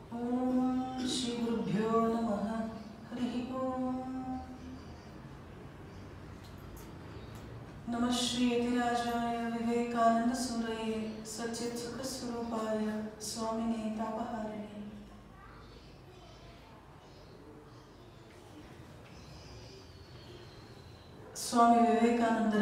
ॐ श्रीगुरुभ्यो नमः हरिः ॐ नमः श्रीयतिराजाय विवेकानन्दसूरये सच्चित्सुखस्वरूपाय स्वामिने तापहारिणे ಸ್ವಾಮಿ ವಿವೇಕಾನಂದರ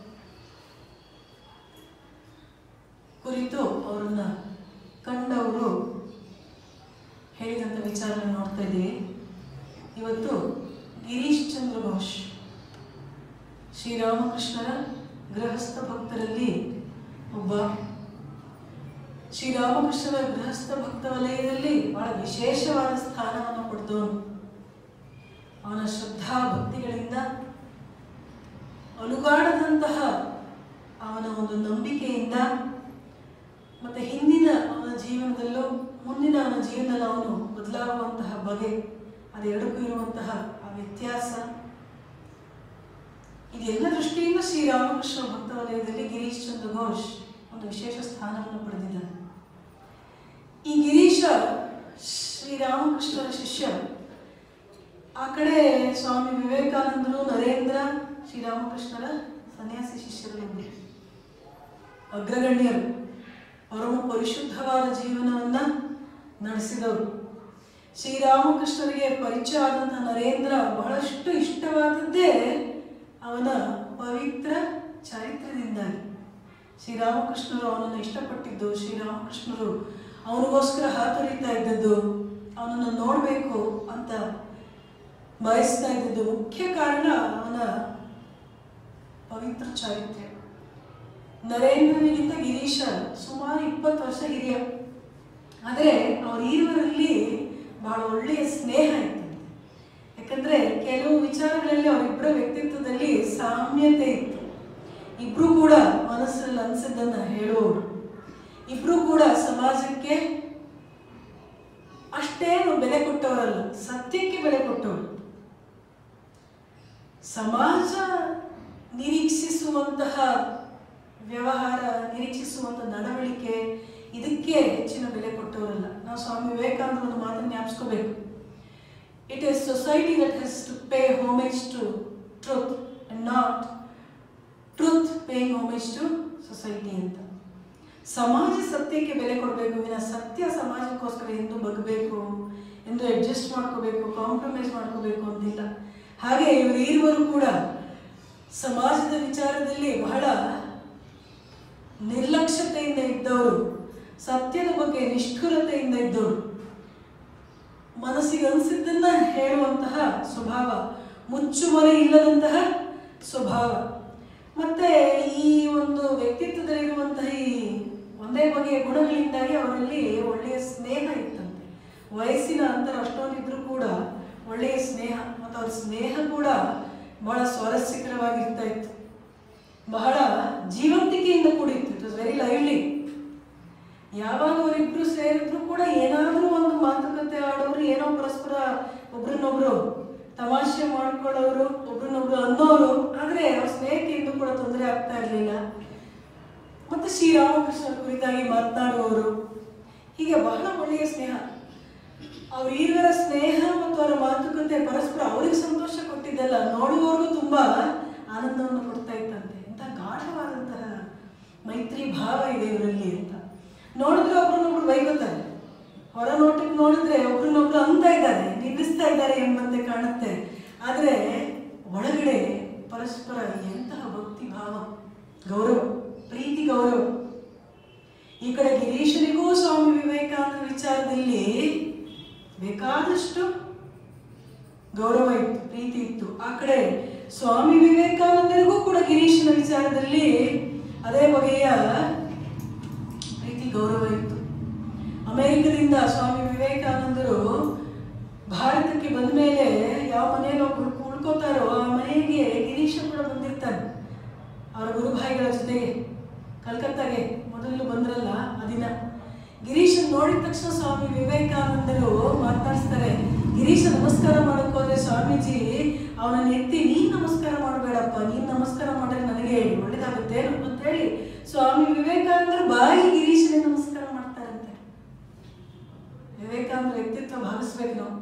ಕುರಿತು ಅವರನ್ನ ಕಂಡವರು ಹೇಳಿದಂಥ ವಿಚಾರನ ನೋಡ್ತಾ ಇದ್ದೀವಿ ಇವತ್ತು ಗಿರೀಶ್ ಚಂದ್ರ ಘೋಷ್ ಶ್ರೀರಾಮಕೃಷ್ಣರ ಗೃಹಸ್ಥ ಭಕ್ತರಲ್ಲಿ ಒಬ್ಬ ಶ್ರೀರಾಮಕೃಷ್ಣರ ಗೃಹಸ್ಥ ಭಕ್ತ ವಲಯದಲ್ಲಿ ಬಹಳ ವಿಶೇಷವಾದ ಸ್ಥಾನವನ್ನು ಪಡೆದವನು ಅವನ ಶ್ರದ್ಧಾ ಭಕ್ತಿಗಳಿಂದ ಅಲುಗಾಡದಂತಹ ಅವನ ಒಂದು ನಂಬಿಕೆಯಿಂದ ಮತ್ತೆ ಹಿಂದಿನ ಅವನ ಜೀವನದಲ್ಲೂ ಮುಂದಿನ ಅವನ ಜೀವನದಲ್ಲಿ ಅವನು ಬದಲಾಗುವಂತಹ ಬಗೆ ಅದೆರಡಕ್ಕೂ ಇರುವಂತಹ ಆ ವ್ಯತ್ಯಾಸ ಇದೆಲ್ಲ ದೃಷ್ಟಿಯಿಂದ ಶ್ರೀರಾಮಕೃಷ್ಣ ಭಕ್ತ ವಲಯದಲ್ಲಿ ಗಿರೀಶ್ ಚಂದ್ರ ಘೋಷ್ ಒಂದು ವಿಶೇಷ ಸ್ಥಾನವನ್ನು ಪಡೆದಿದ್ದಾನೆ ಈ ಗಿರೀಶ ಶ್ರೀರಾಮಕೃಷ್ಣರ ಶಿಷ್ಯ ಆ ಕಡೆ ಸ್ವಾಮಿ ವಿವೇಕಾನಂದರು ನರೇಂದ್ರ ಶ್ರೀರಾಮಕೃಷ್ಣರ ಸನ್ಯಾಸಿ ಶಿಷ್ಯರಲ್ಲಿ ಅಗ್ರಗಣ್ಯರು ಪರಮ ಪರಿಶುದ್ಧವಾದ ಜೀವನವನ್ನ ನಡೆಸಿದವರು ಶ್ರೀರಾಮಕೃಷ್ಣರಿಗೆ ಪರಿಚಯ ಆದಂಥ ನರೇಂದ್ರ ಬಹಳಷ್ಟು ಇಷ್ಟವಾದದ್ದೇ ಅವನ ಪವಿತ್ರ ಚಾರಿತ್ರ್ಯದಿಂದಾಗಿ ಶ್ರೀರಾಮಕೃಷ್ಣರು ಅವನನ್ನು ಇಷ್ಟಪಟ್ಟಿದ್ದು ಶ್ರೀರಾಮಕೃಷ್ಣರು ಅವನಿಗೋಸ್ಕರ ಹಾತೊರಿತಾ ಇದ್ದದ್ದು ಅವನನ್ನು ನೋಡಬೇಕು ಅಂತ ಬಯಸ್ತಾ ಇದ್ದದ್ದು ಮುಖ್ಯ ಕಾರಣ ಅವನ ಪವಿತ್ರ ಚಾರಿತ್ರ್ಯ ನರೇಂದ್ರನಿಗಿಂತ ಗಿರೀಶ ಸುಮಾರು ಇಪ್ಪತ್ತು ವರ್ಷ ಹಿರಿಯ ಆದರೆ ಅವರ ಈರುವರಲ್ಲಿ ಬಹಳ ಒಳ್ಳೆಯ ಸ್ನೇಹ ಇತ್ತು ಯಾಕಂದ್ರೆ ಕೆಲವು ವಿಚಾರಗಳಲ್ಲಿ ಅವರಿಬ್ಬರ ವ್ಯಕ್ತಿತ್ವದಲ್ಲಿ ಸಾಮ್ಯತೆ ಇತ್ತು ಇಬ್ರು ಕೂಡ ಮನಸ್ಸಲ್ಲಿ ಅನ್ಸಿದ್ದನ್ನ ಹೇಳುವವರು ಇಬ್ರು ಕೂಡ ಸಮಾಜಕ್ಕೆ ಅಷ್ಟೇನು ಬೆಲೆ ಕೊಟ್ಟವರಲ್ಲ ಸತ್ಯಕ್ಕೆ ಬೆಲೆ ಕೊಟ್ಟವರು ಸಮಾಜ ನಿರೀಕ್ಷಿಸುವಂತಹ ವ್ಯವಹಾರ ನಿರೀಕ್ಷಿಸುವಂತಹ ನಡವಳಿಕೆ ಇದಕ್ಕೆ ಹೆಚ್ಚಿನ ಬೆಲೆ ಕೊಟ್ಟವರಲ್ಲ ನಾವು ಸ್ವಾಮಿ ವಿವೇಕಾನಂದ ಒಂದು ಮಾತನ್ನು ಜ್ಞಾಪಿಸ್ಕೋಬೇಕು it is society that has to pay homage to truth and not truth paying homage to society ಅಂತ ಸಮಾಜ ಸತ್ಯಕ್ಕೆ ಬೆಲೆ ಕೊಡಬೇಕು ವಿನ ಸತ್ಯ ಸಮಾಜಕ್ಕೋಸ್ಕರ ಎಂದು ಬಗ್ಬೇಕು ಎಂದು ಅಡ್ಜಸ್ಟ್ ಮಾಡ್ಕೋಬೇಕು ಕಾಂಪ್ರಮೈಸ್ ಮಾಡ್ಕೋಬೇಕು ಅಂತಿಲ್ಲ ಹಾಗೆ ಇವರು ಇರುವರು ಕೂಡ ಸಮಾಜದ ವಿಚಾರದಲ್ಲಿ ಬಹಳ ನಿರ್ಲಕ್ಷ್ಯತೆಯಿಂದ ಇದ್ದವರು ಸತ್ಯದ ಬಗ್ಗೆ ನಿಷ್ಠುರತೆಯಿಂದ ಇದ್ದವರು ಮನಸ್ಸಿಗೆ ಅನಿಸಿದ್ದನ್ನ ಹೇಳುವಂತಹ ಸ್ವಭಾವ ಮುಚ್ಚುಮರೆ ಇಲ್ಲದಂತಹ ಸ್ವಭಾವ ಮತ್ತೆ ಈ ಒಂದು ವ್ಯಕ್ತಿತ್ವದಲ್ಲಿರುವಂತಹ ಈ ಒಂದೇ ಬಗೆಯ ಗುಣಗಳಿಂದಾಗಿ ಅವರಲ್ಲಿ ಒಳ್ಳೆಯ ಸ್ನೇಹ ಇತ್ತಂತೆ ವಯಸ್ಸಿನ ಅಂತರ ಅಷ್ಟೊಂದಿದ್ರು ಕೂಡ ಒಳ್ಳೆಯ ಸ್ನೇಹ ಮತ್ತು ಅವ್ರ ಸ್ನೇಹ ಕೂಡ ಬಹಳ ಸ್ವಾರಸ್ಯಕರವಾಗಿರ್ತಾ ಇತ್ತು ಬಹಳ ಜೀವಂತಿಕೆಯಿಂದ ಕೂಡಿತ್ತು ಇಟ್ ವಾಸ್ ವೆರಿ ಲೈವ್ಲಿ ಯಾವಾಗ ಅವರಿಬ್ರು ಸೇರಿದ್ರು ಕೂಡ ಏನಾದರೂ ಒಂದು ಮಾತುಕತೆ ಆಡೋರು ಏನೋ ಪರಸ್ಪರ ಒಬ್ರನ್ನೊಬ್ರು ತಮಾಷೆ ಮಾಡ್ಕೊಳ್ಳೋರು ಒಬ್ರನ್ನೊಬ್ರು ಅನ್ನೋರು ಆದರೆ ಅವ್ರ ಸ್ನೇಹಕ್ಕೆ ಇಂದು ಕೂಡ ತೊಂದರೆ ಆಗ್ತಾ ಇರಲಿಲ್ಲ ಮತ್ತೆ ಶ್ರೀರಾಮಕೃಷ್ಣರ ಕುರಿತಾಗಿ ಮಾತನಾಡುವವರು ಹೀಗೆ ಬಹಳ ಒಳ್ಳೆಯ ಸ್ನೇಹ ಅವ್ರ ಈರುವರ ಸ್ನೇಹ ಮತ್ತು ಅವರ ಮಾತುಕತೆ ಪರಸ್ಪರ ಅವ್ರಿಗೆ ಸಂತೋಷ ಕೊಟ್ಟಿದ್ದಲ್ಲ ನೋಡುವವರಿಗೂ ತುಂಬಾ ಆನಂದವನ್ನು ಕೊಡ್ತಾ ಇತ್ತಂತೆ ಇಂಥ ಗಾಢವಾದಂತಹ ಮೈತ್ರಿ ಭಾವ ಇದೆ ಇವರಲ್ಲಿ ಅಂತ ನೋಡಿದ್ರೆ ಒಬ್ರನ್ನೊಬ್ರು ಬೈಗೋತಾರೆ ಹೊರ ನೋಟಕ್ಕೆ ನೋಡಿದ್ರೆ ಒಬ್ರನ್ನೊಬ್ರು ಅಂತ ಇದ್ದಾರೆ ನಿಲ್ಲಿಸ್ತಾ ಇದ್ದಾರೆ ಎಂಬಂತೆ ಕಾಣುತ್ತೆ ಆದರೆ ಒಳಗಡೆ ಪರಸ್ಪರ ಎಂತಹ ಭಕ್ತಿ ಭಾವ ಗೌರವ ಪ್ರೀತಿ ಗೌರವ ಈ ಕಡೆ ಗಿರೀಶನಿಗೂ ಸ್ವಾಮಿ ವಿವೇಕಾನಂದ ವಿಚಾರದಲ್ಲಿ ಬೇಕಾದಷ್ಟು ಗೌರವ ಇತ್ತು ಪ್ರೀತಿ ಇತ್ತು ಆ ಕಡೆ ಸ್ವಾಮಿ ವಿವೇಕಾನಂದರಿಗೂ ಕೂಡ ಗಿರೀಶನ ವಿಚಾರದಲ್ಲಿ ಅದೇ ಬಗೆಯ ಪ್ರೀತಿ ಗೌರವ ಇತ್ತು ಅಮೆರಿಕದಿಂದ ಸ್ವಾಮಿ ವಿವೇಕಾನಂದರು ಭಾರತಕ್ಕೆ ಬಂದ ಮೇಲೆ ಯಾವ ಮನೆಯಲ್ಲಿ ಒಬ್ರು ಉಳ್ಕೋತಾರೋ ಆ ಮನೆಗೆ ಗಿರೀಶ ಕೂಡ ಬಂದಿರ್ತಾನೆ ಅವರ ಗುರುಭಾಯಿಗಳ ಜೊತೆಗೆ ಕಲ್ಕತ್ತಾಗೆ ಮೊದಲು ಬಂದ್ರಲ್ಲ ಆ ದಿನ ಗಿರೀಶನ್ ನೋಡಿದ ತಕ್ಷಣ ಸ್ವಾಮಿ ವಿವೇಕಾನಂದರು ಮಾತನಾಡಿಸ್ತಾರೆ ಗಿರೀಶ ನಮಸ್ಕಾರ ಮಾಡಕ್ ಹೋದ್ರೆ ಸ್ವಾಮೀಜಿ ಅವನನ್ನ ಎತ್ತಿ ನೀನ್ ನಮಸ್ಕಾರ ಮಾಡಬೇಡಪ್ಪ ನೀನ್ ನಮಸ್ಕಾರ ಮಾಡಿದ್ರೆ ನನಗೆ ಒಳ್ಳೇದಾಗುತ್ತೆ ಅಂತ ಹೇಳಿ ಸ್ವಾಮಿ ವಿವೇಕಾನಂದರು ಬಾಯಿ ಗಿರೀಶನಿಗೆ ನಮಸ್ಕಾರ ಮಾಡ್ತಾರಂತೆ ವಿವೇಕಾನಂದ ವ್ಯಕ್ತಿತ್ವ ಭಾವಿಸ್ಬೇಕು ನಾವು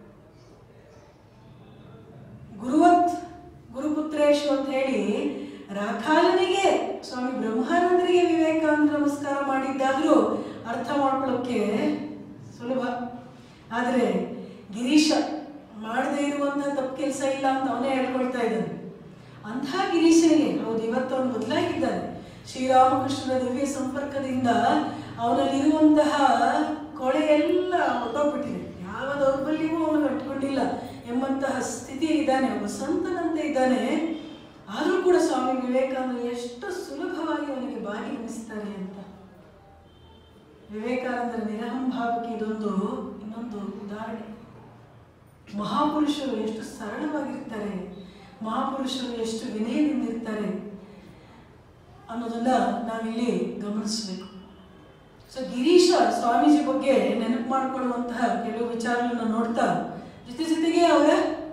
ಗುರುವತ್ ಗುರುಪುತ್ರೇಶು ಅಂತ ಹೇಳಿ ರಾಖಾಲನಿಗೆ ಸ್ವಾಮಿ ಬ್ರಹ್ಮಾನಂದರಿಗೆ ವಿವೇಕಾನಂದ ನಮಸ್ಕಾರ ಮಾಡಿದ್ದಾದ್ರೂ ಅರ್ಥ ಮಾಡ್ಕೊಳ್ಳೋಕ್ಕೆ ಸುಲಭ ಆದರೆ ಗಿರೀಶ ಮಾಡದೇ ಇರುವಂಥ ತಪ್ಪು ಕೆಲಸ ಇಲ್ಲ ಅಂತ ಅವನೇ ಹೇಳ್ಕೊಳ್ತಾ ಇದ್ದಾನೆ ಅಂಥ ಗಿರೀಶನಿಗೆ ಹೌದು ಇವತ್ತು ಅವನು ಬದಲಾಗಿದ್ದಾನೆ ಶ್ರೀರಾಮಕೃಷ್ಣನ ದಿವ್ಯ ಸಂಪರ್ಕದಿಂದ ಅವನಲ್ಲಿರುವಂತಹ ಕೊಳೆ ಎಲ್ಲ ಹೊಟ್ಟೋಗ್ಬಿಟ್ಟಿದೆ ಯಾವ ದೌರ್ಬಲ್ಯವೂ ಅವನು ಕಟ್ಕೊಂಡಿಲ್ಲ ಎಂಬಂತಹ ಸ್ಥಿತಿ ಇದ್ದಾನೆ ಒಬ್ಬ ಸಂತನಂತೆ ಇದ್ದಾನೆ ಆದರೂ ಕೂಡ ಸ್ವಾಮಿ ವಿವೇಕಾನಂದ ಎಷ್ಟು ಸುಲಭವಾಗಿ ಅವನಿಗೆ ಬಾಗಿ ನೆನೆಸ್ತಾರೆ ಅಂತ ವಿವೇಕಾನಂದರ ನಿರಹಂಭಾವಕ್ಕೆ ಇದೊಂದು ಇನ್ನೊಂದು ಉದಾಹರಣೆ ಮಹಾಪುರುಷರು ಎಷ್ಟು ಸರಳವಾಗಿರ್ತಾರೆ ಮಹಾಪುರುಷರು ಎಷ್ಟು ವಿನಯದಿಂದಿರ್ತಾರೆ ಅನ್ನೋದನ್ನ ನಾವಿಲ್ಲಿ ಗಮನಿಸಬೇಕು ಸೊ ಗಿರೀಶ ಸ್ವಾಮೀಜಿ ಬಗ್ಗೆ ನೆನಪು ಮಾಡಿಕೊಳ್ಳುವಂತಹ ಕೆಲವು ವಿಚಾರಗಳನ್ನ ನೋಡ್ತಾ ಜೊತೆ ಜೊತೆಗೆ ಅವರ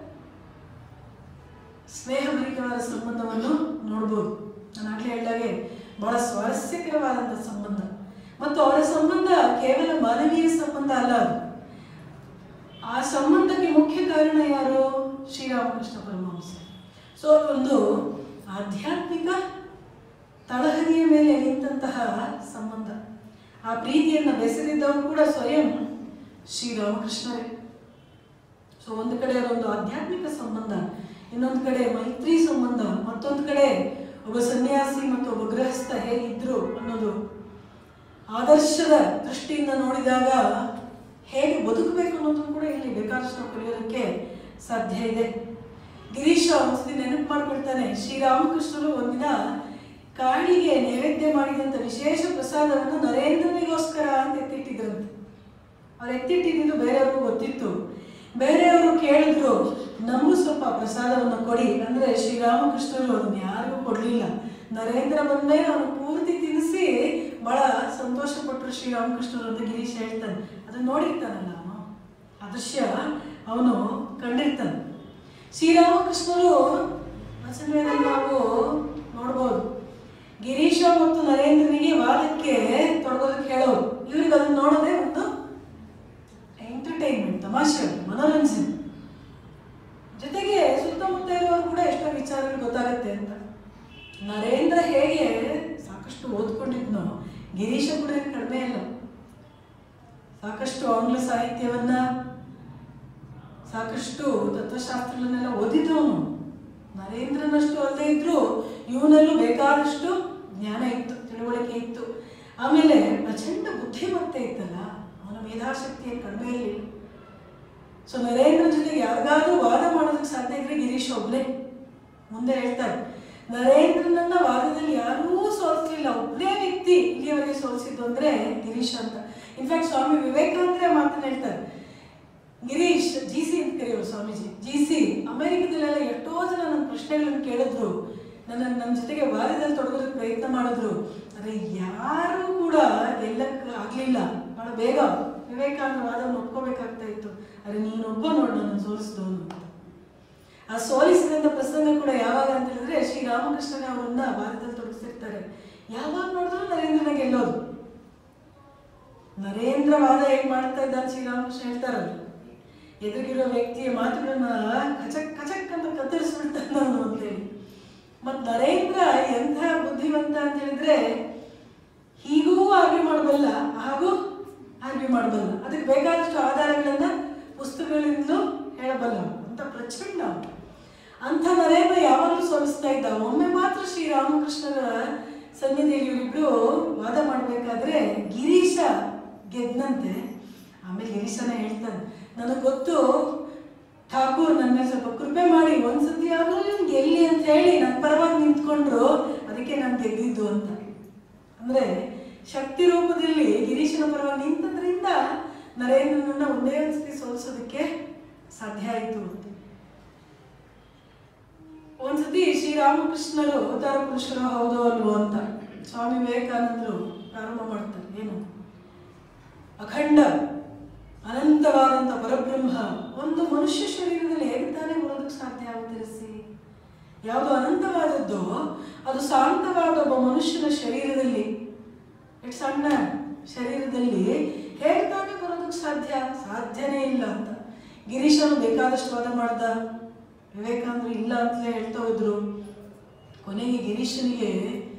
ಸ್ನೇಹಭರಿತವಾದ ಸಂಬಂಧವನ್ನು ನೋಡ್ಬೋದು ನಾನು ಆಗಲೇ ಹೇಳಿದಾಗೆ ಬಹಳ ಸ್ವಾರಸ್ಯಕರವಾದಂಥ ಸಂಬಂಧ ಮತ್ತು ಅವರ ಸಂಬಂಧ ಕೇವಲ ಮಾನವೀಯ ಸಂಬಂಧ ಅಲ್ಲ ಅದು ಆ ಸಂಬಂಧಕ್ಕೆ ಮುಖ್ಯ ಕಾರಣ ಯಾರು ಶ್ರೀರಾಮಕೃಷ್ಣ ಪರಮಹಂಸ ಸೊ ಒಂದು ಆಧ್ಯಾತ್ಮಿಕ ತಳಹದಿಯ ಮೇಲೆ ನಿಂತಹ ಸಂಬಂಧ ಆ ಪ್ರೀತಿಯನ್ನು ಬೆಸೆದಿದ್ದವರು ಕೂಡ ಸ್ವಯಂ ಶ್ರೀರಾಮಕೃಷ್ಣರೇ ಸೊ ಒಂದು ಕಡೆ ಅದೊಂದು ಆಧ್ಯಾತ್ಮಿಕ ಸಂಬಂಧ ಇನ್ನೊಂದು ಕಡೆ ಮೈತ್ರಿ ಸಂಬಂಧ ಮತ್ತೊಂದು ಕಡೆ ಒಬ್ಬ ಸನ್ಯಾಸಿ ಮತ್ತು ಒಬ್ಬ ಗೃಹಸ್ಥ ಹೇಗಿದ್ರು ಅನ್ನೋದು ಆದರ್ಶದ ದೃಷ್ಟಿಯಿಂದ ನೋಡಿದಾಗ ಹೇಗೆ ಬದುಕಬೇಕು ಅನ್ನೋದನ್ನು ಕೂಡ ಇಲ್ಲಿ ಬೇಕಾದಷ್ಟು ನಾವು ಕಲಿಯೋದಕ್ಕೆ ಸಾಧ್ಯ ಇದೆ ಗಿರೀಶ ಒಂದ್ಸತಿ ನೆನಪು ಮಾಡ್ಕೊಳ್ತಾನೆ ಶ್ರೀರಾಮಕೃಷ್ಣರು ಒಂದಿನ ಕಾಡಿಗೆ ನೈವೇದ್ಯ ಮಾಡಿದಂಥ ವಿಶೇಷ ಪ್ರಸಾದವನ್ನು ನರೇಂದ್ರನಿಗೋಸ್ಕರ ಅಂತ ಎತ್ತಿಟ್ಟಿದ್ರಂತೆ ಅವ್ರು ಎತ್ತಿಟ್ಟಿದ್ದು ಬೇರೆಯವ್ರಿಗೂ ಗೊತ್ತಿತ್ತು ಬೇರೆಯವರು ಕೇಳಿದ್ರು ನಮಗೂ ಸ್ವಲ್ಪ ಪ್ರಸಾದವನ್ನು ಕೊಡಿ ಅಂದ್ರೆ ಶ್ರೀರಾಮಕೃಷ್ಣರು ಅದನ್ನ ಯಾರಿಗೂ ಕೊಡಲಿಲ್ಲ ನರೇಂದ್ರ ಬಂದ್ಮೇಲೆ ಅವನು ಪೂರ್ತಿ ತಿನ್ನಿಸಿ ಬಹಳ ಸಂತೋಷ ಪಟ್ಟರು ಶ್ರೀರಾಮಕೃಷ್ಣರು ಅಂತ ಗಿರೀಶ್ ಹೇಳ್ತಾನೆ ಅದನ್ನ ನೋಡಿರ್ತಾನಲ್ಲ ಅವನು ಆ ದೃಶ್ಯ ಅವನು ಕಂಡಿರ್ತಾನೆ ಶ್ರೀರಾಮಕೃಷ್ಣರು ವಚನವೇದಲ್ಲಿ ನಾವು ನೋಡ್ಬೋದು ಗಿರೀಶ ಮತ್ತು ನರೇಂದ್ರನಿಗೆ ವಾದಕ್ಕೆ ತೊಡಗೋದಕ್ಕೆ ಹೇಳೋರು ಇವ್ರಿಗೆ ಅದನ್ನ ನೋಡೋದೇ ಒಂದು ಎಂಟರ್ಟೈನ್ಮೆಂಟ್ ತಮಾಷೆ ಮನೋರಂಜನೆ ಜೊತೆಗೆ ಸುತ್ತಮುತ್ತ ಇರುವವರು ಕೂಡ ಎಷ್ಟೋ ವಿಚಾರಗಳು ಗೊತ್ತಾಗತ್ತೆ ಅಂತ ನರೇಂದ್ರ ಹೇಗೆ ಸಾಕಷ್ಟು ಓದ್ಕೊಂಡಿದ್ನೋ ಗಿರೀಶ ಕೂಡ ಏನ್ ಕಡಿಮೆ ಇಲ್ಲ ಸಾಕಷ್ಟು ಆಂಗ್ಲ ಸಾಹಿತ್ಯವನ್ನ ಸಾಕಷ್ಟು ತತ್ವಶಾಸ್ತ್ರಗಳನ್ನೆಲ್ಲ ಓದಿದವನು ನರೇಂದ್ರನಷ್ಟು ಅಲ್ಲದೆ ಇದ್ರು ಇವನಲ್ಲೂ ಬೇಕಾದಷ್ಟು ಜ್ಞಾನ ಇತ್ತು ತಿಳುವಳಿಕೆ ಇತ್ತು ಆಮೇಲೆ ಪ್ರಚಂಡ ಬುದ್ಧಿಮತ್ತೆ ಇತ್ತಲ್ಲ ಅವನ ಮೇಧಾಶಕ್ತಿ ಏನು ಕಡಿಮೆ ಇರಲಿಲ್ಲ ಸೊ ನರೇಂದ್ರ ಜೊತೆಗೆ ಯಾರಿಗಾದ್ರೂ ವಾದ ಮಾಡೋದಕ್ಕೆ ಸಾಧ್ಯ ಇದ್ರೆ ಗಿರೀಶ್ ಒಬ್ನೇ ಮುಂದೆ ಹೇಳ್ತಾರೆ ನರೇಂದ್ರನನ್ನ ವಾದದಲ್ಲಿ ಯಾರೂ ಸೋಲಿಸಲಿಲ್ಲ ಒಬ್ಬನೇ ವ್ಯಕ್ತಿ ಇಲ್ಲಿಯವರೆಗೆ ಸೋಲಿಸಿದ್ದು ಅಂದ್ರೆ ಗಿರೀಶ್ ಅಂತ ಇನ್ಫ್ಯಾಕ್ಟ್ ಸ್ವಾಮಿ ವಿವೇಕಾನಂದರೇ ಮಾತನ್ನ ಹೇಳ್ತಾರೆ ಗಿರೀಶ್ ಜಿ ಸಿ ಅಂತ ಕರೆಯೋರು ಸ್ವಾಮೀಜಿ ಜಿ ಸಿ ಅಮೆರಿಕದಲ್ಲೆಲ್ಲ ಎಷ್ಟೋ ಜನ ನನ್ನ ಪ್ರಶ್ನೆಗಳನ್ನು ಕೇಳಿದ್ರು ನನ್ನ ನನ್ನ ಜೊತೆಗೆ ವಾದದಲ್ಲಿ ತೊಡಗೋದಕ್ಕೆ ಪ್ರಯತ್ನ ಮಾಡಿದ್ರು ಆದರೆ ಯಾರೂ ಕೂಡ ಗೆಲ್ಲಕ್ಕೆ ಆಗಲಿಲ್ಲ ಬಹಳ ಬೇಗ ವಿವೇಕಾನಂದ ವಾದವನ್ನು ಒಪ್ಕೋಬೇಕಾಗ್ತಾ ಇತ್ತು ಆದರೆ ನೀನೊಬ್ಬ ನೋಡಿ ನನ್ನ ಸೋಲಿಸಿದವನು ಅಂತ ಆ ಸೋಲಿಸಿದಂಥ ಪ್ರಸಂಗ ಕೂಡ ಯಾವಾಗ ಅಂತ ಹೇಳಿದ್ರೆ ಶ್ರೀರಾಮಕೃಷ್ಣನೇ ಅವರನ್ನ ವಾದದಲ್ಲಿ ತೊಡಗಿಸಿರ್ತಾರೆ ಯಾವಾಗ ನೋಡಿದ್ರು ನರೇಂದ್ರನ ಗೆಲ್ಲೋದು ನರೇಂದ್ರ ವಾದ ಹೇಗ್ ಮಾಡ್ತಾ ಇದ್ದಾನೆ ಶ್ರೀರಾಮಕೃಷ್ಣ ಹೇಳ್ತಾರಲ್ಲ ಎದುರಿಗಿರೋ ವ್ಯಕ್ತಿಯ ಮಾತುಗಳನ್ನ ಕಚಕ್ ಕಚಕ್ ಅಂತ ಕತ್ತರಿಸ್ಬಿಡ್ತಾನೆ ಅವನು ಅಂತೇಳಿ ಮತ್ ನರೇಂದ್ರ ಎಂಥ ಬುದ್ಧಿವಂತ ಅಂತ ಹೇಳಿದ್ರೆ ಹೀಗೂ ಆರ್ಗ್ಯೂ ಮಾಡಬಲ್ಲ ಹಾಗೂ ಆರ್ಗ್ಯೂ ಮಾಡಬಲ್ಲ ಅದಕ್ಕೆ ಬೇಕಾದಷ್ಟು ಆಧಾರಗಳನ್ನ ಪುಸ್ತಕಗಳಿಂದಲೂ ಹೇಳಬಲ್ಲ ಅಂತ ಪ್ರಚಂಡ ಅವನು. ಅಂಥ ನರೇಂದ್ರ ಯಾವಾಗಲೂ ಸೋಲಿಸ್ತಾ ಇದ್ದ ಒಮ್ಮೆ ಮಾತ್ರ ಶ್ರೀರಾಮಕೃಷ್ಣರ ಸನ್ನಿಧಿಯಲ್ಲಿ ಇವರಿಬ್ರು ವಾದ ಮಾಡಬೇಕಾದ್ರೆ ಗಿರೀಶ ಗೆದ್ದಂತೆ ಆಮೇಲೆ ಗಿರೀಶನೇ ಹೇಳ್ತಾನೆ ನನಗೆ ಗೊತ್ತು ಠಾಕೂರ್ ನನ್ನ ಮೇಲೆ ಸ್ವಲ್ಪ ಕೃಪೆ ಮಾಡಿ ಒಂದ್ಸತಿ ಆದ್ರೂ ಇವ್ನು ಗೆಲ್ಲಿ ಅಂತ ಹೇಳಿ ನನ್ನ ಪರವಾಗಿ ನಿಂತ್ಕೊಂಡ್ರು ಅದಕ್ಕೆ ನಾನು ಗೆದ್ದಿದ್ದು ಅಂತ ಅಂದ್ರೆ ಶಕ್ತಿ ರೂಪದಲ್ಲಿ ಗಿರೀಶನ ಪರವಾಗಿ ನಿಂತದ್ರಿಂದ ನರೇಂದ್ರನನ್ನ ಒಂದೇ ಒಂದ್ಸತಿ ಸೋಲಿಸೋದಕ್ಕೆ ಸಾಧ್ಯ ಆಯಿತು ಅಂತ ಒಂದ್ಸತಿ ಶ್ರೀರಾಮಕೃಷ್ಣರು ಅವತಾರ ಪುರುಷರು ಹೌದೋ ಅಲ್ವೋ ಅಂತ ಸ್ವಾಮಿ ವಿವೇಕಾನಂದರು ಪ್ರಾರಂಭ ಮಾಡ್ತಾರೆ ಏನು ಅಖಂಡ ಅನಂತವಾದಂಥ ಪರಬ್ರಹ್ಮ ಒಂದು ಮನುಷ್ಯ ಶರೀರದಲ್ಲಿ ಹೇಗೆ ತಾನೇ ಬರೋದಕ್ಕೆ ಸಾಧ್ಯ ಅವತರಿಸಿ ಯಾವುದು ಅನಂತವಾದದ್ದು ಅದು ಶಾಂತವಾದ ಒಬ್ಬ ಮನುಷ್ಯನ ಶರೀರದಲ್ಲಿ ಇಟ್ ಸಣ್ಣ ಶರೀರದಲ್ಲಿ ಹೇಗೆ ತಾನೇ ಬರೋದಕ್ಕೆ ಹೇಳೋದಕ್ಕೆ ಸಾಧ್ಯ ಸಾಧ್ಯನೇ ಇಲ್ಲ ಅಂತ ಗಿರೀಶನು ಬೇಕಾದಷ್ಟು ವಾದ ಮಾಡ್ದ ವಿವೇಕಾನಂದರು ಇಲ್ಲ ಅಂತಲೇ ಹೇಳ್ತಾ ಹೋದ್ರು ಕೊನೆಗೆ ಗಿರೀಶನಿಗೆ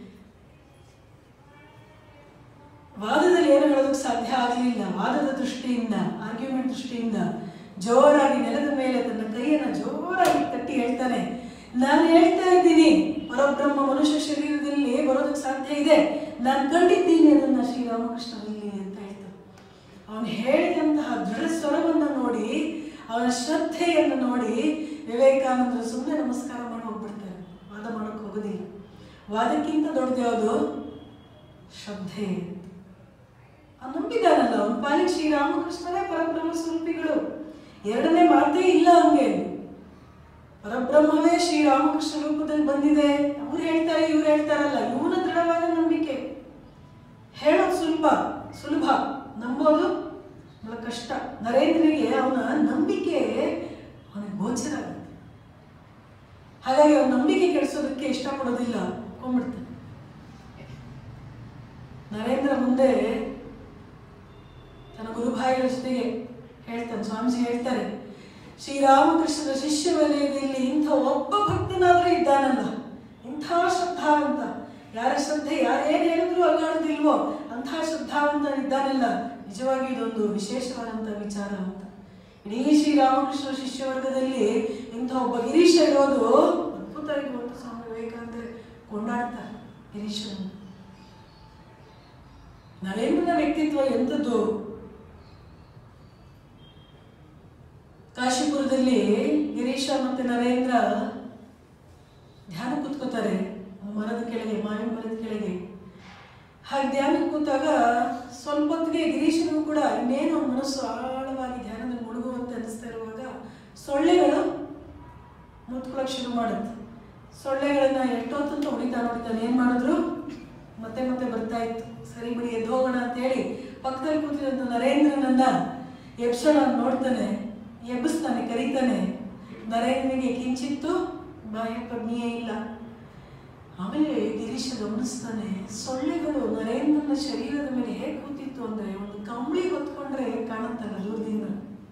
ವಾದದಲ್ಲಿ ಏನು ಹೇಳೋದಕ್ಕೆ ಸಾಧ್ಯ ಆಗಲಿಲ್ಲ ವಾದದ ದೃಷ್ಟಿಯಿಂದ ಆರ್ಗ್ಯುಮೆಂಟ್ ದೃಷ್ಟಿಯಿಂದ ಜೋರಾಗಿ ನೆಲದ ಮೇಲೆ ತನ್ನ ಕೈಯನ್ನು ಜೋರಾಗಿ ಕಟ್ಟಿ ಹೇಳ್ತಾನೆ ನಾನು ಹೇಳ್ತಾ ಇದ್ದೀನಿ ಪರಬ್ರಹ್ಮ ಮನುಷ್ಯ ಶರೀರದಲ್ಲಿ ಬರೋದಕ್ಕೆ ಸಾಧ್ಯ ಇದೆ ನಾನು ಕಂಡಿದ್ದೀನಿ ಅದನ್ನ ಶ್ರೀರಾಮಕೃಷ್ಣನಲ್ಲಿ ಅಂತ ಹೇಳ್ತಾನೆ ಅವನು ಹೇಳಿದಂತಹ ದೃಢ ಸ್ವರವನ್ನು ನೋಡಿ ಅವನ ಶ್ರದ್ಧೆಯನ್ನು ನೋಡಿ ವಿವೇಕಾನಂದರು ಸುಮ್ಮನೆ ನಮಸ್ಕಾರ ಮಾಡಿ ಹೋಗ್ಬಿಡ್ತಾರೆ ವಾದ ಮಾಡೋಕೆ ಹೋಗೋದಿಲ್ಲ ವಾದಕ್ಕಿಂತ ದೊಡ್ಡದು ಯಾವುದು ಶ್ರದ್ಧೆ ಅವ್ನು ನಂಬಿದಾನಲ್ಲ ಅವನ ಪಾಲಿಗೆ ಶ್ರೀರಾಮಕೃಷ್ಣನೇ ಪರಬ್ರಹ್ಮ ಸ್ವರೂಪಿಗಳು ಎರಡನೇ ಮಾತೇ ಇಲ್ಲ ಅವನಿಗೆ ಪರಬ್ರಹ್ಮವೇ ಶ್ರೀರಾಮಕೃಷ್ಣ ರೂಪದಲ್ಲಿ ಬಂದಿದೆ ಅವ್ರು ಹೇಳ್ತಾರೆ ಇವ್ರು ಹೇಳ್ತಾರಲ್ಲ ಇವನ ದೃಢವಾದ ನಂಬಿಕೆ ಹೇಳೋದು ಸುಲಭ ಸುಲಭ ನಂಬೋದು ಬಹಳ ಕಷ್ಟ ನರೇಂದ್ರನಿಗೆ ಅವನ ನಂಬಿಕೆ ಅವನಿಗೆ ಗೋಚರ ಆಗುತ್ತೆ ಹಾಗಾಗಿ ಅವನ ನಂಬಿಕೆ ಕೆಡಿಸೋದಕ್ಕೆ ಇಷ್ಟಪಡೋದಿಲ್ಲ ಕೊಂಡ್ಬಿಡ್ತಾನೆ ನರೇಂದ್ರ ಮುಂದೆ ತನ್ನ ಗುರುಭಾಯಿಗಳ ಜೊತೆಗೆ ಹೇಳ್ತಾನೆ ಸ್ವಾಮೀಜಿ ಹೇಳ್ತಾರೆ ಶ್ರೀರಾಮಕೃಷ್ಣನ ಶಿಷ್ಯ ವಲಯದಲ್ಲಿ ಇಂಥ ಒಬ್ಬ ಭಕ್ತನಾದ್ರೂ ಇದ್ದಾನಲ್ಲ ಇಂಥ ಶ್ರದ್ಧಾವಂತ ಯಾರ ಶ್ರದ್ಧೆ ಯಾರೇನು ಹೇಳಿದ್ರು ಅಲ್ಲಾಡುದಿಲ್ವೋ ಅಂಥ ಶ್ರದ್ಧಾವಂತ ಇದ್ದಾನಲ್ಲ ನಿಜವಾಗಿ ಇದೊಂದು ವಿಶೇಷವಾದಂಥ ವಿಚಾರ ಅಂತ ಇಡೀ ಶ್ರೀರಾಮಕೃಷ್ಣ ಶಿಷ್ಯ ವರ್ಗದಲ್ಲಿ ಇಂಥ ಒಬ್ಬ ಗಿರೀಶ ಇರೋದು ಅದ್ಭುತ ಇದು ಅಂತ ಸ್ವಾಮಿ ವಿವೇಕಾನಂದ ಕೊಂಡಾಡ್ತಾರೆ ಗಿರೀಶನನ್ನು ನರೇಂದ್ರನ ವ್ಯಕ್ತಿತ್ವ ಎಂಥದ್ದು ಕಾಶಿಪುರದಲ್ಲಿ ಗಿರೀಶ ಮತ್ತೆ ನರೇಂದ್ರ ಧ್ಯಾನ ಕೂತ್ಕೋತಾರೆ ಮರದ ಕೆಳಗೆ ಮಾವಿನ ಮರದ ಕೆಳಗೆ ಹಾಗೆ ಧ್ಯಾನ ಕೂತಾಗ ಸ್ವಲ್ಪ ಹೊತ್ತಿಗೆ ಗಿರೀಶನಿಗೂ ಕೂಡ ಇನ್ನೇನು ಅವ್ನ ಮನಸ್ಸು ಆಳವಾಗಿ ಧ್ಯಾನದಲ್ಲಿ ಮುಳುಗುವಂತೆ ಅನಿಸ್ತಾ ಇರುವಾಗ ಸೊಳ್ಳೆಗಳು ಮುತ್ಕೊಳಕ್ ಶುರು ಮಾಡುತ್ತೆ ಸೊಳ್ಳೆಗಳನ್ನ ಎಷ್ಟೊತ್ತಂತ ಹೊಡಿತಾ ನೋಡ್ತಾನೆ ಏನ್ ಮಾಡಿದ್ರು ಮತ್ತೆ ಮತ್ತೆ ಬರ್ತಾ ಇತ್ತು ಸರಿ ಬಿಡಿ ಎದ್ದು ಹೋಗೋಣ ಅಂತೇಳಿ ಪಕ್ಕದಲ್ಲಿ ಕೂತಿರೋಂಥ ನರೇಂದ್ರನನ್ನ ಎಬ್ಸೋಣ ಅಂತ ನೋಡ್ತಾನೆ ಎಬ್ಬಿಸ್ತಾನೆ ಕರೀತಾನೆ ನರೇಂದ್ರನಿಗೆ ಕಿಂಚಿತ್ತು ಬಾಯ ಪ್ರಜ್ಞೆಯೇ ಇಲ್ಲ ಆಮೇಲೆ ಗಿರೀಶ ಗಮನಿಸ್ತಾನೆ ಸೊಳ್ಳೆಗಳು ನರೇಂದ್ರನ ಶರೀರದ ಮೇಲೆ ಹೇಗೆ ಕೂತಿತ್ತು ಅಂದ್ರೆ ಒಂದು ಕಂಬಳಿ ಹೊತ್ಕೊಂಡ್ರೆ ಕಾಣುತ್ತಲ್ಲ ದೂರದಿಂದ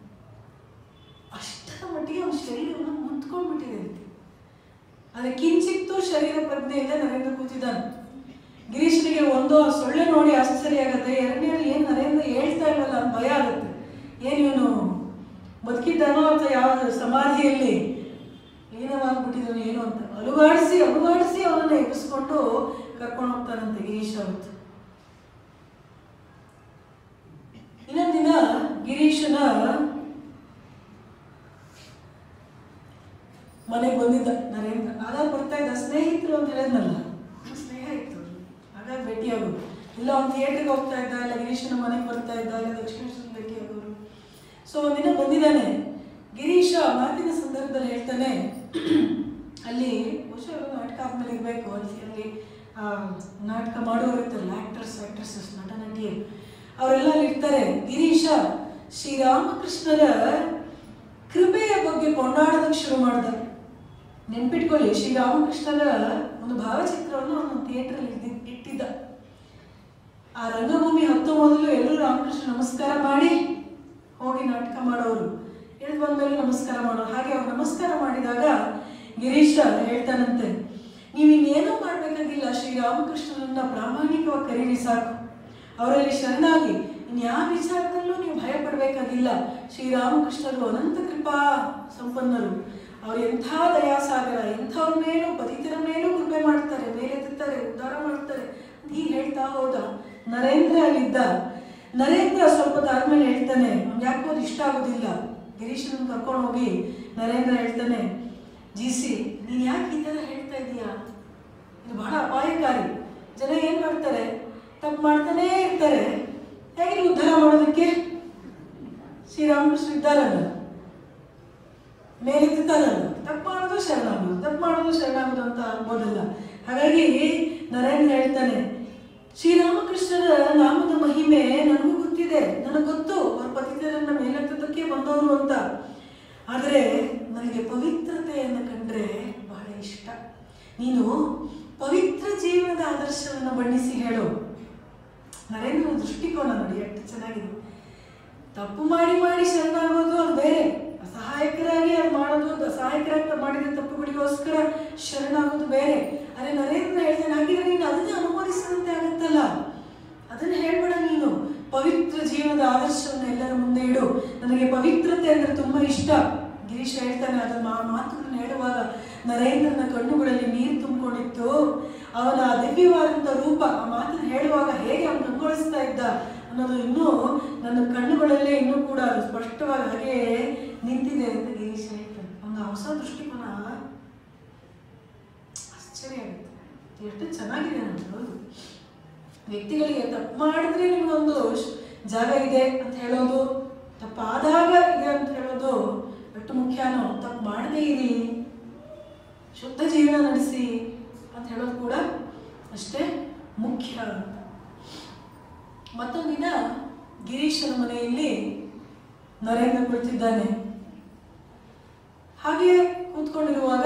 ಅಷ್ಟರ ಮಟ್ಟಿಗೆ ಅವನ ಶರೀರವನ್ನು ಮುತ್ಕೊಂಡ್ಬಿಟ್ಟಿದೆ ಅಂತೆ ಅದೇ ಕಿಂಚಿತ್ತು ಶರೀರ ಪ್ರಜ್ಞೆಯಿಂದ ನರೇಂದ್ರ ಕೂತಿದ್ದಾನೆ ಗಿರೀಶನಿಗೆ ಒಂದು ಆ ಸೊಳ್ಳೆ ನೋಡಿ ಆಶ್ಚರ್ಯ ಆಗುತ್ತೆ ಎರಡನೇದು ಏನು ನರೇಂದ್ರ ಹೇಳ್ತಾ ಇಲ್ವಲ್ಲ ಅಂತ ಭಯ ಆಗುತ್ತೆ ಏನು ಇವನು ಬದುಕಿದ್ದಾನೋ ಅಥವಾ ಯಾವ ಸಮಾಧಿಯಲ್ಲಿ ಲೀನವಾಗ್ಬಿಟ್ಟಿದ್ದಾನೋ ಏನೋ ಅಂತ ಅಲುಗಾಡಿಸಿ ಅಲುಗಾಡಿಸಿ ಅವನನ್ನ ಎಬ್ಬಿಸ್ಕೊಂಡು ಕರ್ಕೊಂಡು ಹೋಗ್ತಾನಂತೆ ಗಿರೀಶ್ ಅವತ್ತು ಇನ್ನೊಂದು ದಿನ ಗಿರೀಶನ ಮನೆಗೆ ಬಂದಿದ್ದ ನರೇಂದ್ರ ಆಗಾಗ ಬರ್ತಾ ಇದ್ದ ಸ್ನೇಹಿತರು ಅಂತ ಹೇಳಿದ್ನಲ್ಲ ಸ್ನೇಹ ಇತ್ತು ಆಗಾಗ ಭೇಟಿಯಾಗೋದು ಇಲ್ಲ ಅವ್ನು ಥಿಯೇಟ್ರಿಗೆ ಹೋಗ್ತಾ ಇದ್ದ ಇಲ್ಲ ಗಿರೀಶನ ಮನೆಗೆ ಬರ್ತಾ ಇದ್ದ ಇಲ್ಲ ದಕ್ಷಿಣೇಶ್ವರ ಭೇಟಿಯಾಗೋರು ಸೊ ಒಂದಿನ ಬಂದಿದ್ದಾನೆ ಗಿರೀಶ ಮಾತಿನ ಸಂದರ್ಭದಲ್ಲಿ ಹೇಳ್ತಾನೆ ಅಲ್ಲಿ ಬಹುಶಃ ಅವ್ರು ನಾಟಕ ಆದ್ಮೇಲೆ ಇರಬೇಕು ಅಲ್ಲಿ ಅಲ್ಲಿ ಆ, ನಾಟಕ ಮಾಡೋರು ಇರ್ತಾರಲ್ಲ ಆಕ್ಟರ್ಸ್ ಆಕ್ಟ್ರೆಸಸ್ ನಟ ನಟಿಯರು ಅವರೆಲ್ಲ ಅಲ್ಲಿ ಇರ್ತಾರೆ ಗಿರೀಶ ಶ್ರೀರಾಮಕೃಷ್ಣರ ಕೃಪೆಯ ಬಗ್ಗೆ ಕೊಂಡಾಡೋದಕ್ಕೆ ಶುರು ಮಾಡ್ದ ನೆನ್ಪಿಟ್ಕೊಳ್ಳಿ ಶ್ರೀರಾಮಕೃಷ್ಣರ ಒಂದು ಭಾವಚಿತ್ರವನ್ನು ಅವನು ಥಿಯೇಟ್ರಲ್ಲಿ ಇಟ್ಟಿದ್ದ ಆ ರಂಗಭೂಮಿ ಹತ್ತು ಮೊದಲು ಎಲ್ಲರೂ ರಾಮಕೃಷ್ಣ ನಮಸ್ಕಾರ ಮಾಡಿ ಹೋಗಿ ನಾಟಕ ಮಾಡೋರು ಎದ್ದು ಬಂದ್ಮೇಲೆ ನಮಸ್ಕಾರ ಮಾಡೋರು ಹಾಗೆ ಅವ್ರು ನಮಸ್ಕಾರ ಮಾಡಿದಾಗ ಗಿರೀಶ ಹೇಳ್ತಾನಂತೆ ನೀವು ಇನ್ನೇನೂ ಮಾಡಬೇಕಾಗಿಲ್ಲ ಶ್ರೀರಾಮಕೃಷ್ಣನನ್ನ ಪ್ರಾಮಾಣಿಕವಾಗಿ ಕರೀರಿ ಸಾಕು ಅವರಲ್ಲಿ ಶರಣಾಗಿ ಇನ್ಯಾವ ವಿಚಾರದಲ್ಲೂ ನೀವು ಭಯ ಪಡಬೇಕಾಗಿಲ್ಲ ಶ್ರೀರಾಮಕೃಷ್ಣರು ಅನಂತ ಕೃಪಾ ಸಂಪನ್ನರು ಅವ್ರು ಎಂಥ ದಯಾಸಾಗರ ಎಂಥವ್ರ ಮೇಲೂ ಪತಿತರ ಮೇಲೂ ಕೃಪೆ ಮಾಡ್ತಾರೆ ಮೇಲೆತ್ತುತ್ತಾರೆ ಉದ್ಧಾರ ಮಾಡ್ತಾರೆ ಅಂತ ಹೀಗೆ ಹೇಳ್ತಾ ಹೋದ ನರೇಂದ್ರ ಅಲ್ಲಿದ್ದ ನರೇಂದ್ರ ಸ್ವಲ್ಪ ಆದ್ಮೇಲೆ ಹೇಳ್ತಾನೆ ಅವ್ನಿಗೆ ಯಾಕೋ ಅದು ಇಷ್ಟ ಆಗೋದಿಲ್ಲ ಗಿರೀಶನ ಕರ್ಕೊಂಡು ಹೋಗಿ ನರೇಂದ್ರ ಹೇಳ್ತಾನೆ ಜಿ ಸಿ ನೀನು ಯಾಕೆ ಈ ಥರ ಹೇಳ್ತಾ ಇದೀಯಾ ಇದು ಬಹಳ ಅಪಾಯಕಾರಿ ಜನ ಏನು ಮಾಡ್ತಾರೆ ತಪ್ಪು ಮಾಡ್ತಾನೇ ಇರ್ತಾರೆ ಹೇಗೆ ಉದ್ಧಾರ ಮಾಡೋದಕ್ಕೆ ಶ್ರೀರಾಮಕೃಷ್ಣ ಇದ್ದಾರಲ್ಲ ಮೇಲೆತ್ತಾರಲ್ಲ ತಪ್ಪು ಮಾಡೋದು ಶರಣಾಗೋದು ತಪ್ಪು ಮಾಡೋದು ಶರಣಾಗೋದು ಅಂತ ಆಗ್ಬೋದಲ್ಲ ಹಾಗಾಗಿ ನರೇಂದ್ರ ಹೇಳ್ತಾನೆ ಶ್ರೀರಾಮಕೃಷ್ಣರ ನಾಮದ ಮಹಿಮೆ ನನಗೂ ಗೊತ್ತಿದೆ ನನಗೆ ಗೊತ್ತು ಅವ್ರ ಪತಿತರನ್ನ ಮೇಲೆತ್ತದಕ್ಕೆ ಬಂದವರು ಅಂತ ಆದರೆ ನನಗೆ ಪವಿತ್ರತೆಯನ್ನು ಕಂಡ್ರೆ ಬಹಳ ಇಷ್ಟ ನೀನು ಪವಿತ್ರ ಜೀವನದ ಆದರ್ಶವನ್ನು ಬಣ್ಣಿಸಿ ಹೇಳು ನರೇಂದ್ರ ದೃಷ್ಟಿಕೋನ ನೋಡಿ ಎಷ್ಟು ಚೆನ್ನಾಗಿದೆ ತಪ್ಪು ಮಾಡಿ ಮಾಡಿ ಶರಣಾಗೋದು ಅದು ಬೇರೆ ಅಸಹಾಯಕರಾಗಿ ಅದು ಮಾಡೋದು ಅದು ಅಸಹಾಯಕರಾಗಿ ಮಾಡಿದ ತಪ್ಪುಗಳಿಗೋಸ್ಕರ ಶರಣಾಗೋದು ಬೇರೆ ಅರೆ ನರೇಂದ್ರ ಹೇಳ್ತಾನೆ ಹಾಗಿದ್ರೆ ನೀನು ಅದನ್ನೇ ಅನುಮೋದಿಸಿದಂತೆ ಆಗುತ್ತಲ್ಲ ಅದನ್ನ ಹೇಳ್ಬೇಡ ನೀನು ಪವಿತ್ರ ಜೀವನದ ಆದರ್ಶವನ್ನು ಎಲ್ಲರ ಮುಂದೆ ಇಡು ನನಗೆ ಪವಿತ್ರತೆ ಅಂದ್ರೆ ತುಂಬಾ ಇಷ್ಟ ಗಿರೀಶ್ ಹೇಳ್ತಾನೆ ಅದನ್ನ ಆ ಮಾತುಗಳನ್ನ ಹೇಳುವಾಗ ನರೇಂದ್ರನ ಕಣ್ಣುಗಳಲ್ಲಿ ನೀರು ತುಂಬಿಕೊಂಡಿತ್ತು ಅವನ ಆ ದಿವ್ಯವಾದಂಥ ರೂಪ ಆ ಮಾತನ್ನ ಹೇಳುವಾಗ ಹೇಗೆ ಅವನು ಕಂಗೊಳಿಸ್ತಾ ಇದ್ದ ಅನ್ನೋದು ಇನ್ನೂ ನನ್ನ ಕಣ್ಣುಗಳಲ್ಲೇ ಇನ್ನೂ ಕೂಡ ಅದು ಸ್ಪಷ್ಟವಾಗಿ ಹಾಗೆ ನಿಂತಿದೆ ಅಂತ ಗಿರೀಶ್ ಹೇಳ್ತಾನೆ ಅವನ ಹೊಸ ದೃಷ್ಟಿಕೋನ ಆಶ್ಚರ್ಯ ಆಗುತ್ತೆ ಎಷ್ಟು ಚೆನ್ನಾಗಿದೆ ನೋಡಿ ಹೌದು ವ್ಯಕ್ತಿಗಳಿಗೆ ತಪ್ಪು ಮಾಡಿದ್ರೆ ನಿಮ್ಗೊಂದು ಶ್- ಜಾಗ ಇದೆ ಅಂತ ಹೇಳೋದು ತಪ್ಪಾದಾಗ ಇದೆ ಅಂತ ಹೇಳೋದು ಎಷ್ಟು ಮುಖ್ಯನೋ ತಪ್ಪು ಮಾಡದೇ ಇರಿ ಶುದ್ಧ ಜೀವನ ನಡೆಸಿ ಅಂತ ಹೇಳೋದು ಕೂಡ ಅಷ್ಟೇ ಮುಖ್ಯ ಅಂತ ಮತ್ತೊಂದಿನ ಗಿರೀಶನ ಮನೆಯಲ್ಲಿ ನರೇಂದ್ರ ಕುಳಿತಿದ್ದಾನೆ ಹಾಗೆ ಕೂತ್ಕೊಂಡಿರುವಾಗ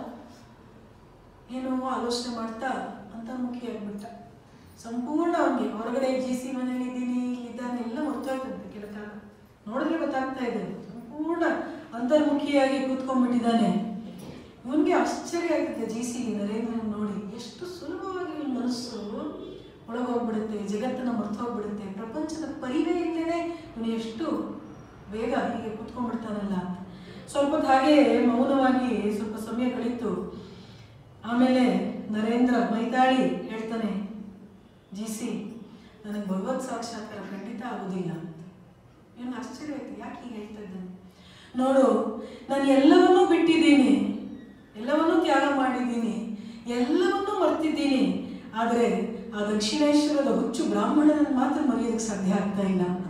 ಏನೋ ಆಲೋಚನೆ ಮಾಡ್ತಾ ಅಂತರ್ಮುಖಿ ಆಗ್ಬಿಟ್ಟ ಸಂಪೂರ್ಣ ಅವನಿಗೆ ಹೊರಗಡೆ ಜಿ ಸಿ ಮನೇಲಿ ಇದ್ದೀನಿ ಇಲ್ಲಿದ್ದಾನೆ ಎಲ್ಲ ಗೊತ್ತಾಗ್ತದೆ ಕೆಲ ಕಾಲ ನೋಡಿದ್ರೆ ಗೊತ್ತಾಗ್ತಾ ಇದೆ ಸಂಪೂರ್ಣ ಅಂತರ್ಮುಖಿಯಾಗಿ ಕೂತ್ಕೊಂಡ್ಬಿಟ್ಟಿದ್ದಾನೆ ಇವನಿಗೆ ಆಶ್ಚರ್ಯ ಆಗ್ತದೆ ಜಿ ಸಿ ನರೇಂದ್ರನ ನೋಡಿ ಎಷ್ಟು ಸುಲಭವಾಗಿ ಇವನ ಮನಸ್ಸು ಒಳಗೋಗ್ಬಿಡುತ್ತೆ ಜಗತ್ತನ್ನ ಮರ್ತೋಗ್ಬಿಡುತ್ತೆ ಪ್ರಪಂಚದ ಪರಿವೇ ಇಲ್ಲದೇನೆ ಇವನು ಎಷ್ಟು ಬೇಗ ಹೀಗೆ ಕೂತ್ಕೊಂಡ್ಬಿಡ್ತಾನಲ್ಲ ಅಂತ ಸ್ವಲ್ಪ ಹೊತ್ತು ಹಾಗೆ ಮೌನವಾಗಿ ಸ್ವಲ್ಪ ಸಮಯ ಕಳೀತು ಆಮೇಲೆ ನರೇಂದ್ರ ಮೈತಾಳಿ ಹೇಳ್ತಾನೆ ಜಿ ಸಿ ನನಗೆ ಭಗವತ್ ಸಾಕ್ಷಾತ್ಕಾರ ಖಂಡಿತ ಆಗೋದಿಲ್ಲ ಅಂತ ಇವನು ಆಶ್ಚರ್ಯ ಆಯ್ತು ಯಾಕೆ ಹೀಗೆ ಹೇಳ್ತಾ ಇದ್ದಾನೆ ನೋಡು ನಾನು ಎಲ್ಲವನ್ನೂ ಬಿಟ್ಟಿದ್ದೀನಿ ಎಲ್ಲವನ್ನೂ ತ್ಯಾಗ ಮಾಡಿದ್ದೀನಿ ಎಲ್ಲವನ್ನೂ ಮರ್ತಿದ್ದೀನಿ ಆದರೆ ಆ ದಕ್ಷಿಣೇಶ್ವರದ ಹುಚ್ಚು ಬ್ರಾಹ್ಮಣನನ್ನು ಮಾತ್ರ ಮರೆಯೋದಕ್ಕೆ ಸಾಧ್ಯ ಆಗ್ತಾ ಇಲ್ಲ ಅಂತ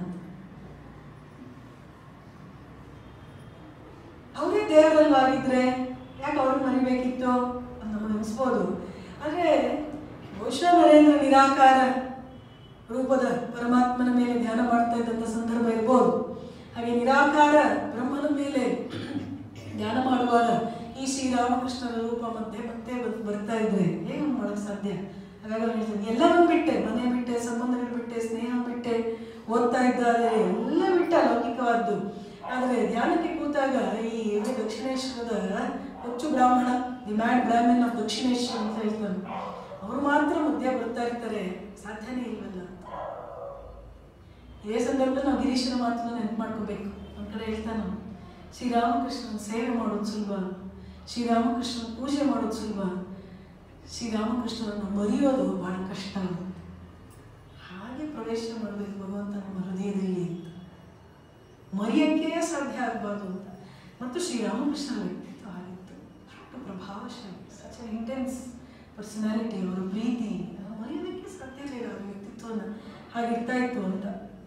ಅವರೇ ದೇವರಲ್ವಾಗಿದ್ರೆ ಯಾಕೆ ಅವ್ರನ್ನ ಮರಿಬೇಕಿತ್ತು ಅಂತ ನಮಗೆ ಅನಿಸ್ಬೋದು ಆದರೆ ಬಹುಶಃ ನರೇಂದ್ರ ನಿರಾಕಾರ ರೂಪದ ಪರಮಾತ್ಮನ ಮೇಲೆ ಧ್ಯಾನ ಮಾಡ್ತಾ ಇದ್ದಂಥ ಸಂದರ್ಭ ಇರ್ಬೋದು ಹಾಗೆ ನಿರಾಕಾರ ಬ್ರಹ್ಮನ ಮೇಲೆ ಧ್ಯಾನ ಮಾಡುವಾಗ ಈ ಶ್ರೀರಾಮಕೃಷ್ಣರ ರೂಪ ಮತ್ತೆ ಮತ್ತೆ ಬರ್- ಬರ್ತಾ ಇದ್ರೆ ಹೇಗೆ ಮಾಡಕ್ ಸಾಧ್ಯ ಹಾಗಾಗಿ ಅವ್ನು ಹೇಳ್ತಾನೆ, ಎಲ್ಲವನ್ನೂ ಬಿಟ್ಟೆ ಮನೆ ಬಿಟ್ಟೆ ಸಂಬಂಧಗಳು ಬಿಟ್ಟೆ ಸ್ನೇಹ ಬಿಟ್ಟೆ ಓದ್ತಾ ಇದ್ದಾರೆ ಎಲ್ಲ ಬಿಟ್ಟ ಲೌಕಿಕವಾದ್ದು ಆದರೆ ಧ್ಯಾನಕ್ಕೆ ಕೂತಾಗ ಈ ಇದು ದಕ್ಷಿಣೇಶ್ವರದ ಹುಚ್ಚು ಬ್ರಾಹ್ಮಣ the mad Brahmin of Dakshineswar ಅಂತ ಹೇಳ್ತಾನೆ ಅವರು ಮಾತ್ರ ಮಧ್ಯ ಬರ್ತಾ ಇರ್ತಾರೆ ಸಾಧ್ಯನೇ ಇಲ್ವಲ್ಲ ಅಂತ ಇದೇ ಸಂದರ್ಭದಲ್ಲಿ ನಾವು ಗಿರೀಶನ ಮಾತನ್ನ ನೆನಪು ಮಾಡ್ಕೋಬೇಕು ಒಂದ್ ಕಡೆ ಹೇಳ್ತಾನೆ ಶ್ರೀರಾಮಕೃಷ್ಣನ ಸೇವೆ ಮಾಡೋದು ಸುಲಭ ಶ್ರೀರಾಮಕೃಷ್ಣನ ಪೂಜೆ ಮಾಡೋದು ಸುಲಭ ಶ್ರೀರಾಮಕೃಷ್ಣನನ್ನು ಮರೆಯೋದು ಬಹಳ ಕಷ್ಟ ಹಾಗೆ ಪ್ರವೇಶ ಮಾಡಬೇಕು ಭಗವಂತ ನಮ್ಮ ಹೃದಯದಲ್ಲಿ ಅಂತ ಮರೆಯಕ್ಕೆ ಸಾಧ್ಯ ಆಗಬಾರ್ದು ಅಂತ ಮತ್ತು ಶ್ರೀರಾಮಕೃಷ್ಣನ ವ್ಯಕ್ತಿತ್ವ ಆಗಿತ್ತು ಅಷ್ಟು ಪ್ರಭಾವಶಾಲಿ ಸಚ್ ಇಂಟೆನ್ಸ್ ಪರ್ಸನಾಲಿಟಿ ಅವರ ಪ್ರೀತಿ ಅದನ್ನ ಮರೆಯೋದಕ್ಕೆ ಸಾಧ್ಯ ಇಲ್ಲ ಅವರ ವ್ಯಕ್ತಿತ್ವನ ಹಾಗಿರ್ತಾ ಇತ್ತು ಅಂತ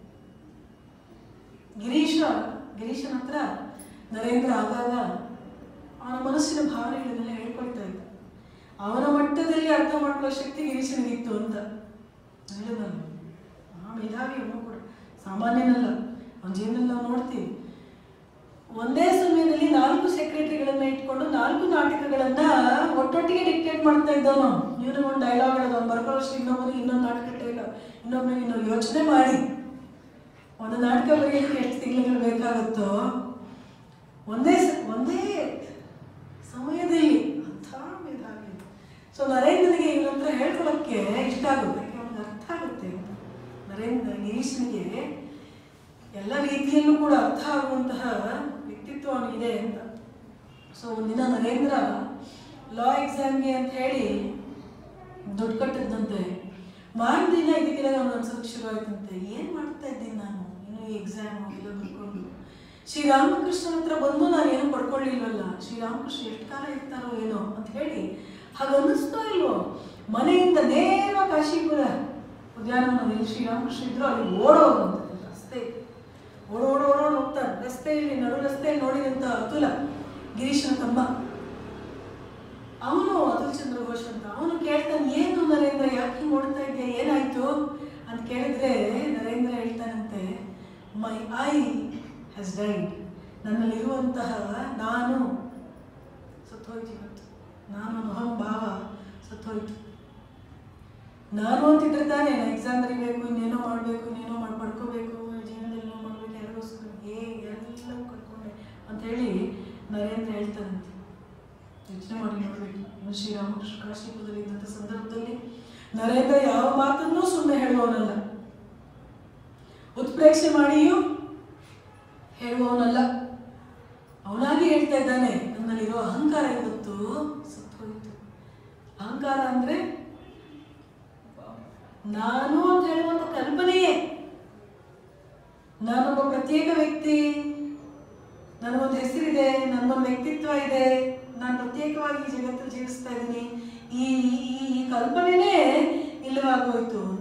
ಗಿರೀಶ ಗಿರೀಶನ ಹತ್ರ ನರೇಂದ್ರ ಆಗಾಗ ಅವನ ಮನಸ್ಸಿನ ಭಾವನೆಗಳನ್ನೆಲ್ಲ ಹೇಳ್ಕೊಳ್ತಾ ಇದ್ದ ಅವನ ಮಟ್ಟದಲ್ಲಿ ಅರ್ಥ ಮಾಡ್ಕೊಳ್ಳೋ ಶಕ್ತಿ ಗಿರೀಶನಿಗಿತ್ತು ಅಂತ ಹೇಳಿದನು ಆ ಮೇಧಾವಿ ಅವನು ಕೂಡ ಸಾಮಾನ್ಯನಲ್ಲ ಅವನ ಜೀವನದಲ್ಲಿ ನಾವು ನೋಡ್ತೀವಿ ಒಂದೇ ಸಮಯದಲ್ಲಿ ನಾಲ್ಕು ಸೆಕ್ರೆಟರಿಗಳನ್ನ ಇಟ್ಕೊಂಡು ನಾಲ್ಕು ನಾಟಕಗಳನ್ನ ಒಟ್ಟೊಟ್ಟಿಗೆ ಡಿಕ್ಟೇಟ್ ಮಾಡ್ತಾ ಇದ್ದವನು ಇವನು ಒಂದು ಡೈಲಾಗ್ ಹೇಳೋದು ಬರ್ಕೊಳ್ಳೋಷ್ಟು ಇನ್ನೊಬ್ಬನಿಗೆ ಇನ್ನೊಂದು ನಾಟಕ ಡೈಲಾಗ್ ಇನ್ನೊಬ್ಬನಿಗೆ ಇನ್ನೊಂದು ಯೋಚನೆ ಮಾಡಿ ಒಂದು ನಾಟಕ ಬರೆಯೋಕ್ಕೆ ಎಷ್ಟು ತಿಂಗಳು ಬೇಕಾಗುತ್ತೋ ಒಂದೇ ಸ- ಒಂದೇ ಸಮಯದಲ್ಲಿ ಅಂಥ ಮೇಧಾವಿ ಸೊ ನರೇಂದ್ರನಿಗೆ ಇವನ ಹತ್ರ ಹೇಳ್ಕೊಳಕ್ಕೆ ಇಷ್ಟ ಆಗುತ್ತೆ ಯಾಕೆ ಅವನಿಗೆ ಅರ್ಥ ಆಗುತ್ತೆ ನರೇಂದ್ರ ಗಿರೀಶ್ನಿಗೆ ಎಲ್ಲ ರೀತಿಯಲ್ಲೂ ಕೂಡ ಅರ್ಥ ಆಗುವಂತಹ ವ್ಯಕ್ತಿತ್ವ ಅವನಿಗಿದೆ ಅಂತ ಸೊ ಒಂದಿನ ನರೇಂದ್ರ ಲಾ ಎಕ್ಸಾಮ್ಗೆ ಅಂತ ಹೇಳಿ ದುಡ್ಡು ಕಟ್ಟಿದ್ದಂತೆ ಮಾರನೇ ದಿನ ಇದಕ್ಕೆಲ್ಲ ಅವ್ನು ಅನ್ಸೋಕೆ ಶುರು ಆಯ್ತಂತೆ ಏನು ಮಾಡ್ತಾ ಇದ್ದೀನಿ ನಾನು ಇನ್ನು ಈ ಎಕ್ಸಾಮ್ ಎಲ್ಲ ಬರ್ಕೊಂಡು ಶ್ರೀರಾಮಕೃಷ್ಣನ ಹತ್ರ ಬಂದು ನಾನು ಏನು ಪಡ್ಕೊಳ್ಳಿಲ್ವಲ್ಲ ಶ್ರೀರಾಮಕೃಷ್ಣ ಎಷ್ಟು ಕಾಲ ಇರ್ತಾರೋ ಏನೋ ಅಂತ ಹೇಳಿ ಹಾಗೆ ಅನ್ನಿಸ್ತಾ ಇಲ್ವೋ ಮನೆಯಿಂದ ನೇರ ಕಾಶೀಪುರ ಉದ್ಯಾನವನದಲ್ಲಿ ಶ್ರೀರಾಮಕೃಷ್ಣ ಇದ್ರು ಅಲ್ಲಿ ಓಡೋದು ಅಂತ ರಸ್ತೆ ಓಡೋ ಓಡೋ ಓಡೋಡ್ ಹೋಗ್ತಾರೆ ರಸ್ತೆಯಲ್ಲಿ ನಡು ರಸ್ತೆಯಲ್ಲಿ ನೋಡಿದಂಥ ಅತುಲ ಗಿರೀಶನ ತಮ್ಮ ಅವನು ಅತುಲ್ ಚಂದ್ರ ಘೋಷ್ ಅಂತ ಅವನು ಕೇಳ್ತಾನೆ ಏನು ನರೇಂದ್ರ ಯಾಕೆ ಹಿಂಗ್ ಓಡ್ತಾ ಇದೆಯಾ ಏನಾಯ್ತು ಅಂತ ಕೇಳಿದ್ರೆ ನರೇಂದ್ರ ಹೇಳ್ತಾನಂತೆ ಮೈ ಐ ಹ್ಯಾಸ್ ಡೈಡ್ ನನ್ನಲ್ಲಿರುವಂತಹ ನಾನು ಸತ್ತೋಯ್ತು ಇವತ್ತು ನಾನು ಅಹಂ ಭಾವ ಸತ್ತೋಯ್ತು ನಾನು ಅಂತಿದ್ರೆ ತಾನೇ ನಾನು ಎಕ್ಸಾಮ್ ಬರೀಬೇಕು ಇನ್ನೇನೋ ಮಾಡಬೇಕು ಇನ್ನೇನೋ ಮಾಡಿ ಪಡ್ಕೋಬೇಕು ಜೀವನದಲ್ಲಿ ಏನೋ ಮಾಡಬೇಕು ಯಾರಿಗೋಸ್ಕರ ಕಾಶೀಪುರದಲ್ಲಿ ಇದ್ದಂಥ ಸಂದರ್ಭದಲ್ಲಿ ನರೇಂದ್ರ ಯಾವ ಮಾತನ್ನೂ ಸುಮ್ಮನೆ ಹೇಳುವವನಲ್ಲ ಉತ್ಪ್ರೇಕ್ಷೆ ಮಾಡಿಯೂ ಹೇಳುವವನಲ್ಲ ಅವನಾಗಿ ಹೇಳ್ತಾ ಇದ್ದಾನೆ ನನ್ನಲ್ಲಿರೋ ಅಹಂಕಾರ ಇವತ್ತು ಸತ್ತು ಹೋಯಿತು ಅಹಂಕಾರ ಅಂದ್ರೆ ನಾನು ಅಂತ ಹೇಳುವಂತ ಕಲ್ಪನೆಯೇ ನಾನೊಬ್ಬ ಪ್ರತ್ಯೇಕ ವ್ಯಕ್ತಿ ನನಗೊಂದು ಹೆಸರಿದೆ ನನ್ನೊಂದು ವ್ಯಕ್ತಿತ್ವ ಇದೆ ನಾನು ಪ್ರತ್ಯೇಕವಾಗಿ ಈ ಜಗತ್ತಲ್ಲಿ ಜೀವಿಸ್ತಾ ಇದ್ದೀನಿ ಈ ಈ ಈ ಕಲ್ಪನೆನೇ ಇಲ್ಲವಾಗೋಯ್ತು ಅಂತ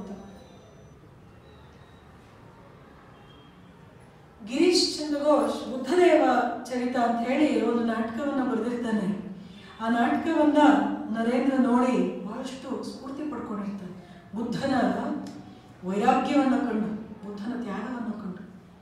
ಗಿರೀಶ್ ಚಂದ್ರ ಘೋಷ್ ಬುದ್ಧದೇವ ಚರಿತ ಅಂತ ಹೇಳಿ ಒಂದು ನಾಟಕವನ್ನ ಬರೆದಿರ್ತಾನೆ ಆ ನಾಟಕವನ್ನ ನರೇಂದ್ರ ನೋಡಿ ಬಹಳಷ್ಟು ಸ್ಫೂರ್ತಿ ಪಡ್ಕೊಂಡಿರ್ತಾನೆ ಬುದ್ಧನ ವೈರಾಗ್ಯವನ್ನ ಕಂಡು ಬುದ್ಧನ ತ್ಯಾಗವನ್ನು ಕಂಡು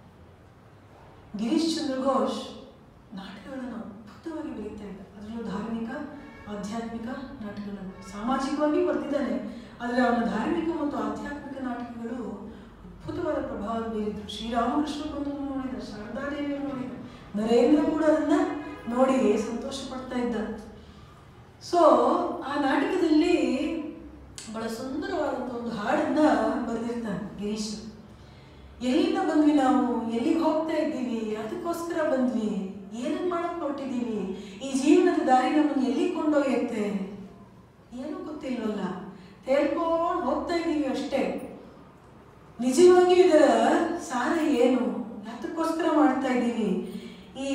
ಗಿರೀಶ್ ಚಂದ್ರ ಘೋಷ್ ನಾಟಕಗಳನ್ನು ಅದ್ಭುತವಾಗಿ ಬರೀತಾ ಇದ್ದ ಅದರಲ್ಲೂ ಧಾರ್ಮಿಕ ಆಧ್ಯಾತ್ಮಿಕ ನಾಟಕಗಳನ್ನು ಸಾಮಾಜಿಕವಾಗಿ ಬರ್ತಿದ್ದಾನೆ ಆದರೆ ಅವನ ಧಾರ್ಮಿಕ ಮತ್ತು ಆಧ್ಯಾತ್ಮಿಕ ನಾಟಕಗಳು ಅದ್ಭುತವಾದ ಪ್ರಭಾವ ಬೀರಿದ್ರು ಶ್ರೀರಾಮಕೃಷ್ಣ ಬಂದು ನೋಡಿದ ಶಾರದಾದೇವಿಯನ್ನು ನೋಡಿದ ನರೇಂದ್ರ ಕೂಡ ಅದನ್ನ ನೋಡಿ ಸಂತೋಷ ಪಡ್ತಾ ಇದ್ದ ಸೊ ಆ ನಾಟಕದಲ್ಲಿ ಬಹಳ ಸುಂದರವಾದಂಥ ಒಂದು ಹಾಡನ್ನ ಬರೆದಿರ್ತಾನೆ ಗಿರೀಶ್ ಎಲ್ಲಿಂದ ಬಂದ್ವಿ ನಾವು ಎಲ್ಲಿಗೆ ಹೋಗ್ತಾ ಇದ್ದೀವಿ ಅದಕ್ಕೋಸ್ಕರ ಬಂದ್ವಿ ಏನನ್ನ ಮಾಡಕ್ ಹೊರಟಿದ್ದೀವಿ ಈ ಜೀವನದ ದಾರಿ ನಮ್ಮನ್ನು ಎಲ್ಲಿಗೆ ಕೊಂಡೊಯ್ಯುತ್ತೆ ಏನೂ ಗೊತ್ತಿಲ್ವಲ್ಲ ತೇಳ್ಕೊಂಡು ಹೋಗ್ತಾ ಇದ್ದೀವಿ ಅಷ್ಟೇ ನಿಜವಾಗಿಯೂ ಇದರ ಸಾರ ಏನು ಯಾತಕ್ಕೋಸ್ಕರ ಮಾಡ್ತಾ ಇದ್ದೀವಿ ಈ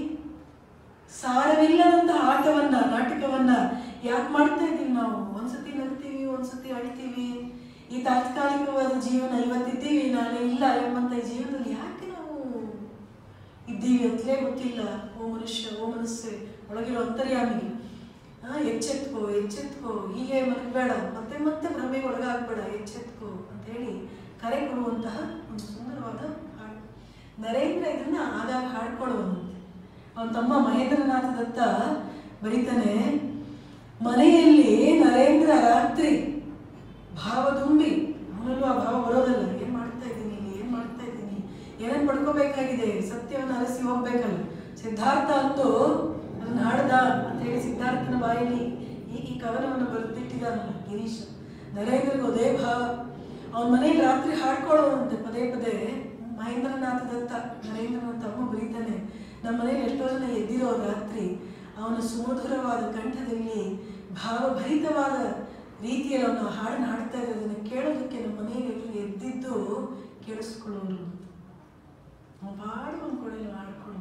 ಸಾರವಿಲ್ಲದಂತ ಆಟವನ್ನ ನಾಟಕವನ್ನ ಯಾಕೆ ಮಾಡ್ತಾ ಇದ್ದೀವಿ ನಾವು ಒಂದ್ಸತಿ ನಗ್ತೀವಿ ಒಂದ್ಸತಿ ಅಳ್ತೀವಿ ಈ ತಾತ್ಕಾಲಿಕವಾದ ಜೀವನ ಇವತ್ತಿದ್ದೀವಿ ನಾಳೆ ಇಲ್ಲ ಎಂಬಂತ ಈ ಜೀವನದಲ್ಲಿ ಯಾಕೆ ನಾವು ಇದ್ದೀವಿ ಅಂತಲೇ ಗೊತ್ತಿಲ್ಲ ಓ ಮನುಷ್ಯ ಓ ಮನಸ್ಸೆ ಒಳಗಿರೋ ಅಂತರ್ಯಾಮಿಗೆ ಆ, ಎಚ್ಚೆತ್ಕೋ ಎಚ್ಚೆತ್ಕೋ ಹೀಗೆ ಮಲಗಬೇಡ ಮತ್ತೆ ಮತ್ತೆ ಭ್ರಮೆಗೆ ಒಳಗಾಗ್ಬೇಡ ಎಚ್ಚೆತ್ಕೋ ಅಂತ ಹೇಳಿ ಕರೆ ಕೊಡುವಂತಹ ಒಂದು ಸುಂದರವಾದ ಹಾಡು ನರೇಂದ್ರ ಇದನ್ನ ಆಗಾಗ ಹಾಡ್ಕೊಳ್ಳುವಂತೆ ಅವನ ತಮ್ಮ ಮಹೇಂದ್ರನಾಥ ದತ್ತ ಬರೀತಾನೆ ಮನೆಯಲ್ಲಿ ನರೇಂದ್ರ ರಾತ್ರಿ ಭಾವ ತುಂಬಿ ಅವನಲ್ಲೂ ಆ ಭಾವ ಬರೋದಲ್ಲ ಏನ್ ಮಾಡ್ತಾ ಇದ್ದೀನಿ ಇಲ್ಲಿ ಏನ್ ಮಾಡ್ತಾ ಇದ್ದೀನಿ ಏನನ್ ಪಡ್ಕೋಬೇಕಾಗಿದೆ ಸತ್ಯವನ್ನು ಅರಸಿ ಹೋಗ್ಬೇಕಲ್ಲ ಸಿದ್ಧಾರ್ಥ ಅಂತೂ ಅದನ್ನ ಹಾಡ್ದ ಅಂತ ಹೇಳಿ ಸಿದ್ಧಾರ್ಥನ ಬಾಯಲ್ಲಿ ಈ ಈ ಕವನವನ್ನು ಬರೆದಿಟ್ಟಿದ್ದಾನಲ್ಲ ಗಿರೀಶ್ ನರೇಂದ್ರಗೂ ಅದೇ ಭಾವ ಅವನ ಮನೆಗೆ ರಾತ್ರಿ ಹಾಡ್ಕೊಳ್ಳೋವಂತೆ ಪದೇ ಪದೇ ಮಹೇಂದ್ರನಾಥ ದತ್ತ ನರೇಂದ್ರನ ತಮ್ಮ ಬರೀತಾನೆ ನಮ್ಮ ಮನೇಲಿ ಎಷ್ಟೋ ಜನ ಎದ್ದಿರೋ ರಾತ್ರಿ ಅವನ ಸುಮಧುರವಾದ ಕಂಠದಲ್ಲಿ ಭಾವಭರಿತವಾದ ರೀತಿಯಲ್ಲಿ ಅವನು ಹಾಡನ್ನು ಹಾಡ್ತಾ ಇರೋದನ್ನ ಕೇಳೋದಕ್ಕೆ ನಮ್ಮ ಮನೆಯಲ್ಲಿ ಎದ್ದಿದ್ದು ಕೇಳಿಸ್ಕೊಳ್ಳೋರು ಅವ್ನು ಪಾಡು ಅಂದ್ಕೊಳ್ಳಿ ಹಾಡ್ಕೊಳ್ಳೋರು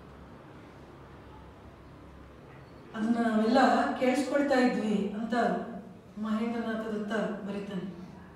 ಅದನ್ನ ನಾವೆಲ್ಲ ಕೇಳಿಸ್ಕೊಳ್ತಾ ಇದ್ವಿ ಅಂತ ಮಹೇಂದ್ರನಾಥ ದತ್ತ ಬರೀತಾನೆ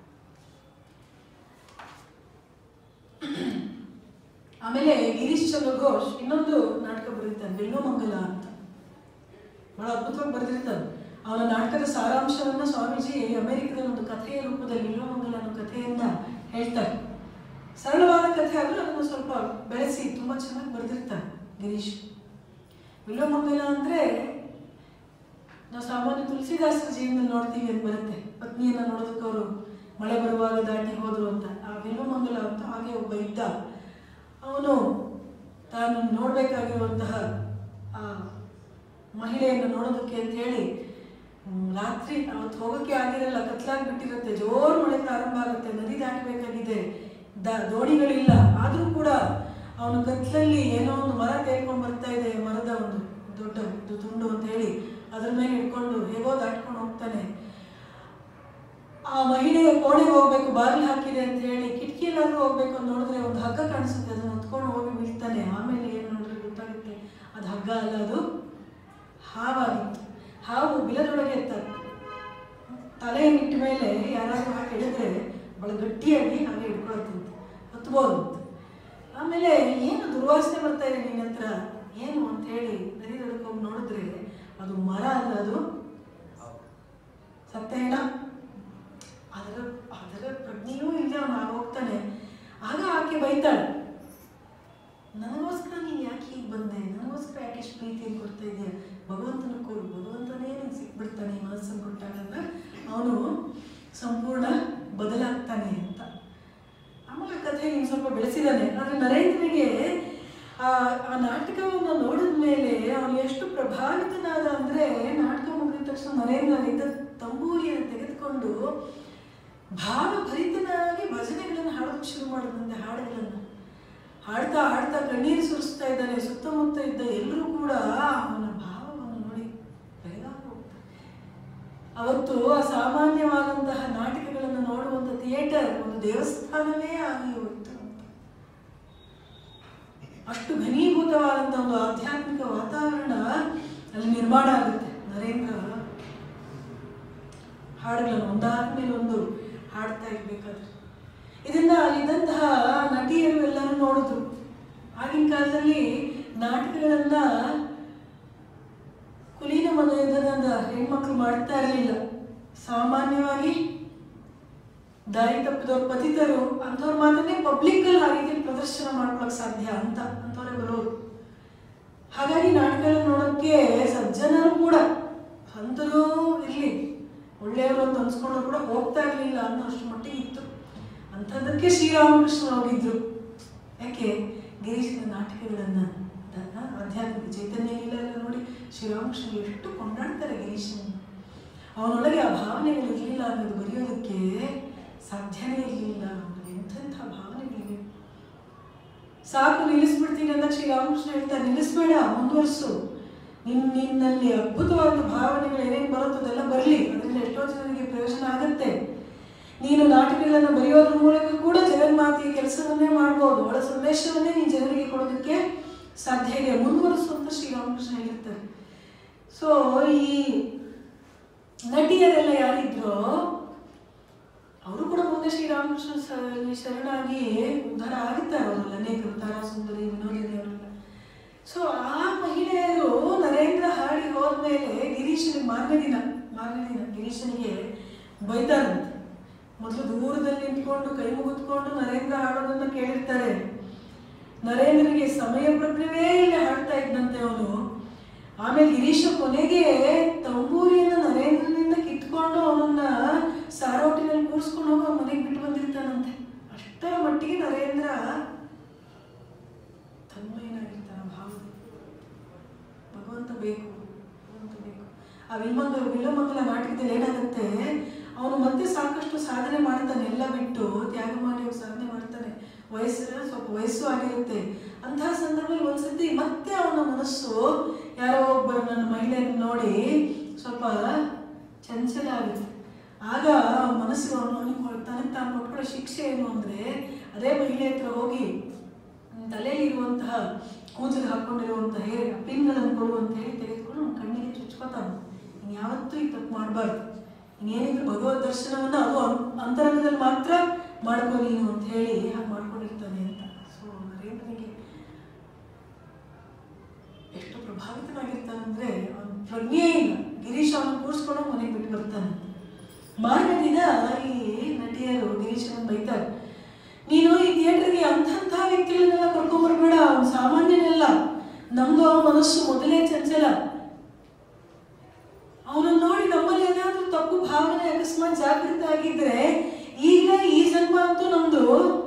ಆಮೇಲೆ ಗಿರೀಶ್ ಚಂದ್ರ ಘೋಷ್ ಇನ್ನೊಂದು ನಾಟಕ ಬರೀತಾನೆ ಬೆಲ್ಲೋಮಂಗಲ ಅಂತ ಬಹಳ ಅದ್ಭುತವಾಗಿ ಬರೆದಿರ್ತಾನೆ ಅವನ ನಾಟಕದ ಸಾರಾಂಶವನ್ನ ಸ್ವಾಮೀಜಿ ಅಮೆರಿಕದಲ್ಲಿ ಒಂದು ಕಥೆಯ ರೂಪದಲ್ಲಿ ಬೆಲ್ಲೋಮಂಗಲ ಅನ್ನೋ ಕಥೆಯನ್ನ ಹೇಳ್ತಾರೆ ಸರಳವಾದ ಕಥೆ ಆದ್ರೂ ಅದನ್ನು ಸ್ವಲ್ಪ ಬೆಳೆಸಿ ತುಂಬಾ ಚೆನ್ನಾಗಿ ಬರೆದಿರ್ತಾನೆ ಗಿರೀಶ್ ವಿಲೋಮಂಗಲ ಅಂದ್ರೆ ನಾವು ಸಾಮಾನ್ಯ ತುಳಸಿದಾಸರ ಜೀವನದಲ್ಲಿ ನೋಡ್ತೀವಿ ಅಂತ ಬರುತ್ತೆ ಪತ್ನಿಯನ್ನ ನೋಡೋದಕ್ಕೆ ಅವರು ಮಳೆ ಬರುವಾಗ ದಾಟಿ ಹೋದ್ರು ಅಂತ ಆ ವಿಲೋಮಂಗಲ ಅಂತ ಹಾಗೆ ಒಬ್ಬ ಇದ್ದ ಅವನು ತಾನು ನೋಡ್ಬೇಕಾಗಿರುವಂತಹ ಆ ಮಹಿಳೆಯನ್ನು ನೋಡೋದಕ್ಕೆ ಅಂತ ಹೇಳಿ ಹ್ಮ್, ರಾತ್ರಿ ಅವತ್ತು ಹೋಗೋಕ್ಕೆ ಆಗಿರಲ್ಲ ಕತ್ಲಾಗ್ಬಿಟ್ಟಿರುತ್ತೆ ಜೋರು ಮಳೆ ಪ್ರಾರಂಭ ಆಗುತ್ತೆ ನದಿ ದಾಟಬೇಕಾಗಿದೆ ದ ದೋಣಿಗಳಿಲ್ಲ ಆದರೂ ಕೂಡ ಅವನು ಕತ್ಲಲ್ಲಿ ಏನೋ ಒಂದು ಮರ ತೇಳ್ಕೊಂಡು ಬರ್ತಾ ಇದೆ ಮರದ ಒಂದು ದೊಡ್ಡ ಒಂದು ತುಂಡು ಅಂತ ಹೇಳಿ ಅದ್ರ ಮೇಲೆ ಇಟ್ಕೊಂಡು ಹೇಗೋ ದಾಟ್ಕೊಂಡು ಹೋಗ್ತಾನೆ ಆ ಮಹಿಳೆಯ ಕೋಣೆಗೆ ಹೋಗ್ಬೇಕು ಬಾಗಿಲು ಹಾಕಿದೆ ಅಂತ ಹೇಳಿ ಕಿಟಕಿಯಲ್ಲಾದ್ರೂ ಹೋಗ್ಬೇಕು ಅಂತ ನೋಡಿದ್ರೆ ಒಂದು ಹಗ್ಗ ಕಾಣಿಸುತ್ತೆ ಅದನ್ನ ಹೊತ್ಕೊಂಡು ಹೋಗಿ ಬೀಳ್ತಾನೆ ಆಮೇಲೆ ಏನು ನೋಡಿದ್ರೆ ಗೊತ್ತಾಗುತ್ತೆ ಅದು ಹಗ್ಗ ಅಲ್ಲ ಅದು ಹಾವಾಗಿತ್ತು ಹಾವು ಬಿಲದೊಳಗೆ ಎತ್ತಾರೆ ತಲೆಯನ್ನಿಟ್ಟ ಮೇಲೆ ಯಾರಾದ್ರೂ ಹಾಕಿ ಹಿಡಿದ್ರೆ ಬಹಳ ಗಟ್ಟಿಯಾಗಿ ಹಾಗೆ ಹಿಡ್ಕೊಳತ್ತಂತೆ ಹತ್ಬೋದು ಅಂತ. ಆಮೇಲೆ ಏನು ದುರ್ವಾಸನೆ ಬರ್ತಾ ಇದೆ ನಿನ್ನ ಹತ್ರ ಏನು ಅಂತ ಹೇಳಿ ನದಿ ದಡಕ್ಕೆ ಹೋಗಿ ನೋಡಿದ್ರೆ ಅದು ಮರ ಅಲ್ಲ ಅದು ಸತ್ಯೇನ ಅದರ ಅದರ ಪ್ರಜ್ಞೆಯೂ ಇಲ್ಲ ಅವನು ಆಗ ಹೋಗ್ತಾನೆ ಆಗ ಆಕೆ ಬೈತಾಳೆ ನನಗೋಸ್ಕರ ನೀನು ಯಾಕೆ ಹೀಗೆ ಬಂದೆ ನನಗೋಸ್ಕರ ಯಾಕೆ ಇಷ್ಟು ಪ್ರೀತಿಯನ್ನು ಕೊಡ್ತಾ ಇದೆಯಾ ಭಗವಂತನ ಕೋರು ಭಗವಂತನೇ ನೀನು ಸಿಕ್ಬಿಡ್ತಾನೆ ಈ ಮನಸ್ಸನ್ನು ಕೊಟ್ಟಾಗ ಅವನು ಸಂಪೂರ್ಣ ಬದಲಾಗ್ತಾನೆ ಅಂತ ಆಮೇಲೆ ಕಥೆ ನೀನು ಸ್ವಲ್ಪ ಬೆಳೆಸಿದ್ದಾನೆ ಆದರೆ ನರೇಂದ್ರನಿಗೆ ಆ ಆ ನಾಟಕವನ್ನು ನೋಡಿದ ಮೇಲೆ ಅವನು ಎಷ್ಟು ಪ್ರಭಾವಿತನಾದ ಅಂದರೆ ನಾಟಕ ಮುಗಿದ ತಕ್ಷಣ ನರೇಂದ್ರ ಇದ್ದ ತಂಬೂರಿಯನ್ನು ತೆಗೆದುಕೊಂಡು ಭಾವಭರಿತನಾಗಿ ಭಜನೆಗಳನ್ನು ಹಾಡೋಕೆ ಶುರು ಮಾಡಿದಂತೆ ಹಾಡುಗಳನ್ನು ಹಾಡ್ತಾ ಹಾಡ್ತಾ ಕಣ್ಣೀರು ಸುರಿಸ್ತಾ ಇದ್ದಾನೆ ಸುತ್ತಮುತ್ತ ಇದ್ದ ಎಲ್ಲರೂ ಕೂಡ ಅವನ ಭಾವವನ್ನು ನೋಡಿ ಬೆರಗಾಗಿ ಹೋಗ್ತಾರೆ ಅವತ್ತು ಅಸಾಮಾನ್ಯವಾದಂತಹ ನಾಟಕಗಳನ್ನು ನೋಡುವಂಥ ಥಿಯೇಟರ್ ಒಂದು ದೇವಸ್ಥಾನವೇ ಆಗಿ ಹೋಯಿತು ಅಂತ ಅಷ್ಟು ಘನೀಭೂತವಾದಂಥ ಒಂದು ಆಧ್ಯಾತ್ಮಿಕ ವಾತಾವರಣ ಅಲ್ಲಿ ನಿರ್ಮಾಣ ಆಗುತ್ತೆ ನರೇಂದ್ರ ಹಾಡುಗಳನ್ನು ಒಂದಾದ್ಮೇಲೆ ಒಂದು ಹಾಡ್ತಾ ಇರ್ಬೇಕಾದ್ರೆ ಇದನ್ನ ಅಲ್ಲಿದ್ದಂತಹ ನಟಿಯರು ಎಲ್ಲರೂ ನೋಡಿದ್ರು ಆಗಿನ ಕಾಲದಲ್ಲಿ ನಾಟಕಗಳನ್ನ ಕುಲೀನ ಮನೆಯಿಂದ ಹೆಣ್ಮಕ್ಳು ಮಾಡ್ತಾ ಇರಲಿಲ್ಲ ಸಾಮಾನ್ಯವಾಗಿ ದಾರಿ ತಪ್ಪಿದವ್ರು ಪತಿತರು ಅಂಥವ್ರು ಮಾತ್ರನೇ ಪಬ್ಲಿಕ್ ಅಲ್ಲಿ ಆ ರೀತಿ ಪ್ರದರ್ಶನ ಮಾಡ್ಕೊಳಕ್ ಸಾಧ್ಯ ಅಂತ ಅಂಥವ್ರೆ ಬರೋರು ಹಾಗಾಗಿ ನಾಟಕಗಳನ್ನ ನೋಡೋಕ್ಕೆ ಸಜ್ಜನರು ಕೂಡ ಸಂತರು ಇರಲಿ ಒಳ್ಳೆಯವರು ಅಂತ ಅನ್ಸ್ಕೊಂಡ್ರು ಕೂಡ ಹೋಗ್ತಾ ಇರಲಿಲ್ಲ ಅನ್ನೋ ಅಷ್ಟು ಮಟ್ಟಿಗೆ ಇತ್ತು ಅಂಥದ್ದಕ್ಕೆ ಶ್ರೀರಾಮಕೃಷ್ಣ ಹೋಗಿದ್ರು ಯಾಕೆ ಗಿರೀಶನ ನಾಟಕಗಳನ್ನ ದ- ಆಧ್ಯಾತ್ಮಿಕ ಚೈತನ್ಯ ಇಲ್ಲ ಎಲ್ಲ ನೋಡಿ ಶ್ರೀರಾಮಕೃಷ್ಣ ಎಷ್ಟು ಕೊಂಡಾಡ್ತಾರೆ ಗಿರೀಶನ ಅವನೊಳಗೆ ಆ ಭಾವನೆಗಳು ಇರಲಿಲ್ಲ ಅನ್ನೋದು ಬರೆಯೋದಕ್ಕೆ ಸಾಧ್ಯನೇ ಇರಲಿಲ್ಲ ಅವನಿಗೆ ಎಂಥೆಂಥ ಭಾವನೆಗಳಿವೆ ಸಾಕು ನಿಲ್ಲಿಸ್ಬಿಡ್ತೀನಿ ಅಂತ ಶ್ರೀರಾಮಕೃಷ್ಣ ಹೇಳ್ತಾರೆ ನಿಲ್ಲಿಸ್ಬೇಡ ಮುಂದುವರ್ಸು ನಿನ್ ನಿನ್ನಲ್ಲಿ ಅದ್ಭುತವಾದ ಭಾವನೆಗಳು ಏನೇನು ಬರುತ್ತೋ ಅದೆಲ್ಲ ಬರಲಿ ಅದರಿಂದ ಎಷ್ಟೋ ಜನರಿಗೆ ಪ್ರಯೋಜನ ಆಗುತ್ತೆ ನೀನು ನಾಟಕಗಳನ್ನು ಬರೆಯೋದ್ರ ಮೂಲಕ ಕೂಡ ಜಗನ್ಮಾತೆಯ ಕೆಲಸವನ್ನೇ ಮಾಡ್ಬೋದು ಒಳ ಸಂದೇಶವನ್ನೇ ನೀನು ಜನರಿಗೆ ಕೊಡೋದಕ್ಕೆ ಸಾಧ್ಯ ಇದೆ ಮುಂದುವರಿಸು ಅಂತ ಶ್ರೀರಾಮಕೃಷ್ಣ ಹೇಳಿರ್ತಾರೆ ಸೊ ಈ ನಟಿಯರೆಲ್ಲ ಯಾರಿದ್ರೋ ಅವರು ಕೂಡ ಮುಂದೆ ಶ್ರೀರಾಮಕೃಷ್ಣ ಸ- ಶರಣಾಗಿ ಉದ್ಧಾರ ಆಗುತ್ತಾರೆ ಅವರೆಲ್ಲ ಅನೇಕರು ತಾರಾ ಸುಂದರಿ ವಿನೋದಿನಿ ಅವರೆಲ್ಲ ಸೊ ಆ ಮಹಿಳೆಯರು ನರೇಂದ್ರ ಹಾಡಿ ಹೋದ್ಮೇಲೆ ಗಿರೀಶನಿಗೆ ಮಾರನೇ ದಿನ ಮಾರನೇ ದಿನ ಗಿರೀಶನಿಗೆ ಬೈತಾರಂತೆ ಮೊದಲು ದೂರದಲ್ಲಿ ನಿಂತ್ಕೊಂಡು ಕೈ ಮುಗಿದ್ಕೊಂಡು ನರೇಂದ್ರ ಹಾಡೋದನ್ನ ಕೇಳಿರ್ತಾರೆ ನರೇಂದ್ರನಿಗೆ ಸಮಯ ಪ್ರಜ್ಞೆವೇ ಇಲ್ಲ ಹಾಡ್ತಾ ಇದ್ದಂತೆ ಅವನು ಆಮೇಲೆ ಗಿರೀಶ ಕೊನೆಗೆ ತಂಬೂರಿಯನ್ನ ನರೇಂದ್ರನಿಂದ ಕಿತ್ಕೊಂಡು ಅವನನ್ನ ಸಾರೋಟಿನಲ್ಲಿ ಕೂರಿಸ್ಕೊಂಡು ಹೋಗಿ ಅವ್ನ ಮನೆಗೆ ಬಿಟ್ಟು ಬಂದಿರ್ತಾನಂತೆ ಅಷ್ಟರ ಮಟ್ಟಿಗೆ ನರೇಂದ್ರ ತನ್ಮಯನಾಗಿರ್ತಾನ ಭಾವ ಭಗವಂತ ಬೇಕು ಭಗವಂತ ಬೇಕು ಆ ವಿಲ್ಮಂಗಲ ವಿಲಮಂಗಲ ನಾಟಕದಲ್ಲಿ ಏನಾಗುತ್ತೆ ಅವನು ಮತ್ತೆ ಸಾಕಷ್ಟು ಸಾಧನೆ ಮಾಡ್ತಾನೆ ಎಲ್ಲ ಬಿಟ್ಟು ತ್ಯಾಗ ಮಾಡಿ ಅವ್ನು ಸಾಧನೆ ಮಾಡ್ತಾನೆ ವಯಸ್ಸಿನ ಸ್ವಲ್ಪ ವಯಸ್ಸು ಆಗಿರುತ್ತೆ ಅಂತಹ ಸಂದರ್ಭದಲ್ಲಿ ಒಂದ್ಸತಿ ಮತ್ತೆ ಅವನ ಮನಸ್ಸು ಯಾರೋ ಒಬ್ಬರು ನನ್ನ ಮಹಿಳೆಯನ್ನು ನೋಡಿ ಸ್ವಲ್ಪ ಚಂಚಲ ಆಗುತ್ತೆ ಆಗ ಅವನ ಮನಸ್ಸಿಗೆ ಅವನು ಅವನಿಗೆ ತನಗೆ ತಾನು ಕೊಟ್ಕೊಳ್ಳೋ ಶಿಕ್ಷೆ ಏನು ಅಂದರೆ ಅದೇ ಮಹಿಳೆ ಹತ್ರ ಹೋಗಿ ತಲೆಯಲ್ಲಿರುವಂತಹ ಕೂದಲು ಹಾಕೊಂಡಿರುವಂತಹ ಹೇರ್ ಪಿನ್ಗಳನ್ನು ಕೊಡು ಅಂತ ಹೇಳಿ ತೆಗೆದುಕೊಂಡು ಅವ್ನ ಕಣ್ಣಿಗೆ ಚುಚ್ಕೋತಾನೆ ನೀನು ಯಾವತ್ತೂ ಈ ತಪ್ಪು ಮಾಡಬಾರ್ದು ಇನ್ನೇನಿದ್ರು ಭಗವದ್ ದರ್ಶನವನ್ನ ಅದು ಅಂ- ಅಂತರಂಗದಲ್ಲಿ ಮಾತ್ರ ಮಾಡ್ಕೊ ನೀನು ಅಂತ ಹೇಳಿ ಹಾಗೆ ಮಾಡ್ಕೊಂಡಿರ್ತಾನೆ ಅಂತ ಸೊ ನರೇಂದ್ರನಿಗೆ ಎಷ್ಟು ಪ್ರಭಾವಿತನಾಗಿರ್ತಾನೆ ಅಂದ್ರೆ ಅವನ ಪ್ರಜ್ಞೆ ಇಲ್ಲ ಗಿರೀಶ್ ಅವನ ಕೂರಿಸ್ಕೊಂಡು ಮನೆಗೆ ಬಿಟ್ಟು ಬರ್ತಾನೆ ಮಾರನೇ ದಿನ ಈ ನಟಿಯರು ಗಿರೀಶನ ಬೈತಾರೆ ನೀನು ಈ ಥಿಯೇಟರ್ಗೆ ಅಂಥಂಥ ವ್ಯಕ್ತಿಗಳನ್ನೆಲ್ಲ ಕರ್ಕೊಂಬರ್ಬೇಡ ಅವ್ನು ಸಾಮಾನ್ಯನೆಲ್ಲ ನಮ್ದು ಅವನ ಮನಸ್ಸು ಮೊದಲೇ ಚಂಚಲ ಅವನನ್ನು ನೋಡಿ ನಮ್ಮಲ್ಲಿ ಏನಾದ್ರೂ ತಪ್ಪು ಭಾವನೆ ಅಕಸ್ಮಾತ್ ಜಾಗೃತ ಆಗಿದ್ರೆ ಈಗಲೇ ಈ ಜನ್ಮ ಅಂತೂ ನಮ್ದು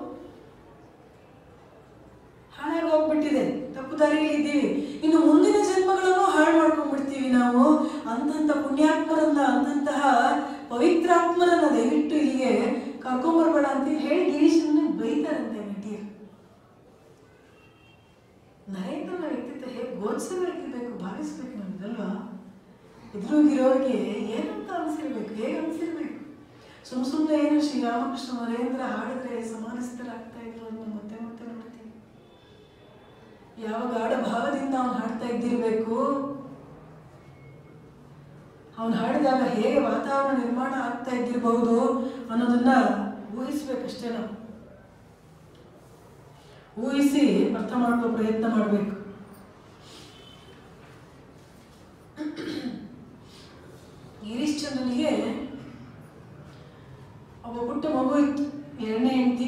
ಹಾಳಾಗಿ ಹೋಗ್ಬಿಟ್ಟಿದೆ ತಪ್ಪು ದಾರಿಯಲ್ಲಿ ಇದ್ದೀವಿ ಇನ್ನು ಮುಂದಿನ ಜನ್ಮಗಳನ್ನು ಹಾಳು ಮಾಡ್ಕೊಂಡ್ಬಿಡ್ತೀವಿ ನಾವು ಅಂತಂತ ಪುಣ್ಯಾತ್ಮರನ್ನ ಅಂತಂತಹ ಪವಿತ್ರಾತ್ಮರನ್ನ ದಯವಿಟ್ಟು ಇಲ್ಲಿಗೆ ಕರ್ಕೊಂಬರ್ಬೇಡ ಅಂತ ಹೇಳಿ ಗಿರೀಶನ್ನ ಬೈತಾರಂತೆ ನಟಿಯರು ನರೇಂದ್ರನ ವ್ಯಕ್ತಿತ್ವ ಹೇಗೆ ಗೋಚರವಾಗಿರ್ಬೇಕು ಭಾವಿಸ್ಬೇಕು ನಮ್ದಲ್ವಾ ಎದುರುಗಿರೋರಿಗೆ ಏನಂತ ಅನ್ಸಿರ್ಬೇಕು ಹೇಗೆ ಅನ್ಸಿರ್ಬೇಕು ಸುಮ್ ಸುಮ್ಮನೆ ಏನು ಶ್ರೀರಾಮಕೃಷ್ಣ ನರೇಂದ್ರ ಹಾಡಿದ್ರೆ ಸಮಾನಸ್ಥರಾಗ್ತಾ ಇದ್ರು ಅಂತ ಮತ್ತೆ ಮತ್ತೆ ನೋಡ್ತೀವಿ ಯಾವ ಗಾಢ ಭಾವದಿಂದ ಅವನು ಹಾಡ್ತಾ ಇದ್ದಿರ್ಬೇಕು ಅವನು ಹಾಡಿದಾಗ ಹೇಗೆ ವಾತಾವರಣ ನಿರ್ಮಾಣ ಆಗ್ತಾ ಇದ್ದಿರಬಹುದು ಅನ್ನೋದನ್ನ ಊಹಿಸ್ಬೇಕಷ್ಟೇ ನಾವು ಊಹಿಸಿ ಅರ್ಥ ಮಾಡುವ ಪ್ರಯತ್ನ ಮಾಡಬೇಕು ಗಿರೀಶ್ ಚಂದ್ರನಿಗೆ ಒಬ್ಬ ಪುಟ್ಟ ಮಗು ಇತ್ತು ಎರಡನೇ ಹೆಂಡತಿ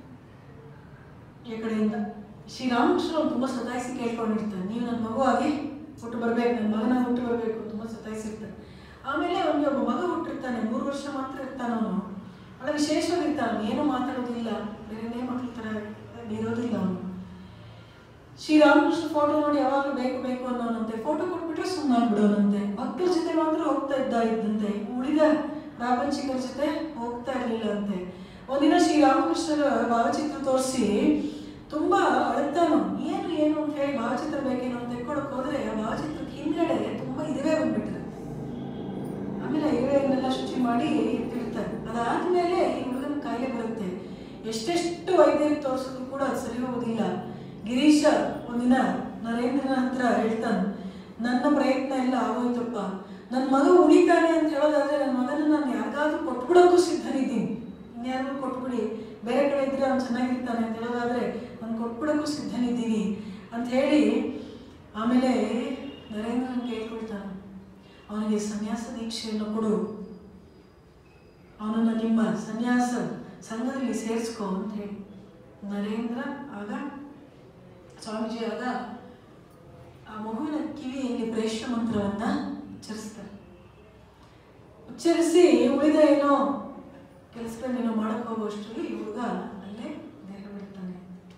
ಈ ಕಡೆಯಿಂದ ಶ್ರೀರಾಮಕೃಷ್ಣ ಅವ್ನು ತುಂಬ ಸತಾಯಿಸಿ ಕೇಳ್ಕೊಂಡಿರ್ತಾನೆ ನೀವು ನನ್ನ ಮಗು ಆಗಿ ಹುಟ್ಟು ಬರ್ಬೇಕು ನನ್ನ ಮಗನ ಹುಟ್ಟು ಬರಬೇಕು ತುಂಬ ಸತಾಯಿಸಿರ್ತಾನೆ ಆಮೇಲೆ ಅವನಿಗೆ ಒಬ್ಬ ಮಗ ಹುಟ್ಟಿರ್ತಾನೆ ಮೂರು ವರ್ಷ ಮಾತ್ರ ಇರ್ತಾನೆ ಅವನು ಒಳ್ಳೆ ವಿಶೇಷವಾಗಿರ್ತಾನೆ ಅವನು ಏನೂ ಮಾತಾಡೋದಿಲ್ಲ ಬೇರೆನೇ ಮಕ್ಳ ಥರ ಇರೋದಿಲ್ಲ ಅವನು ಶ್ರೀರಾಮಕೃಷ್ಣ ಫೋಟೋ ನೋಡಿ ಯಾವಾಗಲೂ ಬೇಕು ಬೇಕು ಅನ್ನೋನಂತೆ ಫೋಟೋ ಕೊಟ್ಬಿಟ್ರೆ ಸುಮ್ಮನಾಗ್ಬಿಡೋನಂತೆ ಭಕ್ತರ ಜೊತೆ ಮಾತ್ರ ಹೋಗ್ತಾ ಇದ್ದ ಇದ್ದಂತೆ ಉಳಿದ ಪ್ರಾಪಂಚಿಕರ ಜೊತೆ ಹೋಗ್ತಾ ಇರಲಿಲ್ಲ ಅಂತೆ ಒಂದಿನ ಶ್ರೀರಾಮಕೃಷ್ಣರ ಭಾವಚಿತ್ರ ತೋರಿಸಿ ತುಂಬಾ ಅಳ್ತಾನು ಏನು ಏನು ಅಂತ ಹೇಳಿ ಭಾವಚಿತ್ರ ಬೇಕೇನೋ ಅಂತ ತೆಕ್ಕೊಳಕ್ ಹೋದ್ರೆ ಆ ಭಾವಚಿತ್ರಕ್ಕೆ ಹಿಂದ್ಗಡೆ ತುಂಬಾ ಇರುವೆ ಬಂದ್ಬಿಟ್ಟಿದೆ ಆಮೇಲೆ ಇರುವೆಯನ್ನೆಲ್ಲ ಶುಚಿ ಮಾಡಿ ಇಟ್ಟಿರ್ತಾರೆ ಅದಾದ್ಮೇಲೆ ಈ ಹುಡುಗನ ಕಾಯಿಲೆ ಬರುತ್ತೆ ಎಷ್ಟೆಷ್ಟು ವೈದ್ಯರಿಗೆ ತೋರಿಸಿದ್ರು ಕೂಡ ಅದು ಸರಿ ಹೋಗೋದಿಲ್ಲ ಗಿರೀಶ ಒಂದಿನ ನರೇಂದ್ರನ ಹತ್ರ ಹೇಳ್ತಾನೆ ನನ್ನ ಪ್ರಯತ್ನ ಎಲ್ಲ ಆಗೋಯ್ತಪ್ಪ ನನ್ನ ಮಗ ಉಳಿತಾನೆ ಅಂತ ಹೇಳೋದಾದ್ರೆ ನನ್ನ ಮಗನ ನಾನು ಯಾರಿಗಾದ್ರೂ ಕೊಟ್ಬಿಡೋಕ್ಕೂ ಸಿದ್ಧನಿದ್ದೀನಿ ಇನ್ಯಾರಿಗೂ ಕೊಟ್ಬಿಡಿ ಬೇರೆ ಕಡೆ ಇದ್ರೆ ಅವ್ನು ಚೆನ್ನಾಗಿರ್ತಾನೆ ಅಂತ ಹೇಳೋದಾದ್ರೆ ನಾನು ಕೊಟ್ಬಿಡೋಕ್ಕೂ ಸಿದ್ಧನಿದ್ದೀನಿ ಅಂತ ಹೇಳಿ ಆಮೇಲೆ ನರೇಂದ್ರನ್ ಕೇಳ್ಕೊಳ್ತಾನೆ ಅವನಿಗೆ ಸನ್ಯಾಸ ದೀಕ್ಷೆಯನ್ನು ಕೊಡು ಅವನನ್ನು ನಿಮ್ಮ ಸನ್ಯಾಸ ಸಂಘದಲ್ಲಿ ಸೇರಿಸ್ಕೊ ಅಂತ ಹೇಳಿ ನರೇಂದ್ರ ಆಗ ಸ್ವಾಮೀಜಿ ಆಗ ಆ ಮಗುವಿನ ಕಿವಿಯಲ್ಲಿ ಪ್ರೇಷ್ಠ ಮಂತ್ರವನ್ನ ಉಚ್ಚರಿಸ್ತಾರೆ ಉಚ್ಚರಿಸಿ ಉಳಿದ ಏನೋ ಕೆಲಸಗಳನ್ನೇನೋ ಮಾಡಕ್ ಹೋಗುವಷ್ಟರಲ್ಲಿ ಈ ಹುಡುಗ ಅಲ್ಲೇ ದೇಹ ಬಿಡ್ತಾನೆ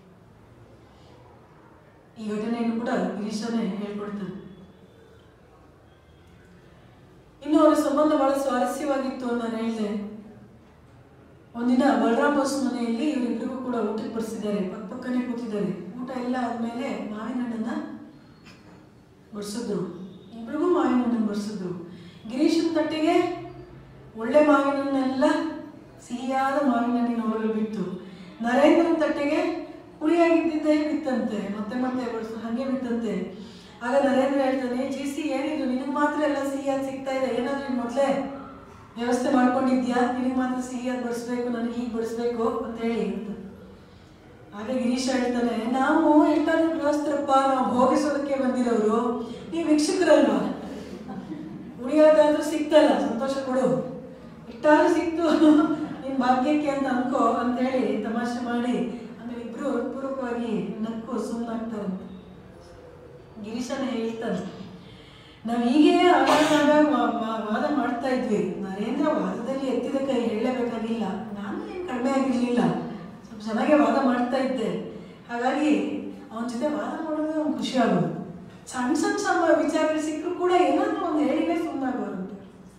ಈ ಘಟನೆಯನ್ನು ಕೂಡ ಗಿರೀಶನೇ ಹೇಳ್ಕೊಡ್ತಾನೆ ಇನ್ನು ಅವರ ಸಂಬಂಧ ಬಹಳ ಸ್ವಾರಸ್ಯವಾಗಿತ್ತು ಅಂತ ನಾನು ಹೇಳಿದೆ ಒಂದಿನ ಬಲರಾಮ್ ಬಾಸ್ ಮನೆಯಲ್ಲಿ ಇವರಿಬ್ಬರಿಗೂ ಕೂಡ ಊಟಕ್ಕೆ ಬಡಿಸಿದ್ದಾರೆ ಪಕ್ಕ ಪಕ್ಕನೆ ಕೂತಿದ್ದಾರೆ ಊಟ ಎಲ್ಲ ಆದ್ಮೇಲೆ ಮಾವಿನ ಹಣ್ಣನ್ನ ಬಡಿಸಿದ್ರು ಇಬ್ರಿಗೂ ಮಾವಿನ ಹಣ್ಣನ್ನು ಬಡಿಸಿದ್ರು ಗಿರೀಶನ್ ತಟ್ಟೆಗೆ ಒಳ್ಳೆ ಮಾವಿನ ಹಣ್ಣೆಲ್ಲ ಸಿಹಿಯಾದ ಮಾವಿನ ಹಣ್ಣಿನ ಒಳಗೆ ಬಿತ್ತು ನರೇಂದ್ರನ ತಟ್ಟೆಗೆ ಹುಳಿಯಾಗಿದ್ದಿದ್ದೇ ಬಿತ್ತಂತೆ ಮತ್ತೆ ಮತ್ತೆ ಬಡಿಸು ಹಾಗೆ ಬಿತ್ತಂತೆ ಆಗ ನರೇಂದ್ರ ಹೇಳ್ತಾನೆ ಜಿ ಸಿ ಏನಿದು ನಿನಗೆ ಮಾತ್ರ ಎಲ್ಲ ಸಿಹಿಯಾಗಿ ಸಿಗ್ತಾ ಇದೆ ಏನಾದ್ರೂ ಮೊದಲೇ ವ್ಯವಸ್ಥೆ ಮಾಡ್ಕೊಂಡಿದ್ಯಾ ನಿನಗೆ ಮಾತ್ರ ಸಿಹಿಯಾಗಿ ಬಡಿಸ್ಬೇಕು ನನಗೆ ಹೀಗೆ ಬಡಿಸ್ಬೇಕು ಅಂತ ಹೇಳಿ ಅಂತ ಆಗ ಗಿರೀಶ ಹೇಳ್ತಾನೆ ನಾವು ಎಷ್ಟಾದ್ರೂ ಗೃಹಸ್ಥರಪ್ಪ ನಾವು ಭೋಗಿಸೋದಕ್ಕೆ ಬಂದಿರೋರು ನೀವು ಭಿಕ್ಷುಕರಲ್ವಾ ಉಳಿಯೋದಾದ್ರೂ ಸಿಕ್ತಲ್ಲ ಸಂತೋಷ ಕೊಡು ಇಷ್ಟಾದ್ರೂ ಸಿಕ್ತು ನಿನ್ ಭಾಗ್ಯಕ್ಕೆ ಅಂತ ಅನ್ಕೋ ಅಂತ ಹೇಳಿ ತಮಾಷೆ ಮಾಡಿ ಆಮೇಲೆ ಇಬ್ರು ಪೂರ್ವಕವಾಗಿ ನಕ್ಕು ಸುಮ್ಮನಾಗ್ತಾರಂತೆ ಗಿರೀಶನೇ ಹೇಳ್ತಾನೆ ನಾವು ಹೀಗೆ ಆಗಾಗ ವಾ- ವಾ- ವಾದ ಮಾಡ್ತಾ ಇದ್ವಿ ನರೇಂದ್ರ ವಾದದಲ್ಲಿ ಎತ್ತಿದ ಕೈ ಹೇಳಲೇಬೇಕಾಗಿಲ್ಲ ನಾನು ಏನು ಕಡಿಮೆ ಆಗಿರ್ಲಿಲ್ಲ ಸ್ವಲ್ಪ ಚೆನ್ನಾಗೆ ವಾದ ಮಾಡ್ತಾ ಇದ್ದೆ ಹಾಗಾಗಿ ಅವನ ಜೊತೆ ವಾದ ಮಾಡೋದು ಅವ್ನು ಖುಷಿ ಆಗೋದು ಸಣ್ಣ ಸಣ್ಣ ಸಣ್ಣ ವಿಚಾರಗಳು ಸಿಕ್ಕರು ಕೂಡ ಏನಾದ್ರೂ ಒಂದು ಹೇಳಿನೇ ಸುಮ್ಮನಾಗೋರಂತೆ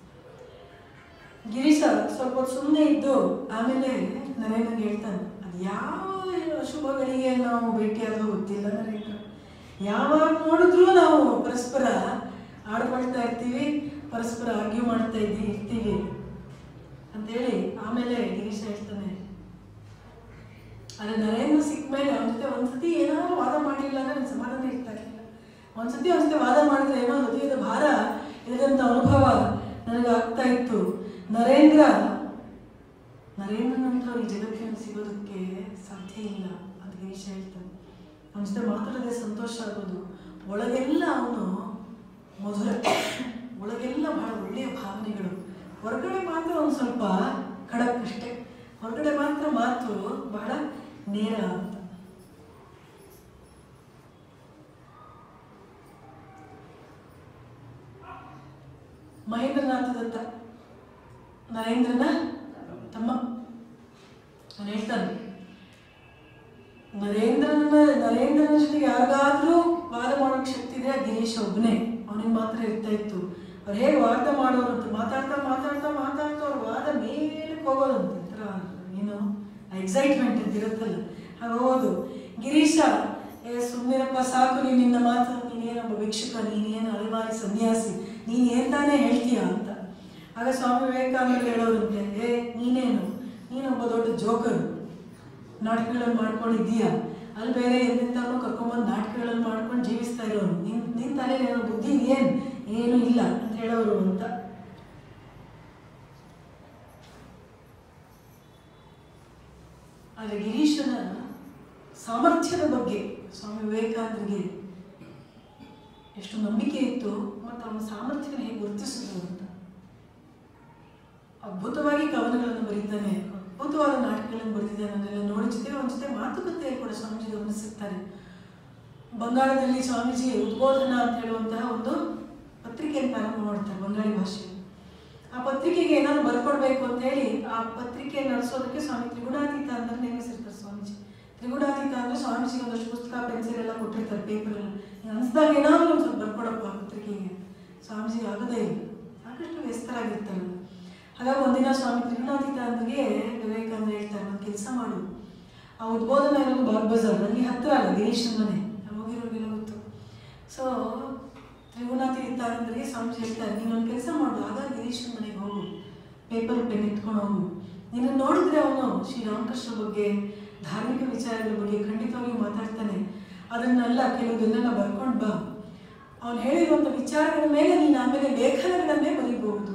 ಗಿರೀಶ ಸ್ವಲ್ಪ ಹೊತ್ತು ಸುಮ್ಮನೆ ಇದ್ದು ಆಮೇಲೆ ನರೇಂದ್ರಗೆ ಹೇಳ್ತಾನೆ ಅದು ಯಾವ ಶುಭಗಳಿಗೆ ನಾವು ಭೇಟಿಯಾದೋ ಗೊತ್ತಿಲ್ಲ ನರೇಂದ್ರ ಯಾವಾಗ ನೋಡಿದ್ರೂ ನಾವು ಪರಸ್ಪರ ಆಡ್ಕೊಳ್ತಾ ಇರ್ತೀವಿ ಪರಸ್ಪರ ಆರ್ಗ್ಯೂ ಮಾಡ್ತಾ ಇದ್ವಿ ಇರ್ತೀವಿ ಅಂತೇಳಿ ಆಮೇಲೆ ಗಿರೀಶ ಹೇಳ್ತಾನೆ ಆದ್ರೆ ನರೇಂದ್ರ ಸಿಕ್ಕ ಮೇಲೆ ಅವನ ಜೊತೆ ಒಂದ್ಸತಿ ಏನಾದ್ರು ವಾದ ಮಾಡಿಲ್ಲ ಅಂದ್ರೆ ನನ್ಗೆ ಸಮಾಧಾನ ಇರ್ತಾ ಇರಲಿಲ್ಲ ಒಂದ್ಸತಿ ಅವನ ಜೊತೆ ವಾದ ಮಾಡಿದ್ರೆ ಏನೋ ಹೃದಯದ ಭಾರ ಇಲ್ಲದಂತ ಅನುಭವ ನನಗೆ ಆಗ್ತಾ ಇತ್ತು ನರೇಂದ್ರ ನರೇಂದ್ರನಂತರ ಈ ಜಗತ್ತಿನಲ್ಲಿ ಸಿಗೋದಕ್ಕೆ ಸಾಧ್ಯ ಇಲ್ಲ ಅಂತ ಗಿರೀಶ ಹೇಳ್ತಾನೆ ಅವನ ಜೊತೆ ಮಾತಾಡೋದೇ ಸಂತೋಷ ಆಗೋದು ಒಳಗೆಲ್ಲ ಅವನು ಮಧುರ ಒಳಗೆಲ್ಲ ಬಹಳ ಒಳ್ಳೆಯ ಭಾವನೆಗಳು ಹೊರಗಡೆ ಮಾತ್ರ ಒಂದು ಸ್ವಲ್ಪ ಖಡಕ್ ಅಷ್ಟೇ ಹೊರಗಡೆ ಮಾತ್ರ ಮಾತು ಬಹಳ ನೇರ ಅಂತ ಮಹೇಂದ್ರನಾಥ ದತ್ತ ನರೇಂದ್ರನ ತಮ್ಮ ಅವನು ಹೇಳ್ತಾನೆ ನರೇಂದ್ರನ ನರೇಂದ್ರನ ಜೊತೆಗೆ ಯಾರಿಗಾದ್ರೂ ವಾದ ಮಾಡೋಕೆ ಶಕ್ತಿ ಇದೆ ಆ ಗಿರೀಶ್ ಒಬ್ಬನೇ ಅವನಿಗೆ ಮಾತ್ರ ಇರ್ತಾ ಇತ್ತು ಅವ್ರು ಹೇಗೆ ವಾದ ಮಾಡೋರಂತ ಮಾತಾಡ್ತಾ ಮಾತಾಡ್ತಾ ಮಾತಾಡ್ತಾ ಅವ್ರ ವಾದ ಮೇಲಕ್ಕೆ ಹೋಗೋದಂತ ಒಂಥರ ಏನು ಎಕ್ಸೈಟ್ಮೆಂಟ್ ಇದಿರುತ್ತಲ್ಲ ಹಾಗೆ ಹೋಗೋದು ಗಿರೀಶ ಏ ಸುಮ್ಮನಿರಪ್ಪ ಸಾಕು ನೀನು ನಿನ್ನ ಮಾತು ನೀನೇನೊಬ್ಬ ಭಿಕ್ಷುಕ ನೀನೇನು ಅಲೆಮಾರಿ ಸನ್ಯಾಸಿ ನೀನು ಏನ್ ತಾನೇ ಹೇಳ್ತೀಯ ಅಂತ ಆಗ ಸ್ವಾಮಿ ವಿವೇಕಾನಂದ ಹೇಳೋರಂತೆ ಏ ನೀನೇನು ನೀನೊಬ್ಬ ದೊಡ್ಡ ಜೋಕರು ನಾಟಕಗಳನ್ನು ಮಾಡ್ಕೊಂಡಿದ್ದೀಯ ಅಲ್ಲಿ ಬೇರೆ ಎಂತೆಂಥವ್ರನ್ನೋ ಕರ್ಕೊಂಬಂದು ನಾಟಕಗಳನ್ನು ಮಾಡ್ಕೊಂಡು ಜೀವಿಸ್ತಾ ಇರೋನು ನಿನ್ ನಿನ್ ತಲೆಯಲ್ಲಿ ಏನೋ ಬುದ್ಧಿ ಏನು ಏನು ಇಲ್ಲ ಅಂತ ಹೇಳೋರು ಅಂತ ಆದರೆ ಗಿರೀಶನ ಸಾಮರ್ಥ್ಯದ ಬಗ್ಗೆ ಸ್ವಾಮಿ ವಿವೇಕಾನಂದರಿಗೆ ಎಷ್ಟು ನಂಬಿಕೆ ಇತ್ತು ಮತ್ತು ಅವನ ಸಾಮರ್ಥ್ಯವನ್ನು ಹೇಗೆ ಗುರುತಿಸಿದ್ರು ಅಂತ ಅದ್ಭುತವಾಗಿ ಕವನಗಳನ್ನು ಬರೀತಾನೆ ಅದ್ಭುತವಾದ ನಾಟಕಗಳನ್ನು ಬರೆದಿದ್ದಾನೆ ಅದನ್ನೆಲ್ಲ ನೋಡಿ ಜೊತೆ ಅವನ ಜೊತೆ ಮಾತುಕತೆ ಕೂಡ ಸ್ವಾಮೀಜಿ ಗಮನಿಸುತ್ತಾರೆ ಬಂಗಾಳದಲ್ಲಿ ಸ್ವಾಮೀಜಿ ಉದ್ಬೋಧನ ಅಂತ ಹೇಳುವಂತಹ ಒಂದು ಪತ್ರಿಕೆಯನ್ನು ಪ್ರಾರಂಭ ಮಾಡ್ತಾರೆ ಬಂಗಾಳಿ ಭಾಷೆ ಆ ಪತ್ರಿಕೆಗೆ ಏನಾದ್ರು ಬರ್ಕೊಡ್ಬೇಕು ಅಂತ ಹೇಳಿ ಆ ಪತ್ರಿಕೆ ನಡೆಸೋದಕ್ಕೆ ಸ್ವಾಮಿ ತ್ರಿಗುಣಾತೀತ ಅಂತ ನೇಮಿಸಿರ್ತಾರೆ ಸ್ವಾಮೀಜಿ ತ್ರಿಗುಣಾತೀತ ಅಂದ್ರೆ ಸ್ವಾಮೀಜಿಗೆ ಒಂದಷ್ಟು ಪುಸ್ತಕ ಪೆನ್ಸಿಲ್ ಎಲ್ಲ ಕೊಟ್ಟಿರ್ತಾರೆ ಆದಾಗ ಏನಾದರೂ ಒಂದು ಸ್ವಲ್ಪ ಬರ್ಕೊಡಪ್ಪ ಪತ್ರಿಕೆಗೆ ಸ್ವಾಮೀಜಿ ಆಗದೇ ಇಲ್ಲ ಸಾಕಷ್ಟು ವ್ಯಸ್ತರಾಗಿರ್ತಾರೆ ಹಾಗಾಗಿ ಒಂದಿನ ಸ್ವಾಮಿ ತ್ರಿಗುಣಾತೀತಾಂದ್ರಿಗೆ ವಿವೇಕಾನಂದ ಹೇಳ್ತಾರೆ ಒಂದು ಕೆಲಸ ಮಾಡು ಆ ಉದ್ಬೋಧನೆ ಇರೋದು ಬಾಗ್ ಬಜಾರ್ ನನಗೆ ಹತ್ತಿರ ಅಲ್ಲ ಗಿರೀಶನ್ ಮನೆ ಅಲ್ಲಿ ಹೋಗಿರೋರಿಗೆಲ್ಲ ಗೊತ್ತು ಸೊ ತ್ರಿಗುಣಾತೀತಾನಂದರಿಗೆ ಸ್ವಾಮೀಜಿ ಹೇಳ್ತಾರೆ ನೀನು ಒಂದು ಕೆಲಸ ಮಾಡು ಆಗ ಗಿರೀಶನ್ ಮನೆಗೆ ಹೋಗು ಪೇಪರ್ ಪೆನ್ ಎತ್ಕೊಂಡು ಹೋಗು ನಿನ್ನ ನೋಡಿದ್ರೆ ಅವನು ಶ್ರೀರಾಮಕೃಷ್ಣ ಬಗ್ಗೆ ಧಾರ್ಮಿಕ ವಿಚಾರಗಳ ಬಗ್ಗೆ ಖಂಡಿತವಾಗಿ ಮಾತಾಡ್ತಾನೆ ಅದನ್ನೆಲ್ಲ ಕೆಲವುದನ್ನೆಲ್ಲ ಬರ್ಕೊಂಡು ಬಾ ಅವನು ಹೇಳಿರುವಂಥ ವಿಚಾರಗಳ ಮೇಲೆ ನೀನು ಆಮೇಲೆ ಲೇಖನಗಳನ್ನೇ ಬರೀಬಹುದು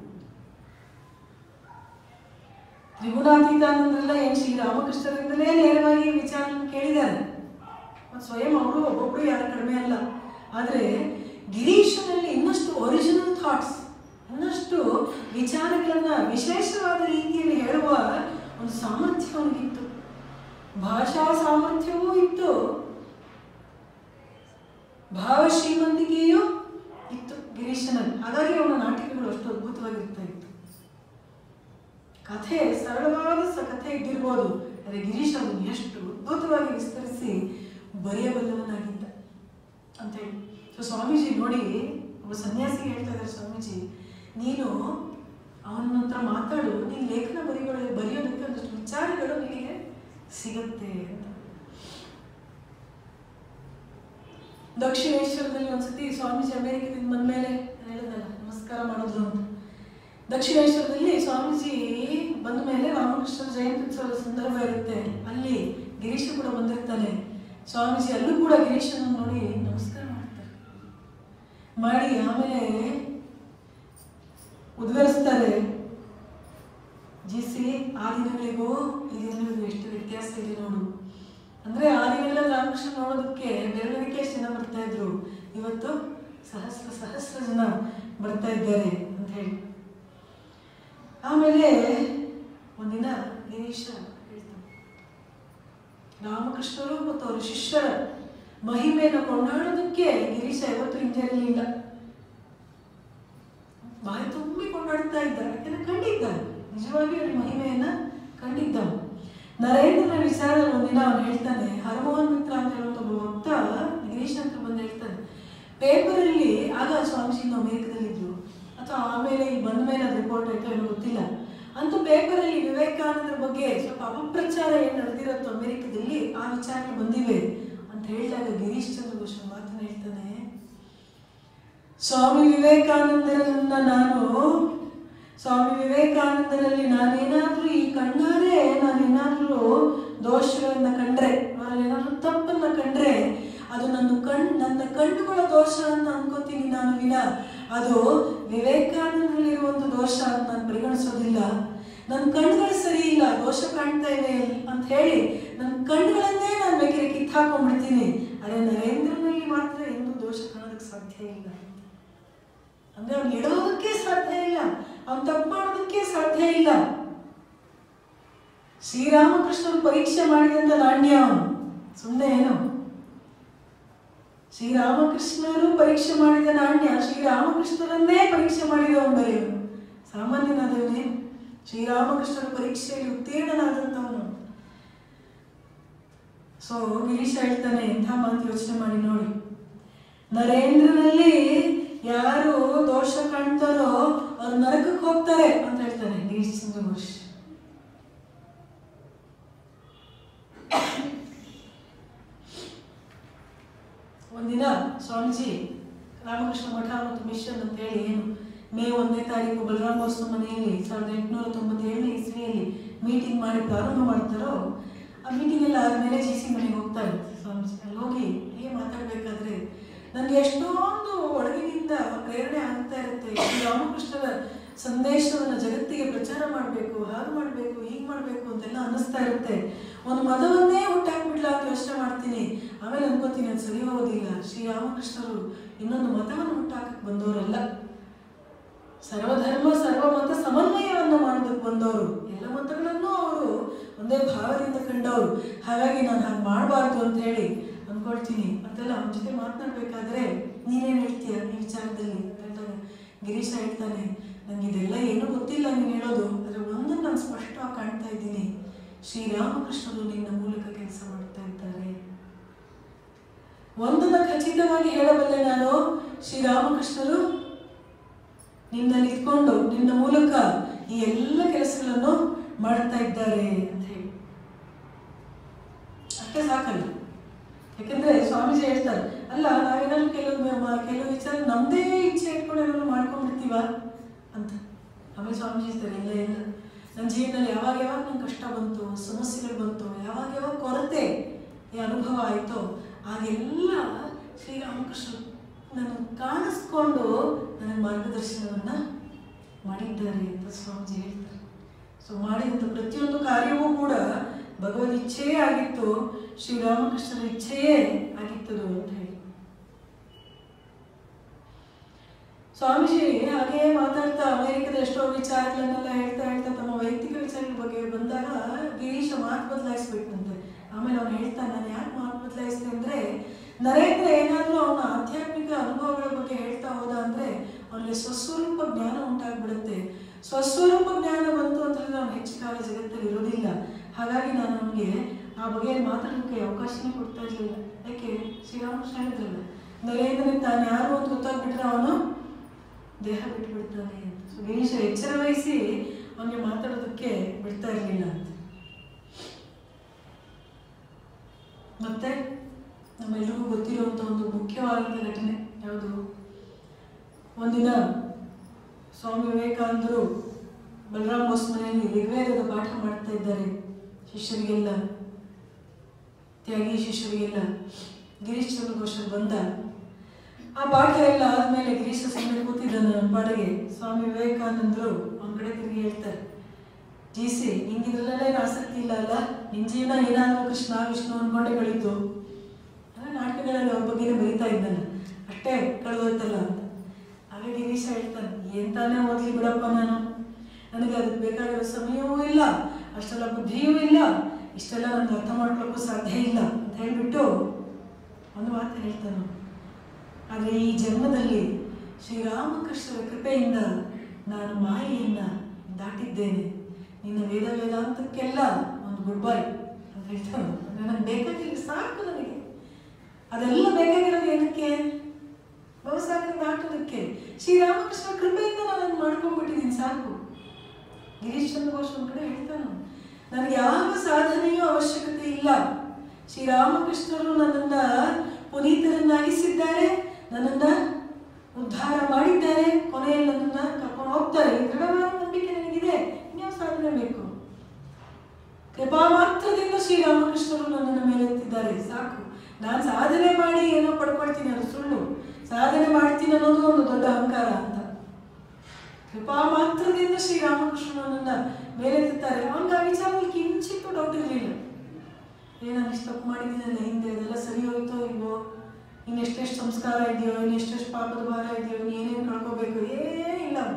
ತ್ರಿಗುಣಾತೀತಾನಂದ್ರೆಲ್ಲ ಏನು ಶ್ರೀರಾಮಕೃಷ್ಣರಿಂದಲೇ ನೇರವಾಗಿ ವಿಚಾರವನ್ನು ಕೇಳಿದ್ದಾರೆ ಮತ್ತು ಸ್ವಯಂ ಅವರು ಒಬ್ಬೊಬ್ಬರು ಯಾರು ಕಡಿಮೆ ಅಲ್ಲ ಆದರೆ ಗಿರೀಶನಲ್ಲಿ ಇನ್ನಷ್ಟು ಒರಿಜಿನಲ್ ಥಾಟ್ಸ್ ಇನ್ನಷ್ಟು ವಿಚಾರಗಳನ್ನ ವಿಶೇಷವಾದ ರೀತಿಯಲ್ಲಿ ಹೇಳುವ ಒಂದು ಸಾಮರ್ಥ್ಯ ಅವನಿಗಿತ್ತು ಭಾಷಾ ಸಾಮರ್ಥ್ಯವೂ ಇತ್ತು ಭಾವ ಶ್ರೀಮಂತಿಕೆಯೂ ಇತ್ತು ಗಿರೀಶನಲ್ಲಿ ಹಾಗಾಗಿ ಅವನ ನಾಟಕಗಳು ಅಷ್ಟು ಅದ್ಭುತವಾಗಿರ್ತಾ ಇತ್ತು ಕಥೆ ಸರಳವಾದ ಸ ಕಥೆ ಇದ್ದಿರ್ಬೋದು ಆದರೆ ಗಿರೀಶ್ ಅದನ್ನು ಎಷ್ಟು ಅದ್ಭುತವಾಗಿ ವಿಸ್ತರಿಸಿ ಬರೆಯಬಲ್ಲವನಾಗಿದ್ದ ಅಂತೇಳಿ ಸೊ ಸ್ವಾಮೀಜಿ ನೋಡಿ ಒಬ್ಬ ಸನ್ಯಾಸಿ ಹೇಳ್ತಾ ಇದ್ದಾರೆ ಸ್ವಾಮೀಜಿ ನೀನು ಅವನ ಹತ್ರ ಮಾತಾಡು ನೀನು ಲೇಖನ ಬರೆಗಳು ಬರೆಯೋದಕ್ಕೆ ಒಂದಷ್ಟು ವಿಚಾರಗಳು ನಿನಗೆ ಸಿಗುತ್ತೆ ಅಂತ ದಕ್ಷಿಣೇಶ್ವರದಲ್ಲಿ ಒಂದ್ಸತಿ ಸ್ವಾಮೀಜಿ ಅಮೆರಿಕದಿಂದ ಬಂದ್ಮೇಲೆ ನಾನು ಹೇಳಿದ್ನಲ್ಲ ನಮಸ್ಕಾರ ಮಾಡಿದ್ರು ಅಂತ ದಕ್ಷಿಣೇಶ್ವರದಲ್ಲಿ ಸ್ವಾಮೀಜಿ ಬಂದ ಮೇಲೆ ರಾಮಕೃಷ್ಣ ಜಯಂತ್ಯುತ್ಸವದ ಸಂದರ್ಭ ಇರುತ್ತೆ ಅಲ್ಲಿ ಗಿರೀಶ ಕೂಡ ಬಂದಿರ್ತಾನೆ ಸ್ವಾಮೀಜಿ ಅಲ್ಲೂ ಕೂಡ ಗಿರೀಶನ ನೋಡಿ ನಮಸ್ಕಾರ ಮಾಡ್ತಾರೆ ಮಾಡಿ ಆಮೇಲೆ ಉದ್ವರಿಸ್ತಾರೆ ಜಿಸಿ ಆ ದಿನಗಳಿಗೂ ಈ ದಿನಗಳಿಗೂ ಎಷ್ಟು ವ್ಯತ್ಯಾಸ ಇದೆ ನೋಡು ಅಂದ್ರೆ ಆ ದಿನಗಳಲ್ಲಿ ರಾಮಕೃಷ್ಣ ನೋಡೋದಕ್ಕೆ ಬೇರೆ ಬೇರೆ ಎಷ್ಟು ಜನ ಬರ್ತಾ ಇದ್ರು ಇವತ್ತು ಸಹಸ್ರ ಸಹಸ್ರ ಜನ ಬರ್ತಾ ಇದ್ದಾರೆ ಅಂತ ಹೇಳಿ ಆಮೇಲೆ ಒಂದಿನ ಗಿರೀಶ ಹೇಳ್ತಾನೆ ರಾಮಕೃಷ್ಣರು ಮತ್ತು ಅವರ ಶಿಷ್ಯರ ಮಹಿಮೆಯನ್ನು ಕೊಂಡಾಡೋದಕ್ಕೆ ಗಿರೀಶ ಯಾವತ್ತೂ ಹಿಂಜರಿಲಿಲ್ಲ ಬಾಯಿ ತುಂಬಿ ಕೊಂಡಾಡ್ತಾ ಇದ್ದ ಯಾಕಂದ್ರೆ ಕಂಡಿದ್ದ ನಿಜವಾಗಿ ಅವನ ಮಹಿಮೆಯನ್ನ ಕಂಡಿದ್ದ ನರೇಂದ್ರನ ವಿಚಾರದಲ್ಲಿ ಒಂದಿನ ಅವನು ಹೇಳ್ತಾನೆ ಹರಮೋಹನ್ ಮಿತ್ರ ಅಂತ ಹೇಳುವಂತ ಒಬ್ಬ ಭಕ್ತ ಗಿರೀಶ್ ಅಂತ ಬಂದು ಹೇಳ್ತಾನೆ ಪೇಪರಲ್ಲಿ ಆಗ ಸ್ವಾಮೀಜಿ ಇನ್ನು ಅಮೆರಿಕದಲ್ಲಿದ್ರು ಅಥವಾ ಆಮೇಲೆ ಇಲ್ಲಿ ಬಂದ ಮೇಲೆ ಅದು ರಿಪೋರ್ಟ್ ಆಯ್ತು ಏನೋ ಗೊತ್ತಿಲ್ಲ ಅಂತೂ ಪೇಪರಲ್ಲಿ ವಿವೇಕಾನಂದರ ಬಗ್ಗೆ ಸ್ವಲ್ಪ ಅಪಪ್ರಚಾರ ಏನು ನಡೆದಿರತ್ತೋ ಅಮೆರಿಕದಲ್ಲಿ ಆ ವಿಚಾರಗಳು ಬಂದಿವೆ ಅಂತ ಹೇಳಿದಾಗ ಗಿರೀಶ್ ಚಂದ್ರ ಘೋಷ್ ಒಂದು ಮಾತನ್ನ ಹೇಳ್ತಾನೆ ಸ್ವಾಮಿ ವಿವೇಕಾನಂದರನ್ನ ನಾನು ಸ್ವಾಮಿ ವಿವೇಕಾನಂದರಲ್ಲಿ ನಾನೇನಾದ್ರೂ ಈ ಕಣ್ಣಾರೆ ನಾನೇನಾದ್ರೂ ದೋಷಗಳನ್ನ ಕಂಡ್ರೆ ಅವರಲ್ಲಿ ಏನಾದ್ರೂ ತಪ್ಪನ್ನ ಕಂಡ್ರೆ ಅದು ನನ್ನ ಕಣ್ ನನ್ನ ಕಣ್ಣುಗಳ ದೋಷ ಅಂತ ಅನ್ಕೋತೀನಿ ನಾನು ವಿನ ಅದು ವಿವೇಕಾನಂದರಲ್ಲಿರುವಂತ ದೋಷ ಅಂತ ನಾನು ಪರಿಗಣಿಸೋದಿಲ್ಲ ನನ್ನ ಕಣ್ಣುಗಳು ಸರಿ ಇಲ್ಲ ದೋಷ ಕಾಣ್ತಾ ಇವೆ ಅಂತ ಹೇಳಿ ನನ್ನ ಕಣ್ಣುಗಳನ್ನೇ ನಾನು ಬೇಕಾದ್ರೆ ಕಿತ್ತಾಕೊಂಡ್ಬಿಡ್ತೀನಿ ಆದರೆ ನರೇಂದ್ರನಲ್ಲಿ ಮಾತ್ರ ಎಂದೂ ದೋಷ ಕಾಣೋದಕ್ಕೆ ಸಾಧ್ಯ ಇಲ್ಲ ಅಂದ್ರೆ ಅವ್ನು ಎಡೋದಕ್ಕೆ ಸಾಧ್ಯ ಇಲ್ಲ ಅವ್ನು ತಪ್ಪು ಮಾಡೋದಕ್ಕೆ ಸಾಧ್ಯ ಇಲ್ಲ ಶ್ರೀರಾಮಕೃಷ್ಣರು ಪರೀಕ್ಷೆ ಮಾಡಿದಂತ ನಾಣ್ಯ ಅವನು ಸುಮ್ಮನೆ ಏನು ಶ್ರೀರಾಮಕೃಷ್ಣರು ಪರೀಕ್ಷೆ ಮಾಡಿದ ನಾಣ್ಯ ಶ್ರೀರಾಮಕೃಷ್ಣರನ್ನೇ ಪರೀಕ್ಷೆ ಮಾಡಿದವನು ಬರೆಯವನು ಸಾಮಾನ್ಯನಾದವನೇ ಶ್ರೀರಾಮಕೃಷ್ಣರ ಪರೀಕ್ಷೆಯಲ್ಲಿ ಉತ್ತೀರ್ಣನಾದಂಥವನು ಸೊ ಗಿರೀಶ ಹೇಳ್ತಾನೆ ಎಂಥ ಮಾತು ಯೋಚನೆ ಮಾಡಿ ನೋಡಿ ನರೇಂದ್ರನಲ್ಲಿ ಯಾರು ದೋಷ ಕಾಣ್ತಾರೋ ಅವ್ರು ನರಕಕ್ಕೆ ಹೋಗ್ತಾರೆ ಅಂತ ಹೇಳ್ತಾನೆ ಗಿರೀಶ್ ಚಂದ್ರ ಘೋಷ್ ಒಂದಿನ ಸ್ವಾಮೀಜಿ ರಾಮಕೃಷ್ಣ ಮಠ ಮತ್ತು ಮಿಷನ್ ಅಂತ ಹೇಳಿ ಏನು ಮೇ ಒಂದನೇ ತಾರೀಕು ಬಲರಾಮ ಬೋಸ್ನ ಮನೆಯಲ್ಲಿ ಸಾವಿರದ ಎಂಟುನೂರ ತೊಂಬತ್ತೇಳನೇ ಇಸ್ವಿಯಲ್ಲಿ ಮೀಟಿಂಗ್ ಮಾಡಿ ಪ್ರಾರಂಭ ಮಾಡ್ತಾರೋ ಆ ಮೀಟಿಂಗ್ ಎಲ್ಲ ಆದಮೇಲೆ ಜಿ ಸಿ ಮನೆಗೆ ಹೋಗ್ತಾರೆ ಸ್ವಾಮೀಜಿ ಅಲ್ಲಿ ಹೋಗಿ ಹೀಗೆ ಮಾತಾಡಬೇಕಾದ್ರೆ ನನಗೆ ಎಷ್ಟೊಂದು ಒಳಗಿನಿಂದ ಪ್ರೇರಣೆ ಆಗ್ತಾ ಇರುತ್ತೆ ಈ ರಾಮಕೃಷ್ಣರ ಸಂದೇಶವನ್ನು ಜಗತ್ತಿಗೆ ಪ್ರಚಾರ ಮಾಡಬೇಕು ಹಾಗೆ ಮಾಡಬೇಕು ಹೀಗೆ ಮಾಡಬೇಕು ಅಂತೆಲ್ಲ ಅನ್ನಿಸ್ತಾ ಇರುತ್ತೆ ಒಂದು ಮತವನ್ನೇ ಹುಟ್ಟಾಕ್ಬಿಡ್ಲ ಅಂತ ಯೋಚನೆ ಮಾಡ್ತೀನಿ ಆಮೇಲೆ ಅನ್ಕೋತೀನಿ ಅದು ಸರಿ ಹೋಗೋದಿಲ್ಲ ಶ್ರೀರಾಮಕೃಷ್ಣರು ಇನ್ನೊಂದು ಮತವನ್ನು ಹುಟ್ಟಾಕಕ್ಕೆ ಬಂದವರಲ್ಲ ಸರ್ವಧರ್ಮ ಸರ್ವಮತ ಸಮನ್ವಯವನ್ನು ಮಾಡೋದಕ್ಕೆ ಬಂದವರು ಎಲ್ಲ ಮತಗಳನ್ನು ಅವರು ಒಂದೇ ಭಾವದಿಂದ ಕಂಡವರು ಹಾಗಾಗಿ ನಾನು ಹಾಗೆ ಮಾಡಬಾರ್ದು ಅಂತ ಹೇಳಿ ಅನ್ಕೊಳ್ತೀನಿ ಅಂತೆಲ್ಲ ಅವನ ಜೊತೆ ಮಾತನಾಡ್ಬೇಕಾದ್ರೆ ನೀನೇನು ಹೇಳ್ತೀಯ ಈ ವಿಚಾರದಲ್ಲಿ ಅಂತ ಹೇಳಿದಾಗ ಗಿರೀಶ ಹೇಳ್ತಾನೆ ನನಗೆ ಇದೆಲ್ಲ ಏನೂ ಗೊತ್ತಿಲ್ಲ ನೀನು ಹೇಳೋದು ಆದರೆ ಒಂದನ್ನು ನಾನು ಸ್ಪಷ್ಟವಾಗಿ ಕಾಣ್ತಾ ಇದ್ದೀನಿ ಶ್ರೀರಾಮಕೃಷ್ಣರು ನಿನ್ನ ಮೂಲಕ ಕೆಲಸ ಮಾಡ್ತಾ ಇದ್ದಾರೆ ಒಂದನ್ನು ಖಚಿತವಾಗಿ ಹೇಳಬಲ್ಲೆ ನಾನು ಶ್ರೀರಾಮಕೃಷ್ಣರು ನಿನ್ನಲ್ಲಿ ಇಟ್ಕೊಂಡು ನಿನ್ನ ಮೂಲಕ ಈ ಎಲ್ಲ ಕೆಲಸಗಳನ್ನು ಮಾಡ್ತಾ ಇದ್ದಾರೆ ಅಂತ ಹೇಳಿ ಅಷ್ಟೇ ಸಾಕಲ್ಲ ಯಾಕಂದ್ರೆ ಸ್ವಾಮೀಜಿ ಹೇಳ್ತಾರೆ ಅಲ್ಲ ನಾವೇನಾದ್ರು ಕೆಲವು ಮ- ಕೆಲವು ವಿಚಾರ ನಮ್ದೇ ಇಚ್ಛೆ ಇಟ್ಕೊಂಡು ಏನಾದ್ರು ಮಾಡ್ಕೊಂಡ್ಬಿಡ್ತೀವ ಅಂತ ಆಮೇಲೆ ಸ್ವಾಮೀಜಿ ಹೇಳ್ತಾರೆ ಇಲ್ಲ ಇಲ್ಲ ನನ್ನ ಜೀವನದಲ್ಲಿ ಯಾವಾಗ ಯಾವಾಗ ನಂಗೆ ಕಷ್ಟ ಬಂತು ಸಮಸ್ಯೆಗಳು ಬಂತು ಯಾವಾಗ ಯಾವಾಗ ಕೊರತೆ ಈ ಅನುಭವ ಆಯಿತೋ ಆಗೆಲ್ಲ ಶ್ರೀರಾಮಕೃಷ್ಣ ನನ್ನ ಕಾಣಿಸ್ಕೊಂಡು ನನಗೆ ಮಾರ್ಗದರ್ಶನವನ್ನ ಮಾಡಿದ್ದಾರೆ ಅಂತ ಸ್ವಾಮೀಜಿ ಹೇಳ್ತಾರೆ ಸೊ ಮಾಡಿದಂಥ ಪ್ರತಿಯೊಂದು ಕಾರ್ಯವೂ ಕೂಡ ಭಗವದ್ ಇಚ್ಛೆಯೇ ಆಗಿತ್ತು ಶ್ರೀರಾಮಕೃಷ್ಣನ ಇಚ್ಛೆಯೇ ಆಗಿತ್ತದು ಅಂತ ಹೇಳಿ ಸ್ವಾಮೀಜಿ ಹಾಗೆ ಮಾತಾಡ್ತಾ ಅಮೆರಿಕದ ಎಷ್ಟೋ ವಿಚಾರಗಳನ್ನೆಲ್ಲ ಹೇಳ್ತಾ ಹೇಳ್ತಾ ತಮ್ಮ ವೈಯಕ್ತಿಕ ವಿಚಾರಗಳ ಬಗ್ಗೆ ಬಂದಾಗ ಗಿರೀಶ ಮಾತು ಬದಲಾಯಿಸ್ಬೇಕಂತೆ ಆಮೇಲೆ ಅವ್ನು ಹೇಳ್ತಾನೆ ನಾನು ಯಾಕೆ ಮಾತು ಬದಲಾಯಿಸಿದೆ ಅಂದ್ರೆ ನರೇಂದ್ರ ಏನಾದರೂ ಅವನ ಆಧ್ಯಾತ್ಮಿಕ ಅನುಭವಗಳ ಬಗ್ಗೆ ಹೇಳ್ತಾ ಹೋದ ಅಂದ್ರೆ ಅವನಿಗೆ ಸ್ವಸ್ವರೂಪ ಜ್ಞಾನ ಉಂಟಾಗ್ಬಿಡುತ್ತೆ ಸ್ವಸ್ವರೂಪ ಜ್ಞಾನ ಬಂತು ಅಂತ ಹೇಳಿದ್ರೆ ಅವನು ಹೆಚ್ಚು ಕಾಲ ಜಗತ್ತಲ್ಲಿ ಇರೋದಿಲ್ಲ ಹಾಗಾಗಿ ನಾನು ಅವನಿಗೆ ಆ ಬಗ್ಗೆ ಮಾತಾಡೋದಕ್ಕೆ ಅವಕಾಶನೇ ಕೊಡ್ತಾ ಇರಲಿಲ್ಲ ಯಾಕೆ ಶ್ರೀರಾಮಕೃಷ್ಣ ಹೇಳಿದ್ರಲ್ಲ ನರೇಂದ್ರನಿಗೆ ತಾನು ಯಾರು ಅಂತ ಗೊತ್ತಾಗ್ಬಿಟ್ರೆ ಅವನು ದೇಹ ಬಿಟ್ಟು ಬಿಡ್ತಾನೆ ಅಂತ ಸೊ ಗಿರೀಶ ಎಚ್ಚರ ವಹಿಸಿ ಅವನಿಗೆ ಮಾತಾಡೋದಕ್ಕೆ ಬಿಡ್ತಾ ಇರಲಿಲ್ಲ ಅಂತ ಮತ್ತೆ ನಮ್ಮೆಲ್ರಿಗೂ ಗೊತ್ತಿರುವಂಥ ಒಂದು ಮುಖ್ಯವಾದಂಥ ಘಟನೆ ಯಾವುದು ಒಂದಿನ ಸ್ವಾಮಿ ವಿವೇಕಾನಂದರು ಬಲರಾಮ್ ಬೋಸ್ ಮನೆಯಲ್ಲಿ ಋಗ್ವೇದದ ಪಾಠ ಮಾಡ್ತಾ ಇದ್ದಾರೆ ಶಿಷ್ಯರಿಗೆಲ್ಲ ತ್ಯಾಗಿ ಶಿಷ್ಯರಿಗೆಲ್ಲ ಗಿರೀಶ್ ಚಂದ್ರ ಘೋಷರು ಬಂದ ಆ ಪಾಠ ಎಲ್ಲ ಆದ್ಮೇಲೆ ಗಿರೀಶ ಸುಮ್ಮನೆ ಕೂತಿದ್ದಾನೆ ನನ್ನ ಪಾಡಿಗೆ ಸ್ವಾಮಿ ವಿವೇಕಾನಂದರು ಅವನ ಕಡೆ ತಿರುಗಿ ಹೇಳ್ತಾರೆ ಜಿ ಸಿ ನಿಂಗೆ ಇದ್ರಲ್ಲೆಲ್ಲ ಏನು ಆಸಕ್ತಿ ಇಲ್ಲ ಅಲ್ಲ ನಿನ್ ಜೀವನ ಏನಾದ್ರು ಕೃಷ್ಣ ವಿಷ್ಣು ಅನ್ಕೊಂಡೆ ಕಳೀತು ಅಲ್ಲ ನಾಟಕಗಳಲ್ಲಿ ಅವ್ರ ಬಗ್ಗೆನೇ ಬರೀತಾ ಇದ್ದಾನೆ ಅಷ್ಟೇ ಕಳೆದೋಯ್ತಲ್ಲ ಅಂತ ಆಗ ಗಿರೀಶ ಹೇಳ್ತಾನೆ ಏನ್ ತಾನೇ ಓದ್ಲಿ ಬಿಡಪ್ಪ ನಾನು ನನಗೆ ಅದಕ್ಕೆ ಬೇಕಾಗಿರೋ ಸಮಯವೂ ಇಲ್ಲ ಅಷ್ಟೆಲ್ಲ ಬುದ್ಧಿಯೂ ಇಲ್ಲ ಇಷ್ಟೆಲ್ಲ ನನಗೆ ಅರ್ಥ ಮಾಡ್ಕೊಳ್ಳೋಕ್ಕೂ ಸಾಧ್ಯ ಇಲ್ಲ ಅಂತ ಹೇಳ್ಬಿಟ್ಟು ಒಂದು ಮಾತು ಹೇಳ್ತಾನೆ ಅವ್ನು. ಆದರೆ ಈ ಜನ್ಮದಲ್ಲಿ ಶ್ರೀರಾಮಕೃಷ್ಣರ ಕೃಪೆಯಿಂದ ನಾನು ಮಾಯೆಯನ್ನ ದಾಟಿದ್ದೇನೆ ನಿನ್ನ ವೇದ ವೇದಾಂತಕ್ಕೆಲ್ಲ ಒಂದು ಗುಡ್ ಬೈ ಅಂತ ಹೇಳ್ತಾನೆ ನನಗೆ ಬೇಕಾಗಿಲ್ಲ ಸಾಕು ನನಗೆ ಅದೆಲ್ಲ ಬೇಕಾಗಿರೋದು ಏನಕ್ಕೆ ಭವಸಾಗರ ದಾಟೋದಕ್ಕೆ ಶ್ರೀರಾಮಕೃಷ್ಣ ಕೃಪೆಯಿಂದ ನಾನು ಅದನ್ನ ಮಾಡ್ಕೊಂಡ್ಬಿಟ್ಟಿದ್ದೀನಿ ಸಾಕು ಗಿರೀಶ್ ಚಂದ್ರ ಘೋಷ್ ಒಂದ್ ಕಡೆ ಹೇಳ್ತಾನೆ ನನಗೆ ಯಾವ ಸಾಧನೆಯೂ ಅವಶ್ಯಕತೆ ಇಲ್ಲ ಶ್ರೀರಾಮಕೃಷ್ಣರು ನನ್ನನ್ನ ಪುನೀತರನ್ನಾಗಿಸಿದ್ದಾರೆ ನನ್ನನ್ನ ಉದ್ಧಾರ ಮಾಡಿದ್ದಾರೆ ಕೊನೆಯಲ್ಲಿ ನನ್ನನ್ನ ಕರ್ಕೊಂಡು ಹೋಗ್ತಾರೆ ಈ ದೃಢವಾದ ನಂಬಿಕೆ ನನಗಿದೆ ಇನ್ಯಾವ ಸಾಧನೆ ಬೇಕು ಕೃಪಾ ಮಾತ್ರದಿಂದ ಶ್ರೀರಾಮಕೃಷ್ಣರು ನನ್ನನ್ನ ಮೇಲೆ ಎತ್ತಿದ್ದಾರೆ ಸಾಕು ನಾನು ಸಾಧನೆ ಮಾಡಿ ಏನೋ ಪಡ್ಕೊಳ್ತೀನಿ ಅದು ಸುಳ್ಳು ಸಾಧನೆ ಮಾಡ್ತೀನಿ ಅನ್ನೋದು ಒಂದು ದೊಡ್ಡ ಅಹಂಕಾರ ಅಂತ ಕೃಪಾ ಮಾತ್ರದಿಂದ ಶ್ರೀರಾಮಕೃಷ್ಣನನ್ನ ಮೇಲೆತ್ತುತ್ತಾರೆ ಅವನಿಗೆ ಆ ವಿಚಾರದಲ್ಲಿ ಕಿಂಚಿತ್ತು ಡೌಟ್ ಇರಲಿಲ್ಲ ಏ ನಾನು ಇಷ್ಟು ತಪ್ಪು ಮಾಡಿದ್ದೀನಲ್ಲ ಹಿಂದೆ ಅದೆಲ್ಲ ಸರಿ ಹೋಯ್ತೋ ಇಲ್ವೋ ಇನ್ನೆಷ್ಟೆಷ್ಟು ಸಂಸ್ಕಾರ ಇದೆಯೋ ಇನ್ನೆಷ್ಟೆಷ್ಟು ಪಾಪದ ಭಾರ ಇದೆಯೋ ಇನ್ನು ಏನೇನು ಕಳ್ಕೋಬೇಕು ಏನಿಲ್ಲ ಅವ್ನು.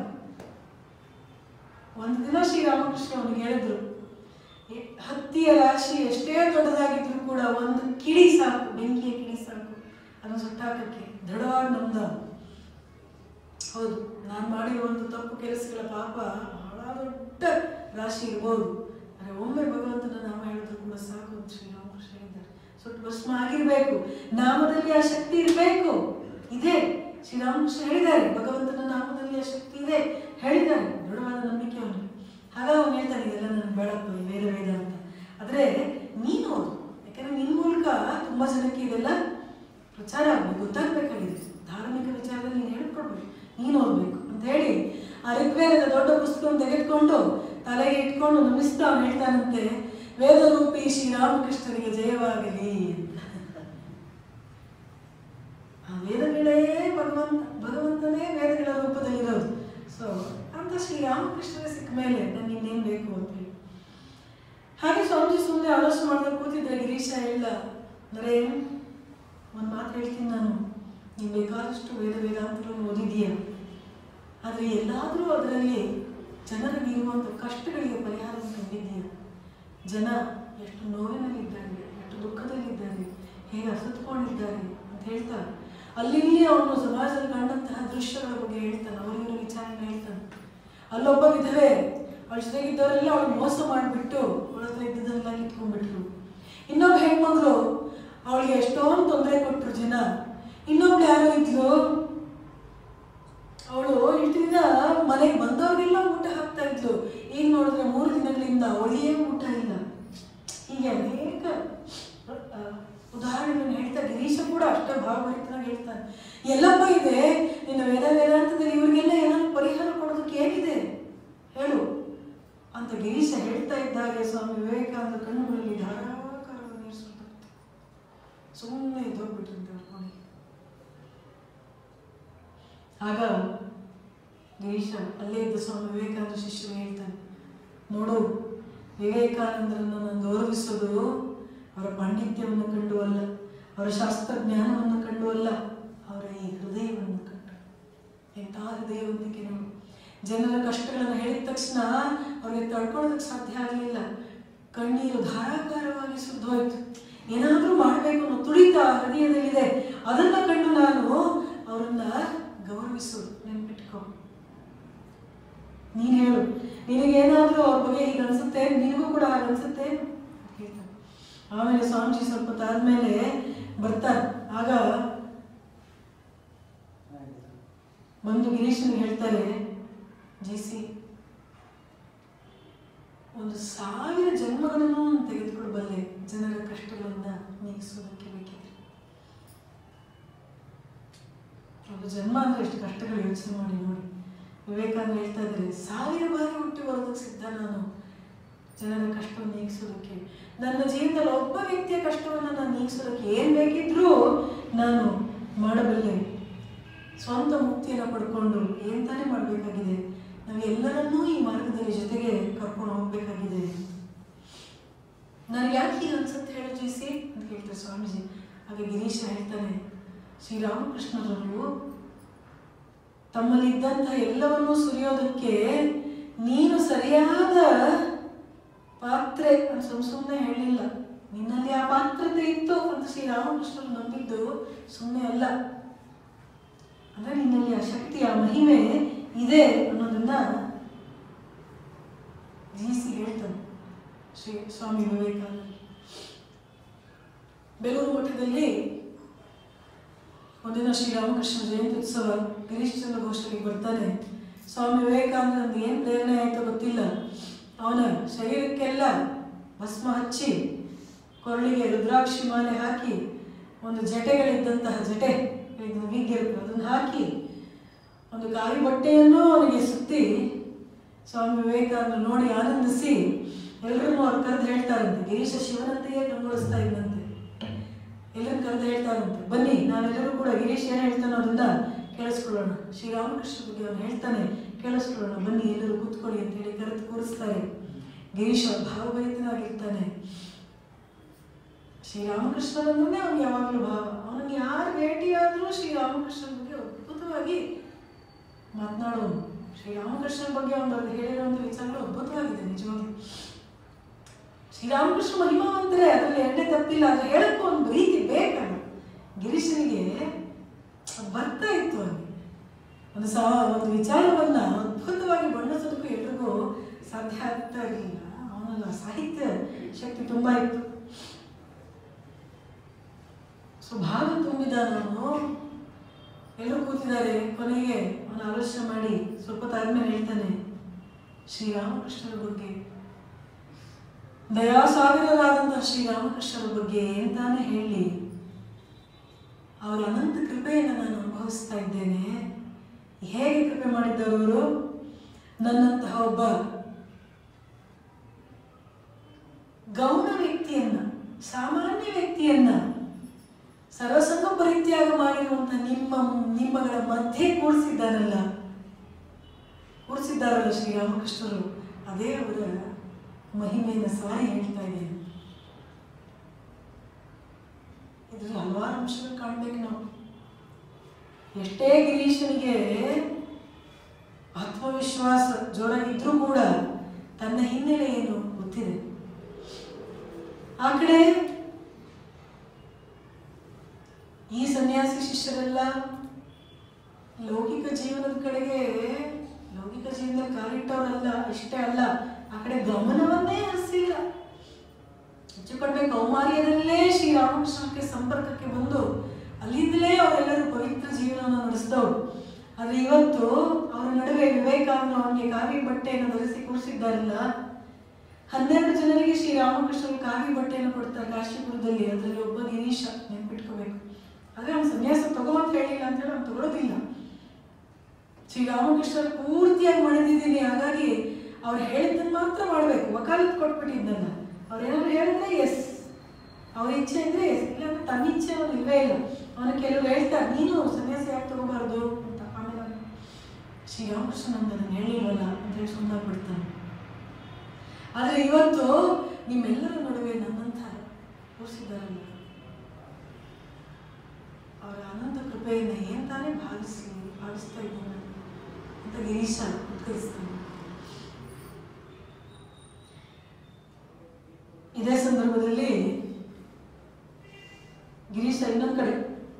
ಒಂದು ದಿನ ಶ್ರೀರಾಮಕೃಷ್ಣ ಅವನಿಗೆ ಹೇಳಿದ್ರು ಎ- ಹತ್ತಿಯ ರಾಶಿ ಎಷ್ಟೇ ದೊಡ್ಡದಾಗಿದ್ರು ಕೂಡ ಒಂದು ಕಿಡಿ ಸಾಕು ಬೆಂಕಿಯ ಕಿಡಿ ಸಾಕು ಅದನ್ನು ಸುಟ್ಟಾಕಕ್ಕೆ ದೃಢವಾಗಿ ನಮ್ದ ಹೌದು ನಾನು ಮಾಡಿರೋ ಒಂದು ತಪ್ಪು ಕೆಲಸಗಳ ಪಾಪ ಬಹಳ ದೊಡ್ಡ ರಾಶಿ ಇರ್ಬೋದು ಆದರೆ ಒಮ್ಮೆ ಭಗವಂತನ ನಾಮ ಹೇಳಿದ್ರು ಕೂಡ ಸಾಕು ಅಂತ ಶ್ರೀರಾಮಕೃಷ್ಣ ಹೇಳಿದ್ದಾರೆ ಸುಟ್ಟು ಭಸ್ಮ ಆಗಿರ್ಬೇಕು ನಾಮದಲ್ಲಿ ಆ ಶಕ್ತಿ ಇರಬೇಕು ಇದೆ ಶ್ರೀರಾಮಕೃಷ್ಣ ಹೇಳಿದ್ದಾರೆ ಭಗವಂತನ ನಾಮದಲ್ಲಿ ಆ ಶಕ್ತಿ ಇದೆ ಹೇಳಿದ್ದಾರೆ ದೃಢವಾದ ನಂಬಿಕೆ ಅವನು ಹಾಗ ಅವನು ಹೇಳ್ತಾನೆ ಇದೆಲ್ಲ ನನಗೆ ಬೇಡಪ್ಪ ಈ ವೇದ ವೇದ ಅಂತ ಆದರೆ ನೀನು ಓದು ಯಾಕಂದ್ರೆ ನಿನ್ನ ಮೂಲಕ ತುಂಬ ಜನಕ್ಕೆ ಇದೆಲ್ಲ ಪ್ರಚಾರ ಆಗಬೇಕು ಗೊತ್ತಾಗಬೇಕಾಗಿದೆ ಧಾರ್ಮಿಕ ವಿಚಾರದಲ್ಲಿ ನೀನು ಹೇಳ್ಕೊಡ್ಬೇಕು ನೀನು ಓದಬೇಕು ಅಂತ ಹೇಳಿ ಆ ಋಗ್ವೇದದ ದೊಡ್ಡ ಪುಸ್ತಕವನ್ನು ತೆಗೆದುಕೊಂಡು ತಲೆಗೆ ಇಟ್ಕೊಂಡು ನಮಿಸ್ತಾ ಅವನು ಹೇಳ್ತಾನಂತೆ ವೇದರೂಪಿ ಶ್ರೀರಾಮಕೃಷ್ಣನಿಗೆ ಜಯವಾಗಲಿ ಅಂತ ಆ ವೇದಗಳೇ ಭಗವಂತ ಭಗವಂತನೇ ವೇದಗಳ ರೂಪದಲ್ಲಿರೋದು ಸೊ ಅಂತ ಶ್ರೀರಾಮಕೃಷ್ಣನ ಸಿಕ್ಕ ಮೇಲೆ ನನಗೆ ಇನ್ನೇನು ಬೇಕು ಅಂತ ಹೇಳಿ ಹಾಗೆ ಸ್ವಾಮೀಜಿ ಸುಮ್ಮನೆ ಆಲೋಚನೆ ಮಾಡ್ತಾ ಕೂತಿದ್ದೆ ಗಿರೀಶ ಇಲ್ಲ ಅಂದರೆ ಒಂದು ಮಾತು ಹೇಳ್ತೀನಿ ನಾನು ನೀನು ಬೇಕಾದಷ್ಟು ವೇದ ವೇದಾಂತಗಳನ್ನು ಓದಿದೀಯ ಆದರೆ ಎಲ್ಲಾದರೂ ಅದರಲ್ಲಿ ಜನರಿಗೆ ಇರುವಂಥ ಕಷ್ಟಗಳಿಗೆ ಪರಿಹಾರ ಕಂಡಿದ್ದೀಯ ಜನ ಎಷ್ಟು ನೋವಿನಲ್ಲಿದ್ದಾರೆ ಎಷ್ಟು ದುಃಖದಲ್ಲಿದ್ದಾರೆ ಹೇಗೆ ಅಸತ್ಕೊಂಡಿದ್ದಾರೆ ಅಂತ ಹೇಳ್ತಾರೆ ಅಲ್ಲಿ ಅವನು ಸಮಾಜದಲ್ಲಿ ಕಂಡಂತಹ ದೃಶ್ಯಗಳ ಬಗ್ಗೆ ಹೇಳ್ತಾನೆ ಅವರಿವರ ವಿಚಾರಣೆ ಹೇಳ್ತಾನೆ ಅಲ್ಲೊಬ್ಬ ವಿಧವೆ ಅವಳ ಜೊತೆಗಿದ್ದವರೆಲ್ಲ ಅವಳು ಮೋಸ ಮಾಡಿಬಿಟ್ಟು ಅವಳ ಹತ್ರ ಇದ್ದದನ್ನೆಲ್ಲ ಕಿತ್ಕೊಂಡ್ಬಿಟ್ರು ಇನ್ನೊಬ್ಬ ಹೆಣ್ಮಗಳು ಅವಳಿಗೆ ಎಷ್ಟೊಂದು ತೊಂದರೆ ಕೊಟ್ಟರು ಜನ ಇನ್ನೊಬ್ಳು ಯಾರೋ ಇದ್ಲು ಅವಳು ಇಷ್ಟು ದಿನ ಮನೆಗೆ ಬಂದವ್ರಿಗೆಲ್ಲ ಊಟ ಹಾಕ್ತಾ ಇದ್ಲು ಈಗ ನೋಡಿದ್ರೆ ಮೂರು ದಿನಗಳಿಂದ ಅವಳಿಗೆ ಊಟ ಇಲ್ಲ ಹೀಗೆ ಅನೇಕ ಆ, ಉದಾಹರಣೆಗಳನ್ನು ಹೇಳ್ತಾ ಗಿರೀಶ ಕೂಡ ಅಷ್ಟೇ ಭಾವಭರಿತನಾಗಿ ಹೇಳ್ತಾನೆ ಎಲ್ಲಪ್ಪ ಇದೆ ನಿನ್ನ ವೇದ ವೇದಾಂತದಲ್ಲಿ ಇವರಿಗೆಲ್ಲ ಏನಾದ್ರು ಪರಿಹಾರ ಕೊಡೋದಕ್ಕೆ ಏನಿದೆ ಹೇಳು ಅಂತ ಗಿರೀಶ ಹೇಳ್ತಾ ಇದ್ದಾಗ ಸ್ವಾಮಿ ವಿವೇಕಾನಂದ ಕಣ್ಣುಗಳಲ್ಲಿ ಧಾರಾಕಾರವಾಗಿ ನೀರು ಸುರಿದು ಸುಮ್ಮನೆ ಇದ್ದೋಗ್ಬಿಟ್ರಂತೆ ಅವ್ರ ಮನೆಗೆ ಆಗ ಗಿರೀಶ ಅಲ್ಲೇ ಇದ್ದ ಸ್ವಾಮಿ ವಿವೇಕಾನಂದ ಶಿಷ್ಯರು ಹೇಳ್ತಾನೆ ನೋಡು ವಿವೇಕಾನಂದರನ್ನು ನಾನು ಗೌರವಿಸೋದು ಅವರ ಪಾಂಡಿತ್ಯವನ್ನು ಕಂಡು ಅಲ್ಲ ಅವರ ಶಾಸ್ತ್ರಜ್ಞಾನವನ್ನು ಕಂಡು ಅಲ್ಲ ಅವರ ಈ ಹೃದಯವನ್ನು ಕಂಡು ಎಂತಹ ಹೃದಯವಂತಿಕೆ ನೋಡು ಜನರ ಕಷ್ಟಗಳನ್ನು ಹೇಳಿದ ತಕ್ಷಣ ಅವ್ರಿಗೆ ತಡ್ಕೊಳ್ಳೋದಕ್ಕೆ ಸಾಧ್ಯ ಆಗಲಿಲ್ಲ ಕಣ್ಣೀರು ಧಾರಾಕಾರವಾಗಿ ಸುದ್ದೋಯ್ತು ಏನಾದರೂ ಮಾಡಬೇಕು ಅನ್ನೋ ತುಡಿತ ಹೃದಯದಲ್ಲಿದೆ ಅದನ್ನ ಕಂಡು ನಾನು ಅವರನ್ನ ಗೌರವಿಸೋದು ನೆನ್ಪಿಟ್ಕೊ ನೀನು ಹೇಳು ನಿನಗೇನಾದರೂ ಅವ್ರ ಬಗ್ಗೆ ಹೀಗೆ ಅನ್ಸುತ್ತೆ ನಿನಗೂ ಕೂಡ ಹಾಗೆ ಅನ್ಸುತ್ತೆ ಅಂತ ಹೇಳ್ತಾನೆ. ಆಮೇಲೆ ಸ್ವಾಮೀಜಿ ಸ್ವಲ್ಪ ಹೊತ್ತು ಆದ್ಮೇಲೆ ಬರ್ತಾರೆ ಆಗ ಬಂದು ಗಿರೀಶನಿಗೆ ಹೇಳ್ತಾರೆ ಜಿ ಸಿ ಒಂದು ಸಾವಿರ ಜನ್ಮಗಳನ್ನು ತೆಗೆದುಕೊಡಬಲ್ಲೆ ಜನರ ಕಷ್ಟಗಳನ್ನ ನೀಗಿಸೋದಕ್ಕೆ ಬೇಕಿದ್ರೆ ಒಂದು ಜನ್ಮ ಅಂದ್ರೆ ಎಷ್ಟು ಕಷ್ಟಗಳು ಯೋಚನೆ ಮಾಡಿ ನೋಡಿ ವಿವೇಕಾನಂದ ಹೇಳ್ತಾ ಇದ್ದಾರೆ ಸಾವಿರ ಬಾರಿ ಹುಟ್ಟಿ ಬರೋದಕ್ಕೆ ಸಿದ್ಧ ನಾನು ಜನರ ಕಷ್ಟವನ್ನು ನೀಗಿಸೋದಕ್ಕೆ ನನ್ನ ಜೀವನದಲ್ಲಿ ಒಬ್ಬ ವ್ಯಕ್ತಿಯ ಕಷ್ಟವನ್ನು ನಾನು ನೀಗಿಸೋದಕ್ಕೆ ಏನು ಬೇಕಿದ್ರೂ ನಾನು ಮಾಡಬಲ್ಲೆ ಸ್ವಂತ ಮುಕ್ತಿಯನ್ನು ಪಡ್ಕೊಂಡು ಏನ್ ತಾನೇ ಮಾಡಬೇಕಾಗಿದೆ ನಾವು ಎಲ್ಲರನ್ನೂ ಈ ಮಾರ್ಗದಲ್ಲಿ ಜೊತೆಗೆ ಕರ್ಕೊಂಡು ಹೋಗ್ಬೇಕಾಗಿದೆ ನನಗೆ ಯಾಕೆ ಹೀಗೆ ಅನ್ಸುತ್ತೆ ಹೇಳು ಜೀಸಿ ಅಂತ ಕೇಳ್ತಾರೆ ಸ್ವಾಮೀಜಿ ಆಗ ಗಿರೀಶ ಹೇಳ್ತಾನೆ ಶ್ರೀರಾಮಕೃಷ್ಣರವರು ತಮ್ಮಲ್ಲಿದ್ದಂಥ ಎಲ್ಲವನ್ನೂ ಸುರಿಯೋದಕ್ಕೆ ನೀನು ಸರಿಯಾದ ಪಾತ್ರೆ ಅಂತ ಸುಮ್ ಸುಮ್ಮನೆ ಹೇಳಿಲ್ಲ ನಿನ್ನಲ್ಲಿ ಆ ಪಾತ್ರತೆ ಇತ್ತು ಅಂತ ಶ್ರೀರಾಮಕೃಷ್ಣರು ನಂಬಿದ್ದು ಸುಮ್ಮನೆ ಅಲ್ಲ ಅಂದ್ರೆ ನಿನ್ನಲ್ಲಿ ಆ ಶಕ್ತಿ ಆ ಮಹಿಮೆ ಇದೆ ಅನ್ನೋದನ್ನ ಜೀಸಿ ಹೇಳ್ತಾನೆ ಶ್ರೀ ಸ್ವಾಮಿ ವಿವೇಕಾನಂದ ಬೇಲೂರು ಮಠದಲ್ಲಿ ಒಂದಿನ ಶ್ರೀರಾಮಕೃಷ್ಣ ಜಯಂತಿ ಉತ್ಸವ ಗಿರೀಶ್ ಚಂದ್ರ ಘೋಷರಿಗೆ ಬರ್ತಾನೆ ಸ್ವಾಮಿ ವಿವೇಕಾನಂದ ಏನು ಪ್ರೇರಣೆ ಆಯ್ತೋ ಗೊತ್ತಿಲ್ಲ ಅವನ ಶರೀರಕ್ಕೆಲ್ಲ ಭಸ್ಮ ಹಚ್ಚಿ ಕೊರಳಿಗೆ ರುದ್ರಾಕ್ಷಿ ಮಾಲೆ ಹಾಕಿ ಒಂದು ಜಟೆಗಳಿದ್ದಂತಹ ಜಟೆ ವಿಗ್ ಇರುತ್ತೆ ಅದನ್ನು ಹಾಕಿ ಒಂದು ಗಾಳಿ ಬಟ್ಟೆಯನ್ನು ಅವನಿಗೆ ಸುತ್ತಿ ಸ್ವಾಮಿ ವಿವೇಕಾನಂದ ನೋಡಿ ಆನಂದಿಸಿ ಎಲ್ಲರನ್ನೂ ಅವ್ರು ಕರೆದು ಹೇಳ್ತಾರಂತೆ ಗಿರೀಶ ಶಿವನಂತೆಯೇ ಕಂಗೊಳಿಸ್ತಾ ಇದ್ದಂತೆ ಎಲ್ಲರೂ ಕರೆದು ಹೇಳ್ತಾರಂತೆ ಬನ್ನಿ ನಾವೆಲ್ಲರೂ ಕೂಡ ಗಿರೀಶ್ ಏನು ಹೇಳ್ತಾನೋ ಅದನ್ನ ಕೇಳಿಸ್ಕೊಳ್ಳೋಣ ಶ್ರೀರಾಮಕೃಷ್ಣ ಬಗ್ಗೆ ಅವನು ಹೇಳ್ತಾನೆ ಕೇಳಿಸ್ಕೊಳ್ಳೋಣ ಬನ್ನಿ ಎಲ್ಲರೂ ಕೂತ್ಕೊಳ್ಳಿ ಅಂತ ಹೇಳಿ ಕರೆದು ಕೂರಿಸ್ತಾರೆ ಗಿರೀಶ ಭಾವಭರಿತನಾಗಿರ್ತಾನೆ ಶ್ರೀರಾಮಕೃಷ್ಣರನ್ನೇ ಅವನು ಯಾವಾಗಲೂ ಭಾವ ಅವನಿಗೆ ಯಾರು ಭೇಟಿಯಾದರೂ ಶ್ರೀರಾಮಕೃಷ್ಣನ ಬಗ್ಗೆ ಅದ್ಭುತವಾಗಿ ಮಾತನಾಡೋನು ಶ್ರೀರಾಮಕೃಷ್ಣನ ಬಗ್ಗೆ ಅವನು ಬರೆದು ಹೇಳಿರುವಂಥ ವಿಚಾರಗಳು ಅದ್ಭುತವಾಗಿದೆ ನಿಜವಾಗಿ ಶ್ರೀರಾಮಕೃಷ್ಣ ಮಹಿಮಾವಂತರೇ ಅದರಲ್ಲಿ ಎಣ್ಣೆ ತಪ್ಪಿಲ್ಲ ಅದು ಹೇಳಕ್ಕೂ ಒಂದು ರೀತಿ ಬೇಕಲ್ಲ ಗಿರೀಶನಿಗೆ ಅದು ಬರ್ತಾ ಇತ್ತು ಅವನಿಗೆ ಒಂದು ಸಹ ಒಂದು ವಿಚಾರವನ್ನ ಅದ್ಭುತವಾಗಿ ಬಣ್ಣಿಸೋದಕ್ಕೂ ಎಲ್ರಿಗೂ ಸಾಧ್ಯ ಆಗ್ತಾ ಇರಲಿಲ್ಲ ಅವನಲ್ಲ ಸಾಹಿತ್ಯ ಶಕ್ತಿ ತುಂಬಾ ಇತ್ತು ಸ್ವಭಾವ ತುಂಬಿದ ನಾನು ಎಲ್ಲರೂ ಕೂತಿದ್ದಾರೆ ಕೊನೆಗೆ ಅವನು ಆಲೋಚನೆ ಮಾಡಿ ಸ್ವಲ್ಪ ಹೊತ್ತಾದ್ಮೇಲೆ ಹೇಳ್ತಾನೆ ಶ್ರೀರಾಮಕೃಷ್ಣರ ಬಗ್ಗೆ ದಯಾಸಾಗರರಾದಂತಹ ಶ್ರೀರಾಮಕೃಷ್ಣರ ಬಗ್ಗೆ ಎಂತಾನೆ ಹೇಳಿ ಅವರ ಅನಂತ ಕೃಪೆಯನ್ನು ನಾನು ಅನುಭವಿಸ್ತಾ ಇದ್ದೇನೆ ಹೇಗೆ ಕೃಪೆ ಮಾಡಿದ್ದರು ಅವರು ನನ್ನಂತಹ ಒಬ್ಬ ಗೌಣ ವ್ಯಕ್ತಿಯನ್ನ ಸಾಮಾನ್ಯ ವ್ಯಕ್ತಿಯನ್ನ ಸರ್ವಸಂಗ ಪರಿತ್ಯಾಗ ಮಾಡಿರುವಂತ ನಿಮ್ಮ ನಿಮ್ಮಗಳ ಮಧ್ಯೆ ಕೂರಿಸಿದ್ದಾರಲ್ಲ ಕೂರಿಸಿದ್ದಾರಲ್ಲ ಶ್ರೀರಾಮಕೃಷ್ಣರು ಅದೇ ಅವರ ಮಹಿಮೆಯನ್ನು ಸಾರಿ ಹೇಳ್ತಾ ಇದ್ದೇನೆ ಇದ್ರಲ್ಲಿ ಹಲವಾರು ಅಂಶಗಳು ಕಾಣ್ಬೇಕು ನಾವು ಎಷ್ಟೇ ಗಿರೀಶನಿಗೆ ಆತ್ಮವಿಶ್ವಾಸ ಜೋರಾಗಿದ್ರೂ ಕೂಡ ತನ್ನ ಹಿನ್ನೆಲೆ ಏನು ಗೊತ್ತಿದೆ ಆ ಕಡೆ ಈ ಸನ್ಯಾಸಿ ಶಿಷ್ಯರೆಲ್ಲ ಲೌಕಿಕ ಜೀವನದ ಕಡೆಗೆ ಲೌಕಿಕ ಜೀವನದಲ್ಲಿ ಕಾಲಿಟ್ಟವರಲ್ಲ ಇಷ್ಟೇ ಅಲ್ಲ ಆ ಕಡೆ ಗಮನವನ್ನೇ ಹರಿಸಿಲ್ಲ ಹೆಚ್ಚು ಕಡಿಮೆ ಕೌಮಾರ್ಯದಲ್ಲೇ ಶ್ರೀರಾಮಕೃಷ್ಣಕ್ಕೆ ಸಂಪರ್ಕಕ್ಕೆ ಬಂದು ಅಲ್ಲಿಂದಲೇ ಅವರೆಲ್ಲರೂ ಪವಿತ್ರ ಜೀವನವನ್ನು ನಡೆಸಿದವರು ಆದರೆ ಇವತ್ತು ಅವರ ನಡುವೆ ವಿವೇಕಾನಂದ ಅವನಿಗೆ ಕಾವಿ ಬಟ್ಟೆಯನ್ನು ಧರಿಸಿ ಕೂರಿಸಿದ್ದಾರಲ್ಲ ಹನ್ನೆರಡು ಜನರಿಗೆ ಶ್ರೀರಾಮಕೃಷ್ಣರು ಕಾವಿ ಬಟ್ಟೆಯನ್ನು ಕೊಡ್ತಾರೆ ಕಾಶಿಪುರದಲ್ಲಿ ಅದರಲ್ಲಿ ಒಬ್ಬ ಗಿರೀಶ ನೆನ್ಪಿಟ್ಕೋಬೇಕು ಆದರೆ ಅವನು ಸನ್ಯಾಸ ತಗೋ ಅಂತ ಹೇಳಿಲ್ಲ ಅಂತ ಹೇಳಿ ಅವ್ನು ತಗೊಳ್ಳೋದಿಲ್ಲ ಶ್ರೀರಾಮಕೃಷ್ಣರು ಪೂರ್ತಿಯಾಗಿ ಮಣಿದಿದ್ದೀನಿ ಹಾಗಾಗಿ ಅವ್ರು ಹೇಳಿದ್ದನ್ನು ಮಾತ್ರ ಮಾಡಬೇಕು ವಕಾಲತ್ ಕೊಟ್ಬಿಟ್ಟಿದ್ದಲ್ಲ ಅವ್ರು ಏನಾದ್ರು ಹೇಳಿದ್ರೆ ಎಸ್ ಅವ್ರ ಇಚ್ಛೆ ಇದ್ರೆ ಎಸ್ ಇಲ್ಲಾಂದ್ರೆ ತನ್ನ ಇಚ್ಛೆ ಅವನು ಇಲ್ವೇ ಇಲ್ಲ ಅವನ ಕೆಲವರು ಹೇಳ್ತಾರೆ ನೀನು ಸನ್ಯಾಸ ಯಾಕೆ ತಗೋಬಾರ್ದು ಅಂತ ಆಮೇಲೆ ಅವ್ನು, ಶ್ರೀರಾಮಕೃಷ್ಣ ನಮ್ಗೆ ಹೇಳಿಲ್ವಲ್ಲ ಅಂತ ಹೇಳಿ ಸುಮ್ಮನಾಗ್ಬಿಡ್ತಾನೆ ಆದರೆ ಇವತ್ತು ನಿಮ್ಮೆಲ್ಲರ ನಡುವೆ ನನ್ನಂಥ ತೋರಿಸಿದ್ದಾರಲ್ಲ ಅವರ ಅನಂತ ಕೃಪೆಯನ್ನು ಏನ್ ತಾನೇ ಭಾವಿಸಿ ಭಾವಿಸ್ತಾ ಇದ್ದಾನೆ ಅಂತ ಗಿರೀಶ ಉದ್ಗರಿಸ್ತಾನೆ ಇದೇ ಸಂದರ್ಭದಲ್ಲಿ ಗಿರೀಶ ಇನ್ನೊಂದು ಕಡೆ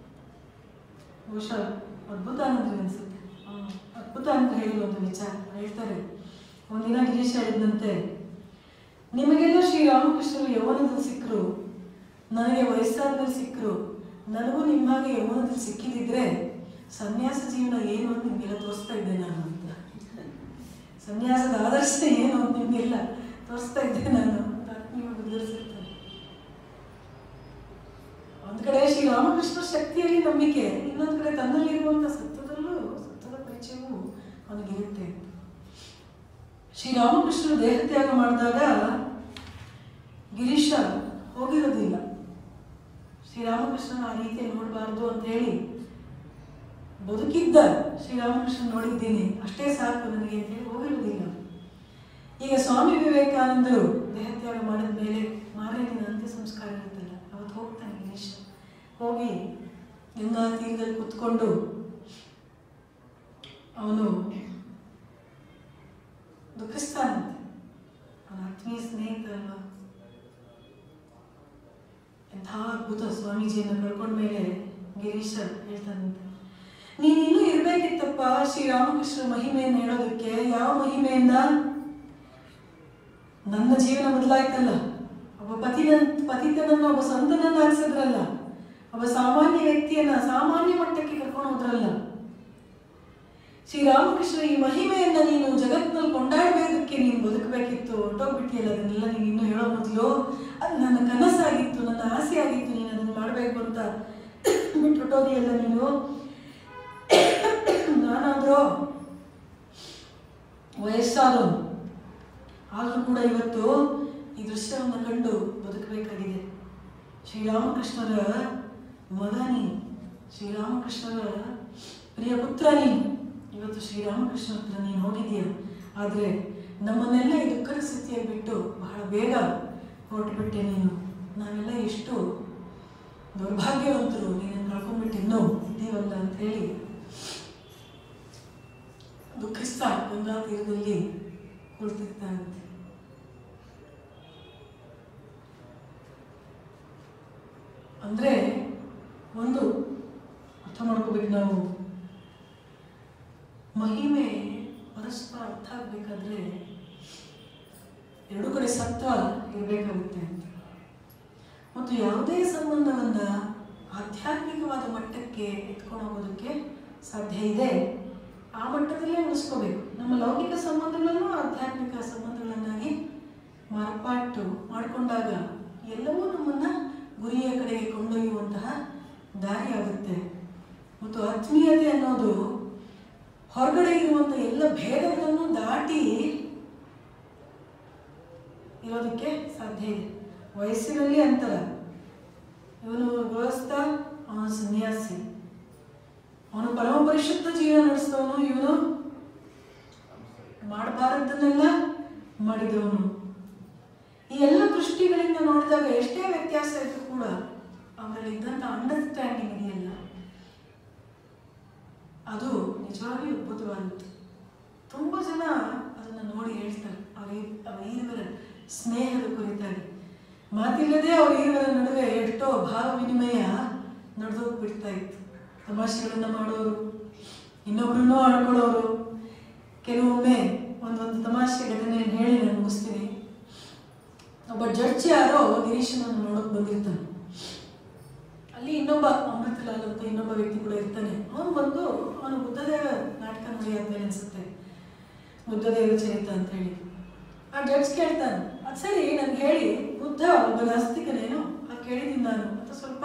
ಬಹುಶಃ ಅದ್ಭುತ ಅನ್ನೋದು ಅನ್ಸುತ್ತೆ ಆ, ಅದ್ಭುತ ಅಂತ ಹೇಳಿರುವಂಥ ವಿಚಾರ ಹೇಳ್ತಾರೆ ಒಂದಿನ ಗಿರೀಶ ಹೇಳಿದಂತೆ ನಿಮಗೆಲ್ಲ ಶ್ರೀರಾಮಕೃಷ್ಣರು ಯೌವನದಲ್ಲಿ ಸಿಕ್ಕರು ನನಗೆ ವಯಸ್ಸಾದ್ಮೇಲೆ ಸಿಕ್ಕರು ನನಗೂ ನಿಮ್ಮ ಹಾಗೆ ಯೌವನದಲ್ಲಿ ಸಿಕ್ಕಿದಿದ್ರೆ ಸನ್ಯಾಸ ಜೀವನ ಏನು ಅಂತ ನಿಮಗೆಲ್ಲ ತೋರಿಸ್ತಾ ಇದ್ದೆ ನಾನು ಅಂತ ಸನ್ಯಾಸದ ಆದರ್ಶ ಏನು ಅಂತ ನಿಮಗೆಲ್ಲ ತೋರಿಸ್ತಾ ಇದ್ದೆ ನಾನು ಅಂತ ನೀವು ಉದ್ಧರಿಸಿರ್ತಾರೆ ಒಂದ್ ಕಡೆ ಶ್ರೀರಾಮಕೃಷ್ಣ ಶಕ್ತಿಯಲ್ಲಿ ನಂಬಿಕೆ ಇನ್ನೊಂದು ಕಡೆ ತನ್ನಲ್ಲಿರುವಂಥ ಸತ್ವದಲ್ಲೂ ಸತ್ವದ ಪರಿಚಯವೂ ಅವನಿಗಿರುತ್ತೆ ಶ್ರೀರಾಮಕೃಷ್ಣರು ದೇಹತ್ಯಾಗ ಮಾಡಿದಾಗ ಗಿರೀಶ ಹೋಗಿರೋದಿಲ್ಲ ಶ್ರೀರಾಮಕೃಷ್ಣನ ಆ ರೀತಿಯಲ್ಲಿ ನೋಡಬಾರ್ದು ಅಂತ ಹೇಳಿ ಬದುಕಿದ್ದ ಶ್ರೀರಾಮಕೃಷ್ಣ ನೋಡಿದ್ದೀನಿ ಅಷ್ಟೇ ಸಾಕು ನನಗೆ ಅಂತ ಹೇಳಿ ಹೋಗಿರೋದಿಲ್ಲ ಈಗ ಸ್ವಾಮಿ ವಿವೇಕಾನಂದರು ದೇಹತ್ಯಾಗ ಮಾಡಿದ ಮೇಲೆ ಮಾರನೇ ದಿನ ಅಂತ್ಯ ಸಂಸ್ಕಾರ ಇರುತ್ತಲ್ಲ ಅವತ್ತು ಹೋಗ್ತಾನೆ ಗಿರೀಶ ಹೋಗಿ ಗಂಗಾ ತೀರದಲ್ಲಿ ಕುತ್ಕೊಂಡು ಅವನು ದುಃಖಿಸ್ತಾನಂತೆ ಅವನ ಆತ್ಮೀಯ ಸ್ನೇಹಿತ ಅಲ್ವಾ ಎಂಥ ಅದ್ಭುತ ಸ್ವಾಮೀಜಿಯನ್ನು ಕಳ್ಕೊಂಡ್ಮೇಲೆ ಗಿರೀಶ ಹೇಳ್ತಾನಂತೆ ನೀನು ಇನ್ನೂ ಇರ್ಬೇಕಿತ್ತಪ್ಪ ಶ್ರೀರಾಮಕೃಷ್ಣ ಮಹಿಮೆಯನ್ನು ಹೇಳೋದಕ್ಕೆ ಯಾವ ಮಹಿಮೆಯಿಂದ ನನ್ನ ಜೀವನ ಬದಲಾಯ್ತಲ್ಲ ಒಬ್ಬ ಪತಿನ ಪತಿತನನ್ನ ಒಬ್ಬ ಸಂತನನ್ನ ಹಾಕ್ಸಿದ್ರಲ್ಲ ಒಬ್ಬ ಸಾಮಾನ್ಯ ವ್ಯಕ್ತಿಯನ್ನ ಸಾಮಾನ್ಯ ಮಟ್ಟಕ್ಕೆ ಕರ್ಕೊಂಡು ಹೋದ್ರಲ್ಲ ಶ್ರೀರಾಮಕೃಷ್ಣ ಈ ಮಹಿಮೆಯನ್ನ ನೀನು ಜಗತ್ನಲ್ಲಿ ಕೊಂಡಾಡಬೇಕಕ್ಕೆ ನೀನು ಬದುಕಬೇಕಿತ್ತು ಹೊಟ್ಟೋಗ್ಬಿಟ್ಟಿಯಲ್ಲ ಅದನ್ನೆಲ್ಲ ನೀನು ಇನ್ನೂ ಹೇಳೋ ಮೊದಲು ಅದು ನನ್ನ ಕನಸಾಗಿತ್ತು ನನ್ನ ಆಸೆ ಆಗಿತ್ತು ನೀನು ಅದನ್ನು ಮಾಡಬೇಕು ಅಂತ ಬಿಟ್ಟು ಹೊಟ್ಟೋದಿಯಲ್ಲ ನೀನು ನಾನಾದ್ರೂ ವಯಸ್ಸಾದವನು ಆದರೂ ಕೂಡ ಇವತ್ತು ಈ ದೃಶ್ಯವನ್ನು ಕಂಡು ಬದುಕಬೇಕಾಗಿದೆ ಶ್ರೀರಾಮಕೃಷ್ಣರ ಮಗ ನೀನು ಶ್ರೀರಾಮಕೃಷ್ಣರ ಪ್ರಿಯ ಪುತ್ರ ನೀನು ಇವತ್ತು ಶ್ರೀರಾಮಕೃಷ್ಣ ಹತ್ರ ನೀನು ಹೋಗಿದೀಯ ಆದರೆ ನಮ್ಮನ್ನೆಲ್ಲ ಈ ದುಃಖದ ಸ್ಥಿತಿಯಲ್ಲಿ ಬಿಟ್ಟು ಬಹಳ ಬೇಗ ಹೊರಟುಬಿಟ್ಟೆ ನೀನು ನಾವೆಲ್ಲ ಎಷ್ಟು ದೌರ್ಭಾಗ್ಯವಂತರು ನೀನನ್ನು ಕಳ್ಕೊಂಡ್ಬಿಟ್ಟು ಇನ್ನೂ ಇದ್ದೀವಲ್ಲ ಅಂತ ಹೇಳಿ ದುಃಖಿಸ್ತಾ ಗಂಗಾ ತೀರದಲ್ಲಿ ಕುಳಿತಿರ್ತಾನಂತೆ ಅಂದ್ರೆ ಒಂದು ಅರ್ಥ ಮಾಡ್ಕೋಬೇಕು ನಾವು ಮಹಿಮೆ ಪರಸ್ಪರ ಅರ್ಥ ಆಗ್ಬೇಕಾದ್ರೆ ಎರಡು ಕಡೆ ಸತ್ವ ಇರಬೇಕಾಗುತ್ತೆ ಅಂತ ಮತ್ತು ಯಾವುದೇ ಸಂಬಂಧವನ್ನ ಆಧ್ಯಾತ್ಮಿಕವಾದ ಮಟ್ಟಕ್ಕೆ ಎತ್ಕೊಂಡು ಹೋಗೋದಕ್ಕೆ ಸಾಧ್ಯ ಇದೆ ಆ ಮಟ್ಟದಲ್ಲೇ ಉಳಿಸ್ಕೋಬೇಕು ನಮ್ಮ ಲೌಕಿಕ ಸಂಬಂಧಗಳನ್ನು ಆಧ್ಯಾತ್ಮಿಕ ಸಂಬಂಧಗಳನ್ನಾಗಿ ಮಾರ್ಪಾಟು ಮಾಡಿಕೊಂಡಾಗ ಎಲ್ಲವೂ ನಮ್ಮನ್ನ ಗುರಿಯ ಕಡೆಗೆ ಕೊಂಡೊಯ್ಯುವಂತಹ ದಾರಿಯಾಗುತ್ತೆ ಮತ್ತು ಆತ್ಮೀಯತೆ ಅನ್ನೋದು ಹೊರಗಡೆ ಇರುವಂಥ ಎಲ್ಲ ಭೇದಗಳನ್ನು ದಾಟಿ ಇರೋದಕ್ಕೆ ಸಾಧ್ಯ ಇದೆ ವಯಸ್ಸಿನಲ್ಲಿ ಅಂತರ ಇವನು ಗೃಹಸ್ಥ ಅವನು ಸನ್ಯಾಸಿ ಅವನು ಪರಮ ಪರಿಶುದ್ಧ ಜೀವನ ನಡೆಸಿದವನು ಇವನು ಮಾಡಬಾರದನ್ನೆಲ್ಲ ಮಾಡಿದವನು ಈ ಎಲ್ಲ ದೃಷ್ಟಿಗಳಿಂದ ನೋಡಿದಾಗ ಎಷ್ಟೇ ವ್ಯತ್ಯಾಸ ಇದ್ರೂ ಕೂಡ ಅವರಲ್ಲಿ ಇದ್ದಂಥ ಅಂಡರ್ಸ್ಟ್ಯಾಂಡಿಂಗ್ ಇದೆಯಲ್ಲ ಅದು ನಿಜವಾಗಿಯೂ ಅದ್ಭುತವಾದದ್ದು ತುಂಬ ಜನ ಅದನ್ನು ನೋಡಿ ಹೇಳ್ತಾರೆ ಅವ್ರ ಈ- ಅವರ ಈರುವರ ಸ್ನೇಹದ ಕುರಿತಾಗಿ ಮಾತಿಲ್ಲದೆ ಅವ್ರ ಈರುವರ ನಡುವೆ ಎಷ್ಟೋ ಭಾವ ವಿನಿಮಯ ನಡೆದೋಗ್ಬಿಡ್ತಾ ಇತ್ತು ತಮಾಷೆಗಳನ್ನ ಮಾಡೋರು ಇನ್ನೊಬ್ರನ್ನೂ ಆಡ್ಕೊಳ್ಳೋರು ಕೆಲವೊಮ್ಮೆ ಒಂದೊಂದು ತಮಾಷೆ ಘಟನೆಯನ್ನು ಹೇಳಿ ನಾನು ಮುಗಿಸ್ತೀನಿ ಒಬ್ಬ ಜಡ್ಜ್ ಯಾರೋ ಗಿರೀಶನನ್ನು ನೋಡಕ್ ಬಂದಿರ್ತಾನೆ ಅಲ್ಲಿ ಇನ್ನೊಬ್ಬ ಅಮೃತಲಾಲ್ ಅಂತ ಇನ್ನೊಬ್ಬ ವ್ಯಕ್ತಿ ಕೂಡ ಇರ್ತಾನೆ ಅವನು ಬಂದು ಅವನು ಬುದ್ಧದೇವ ನಾಟಕ ನೋಡಿ ಆದ್ಮೇಲೆ ಅನ್ಸುತ್ತೆ ಬುದ್ಧದೇವ ಚರಿತ ಅಂತ ಹೇಳಿ ಆ ಜಡ್ಜ್ ಕೇಳ್ತಾನೆ ಅದು ಸರಿ ನನ್ಗೆ ಹೇಳಿ ಬುದ್ಧ ಒಬ್ಬ ನಾಸ್ತಿಕನೇನು ಆ ಕೇಳಿದ್ದೀನಿ ನಾನು ಅಂತ ಸ್ವಲ್ಪ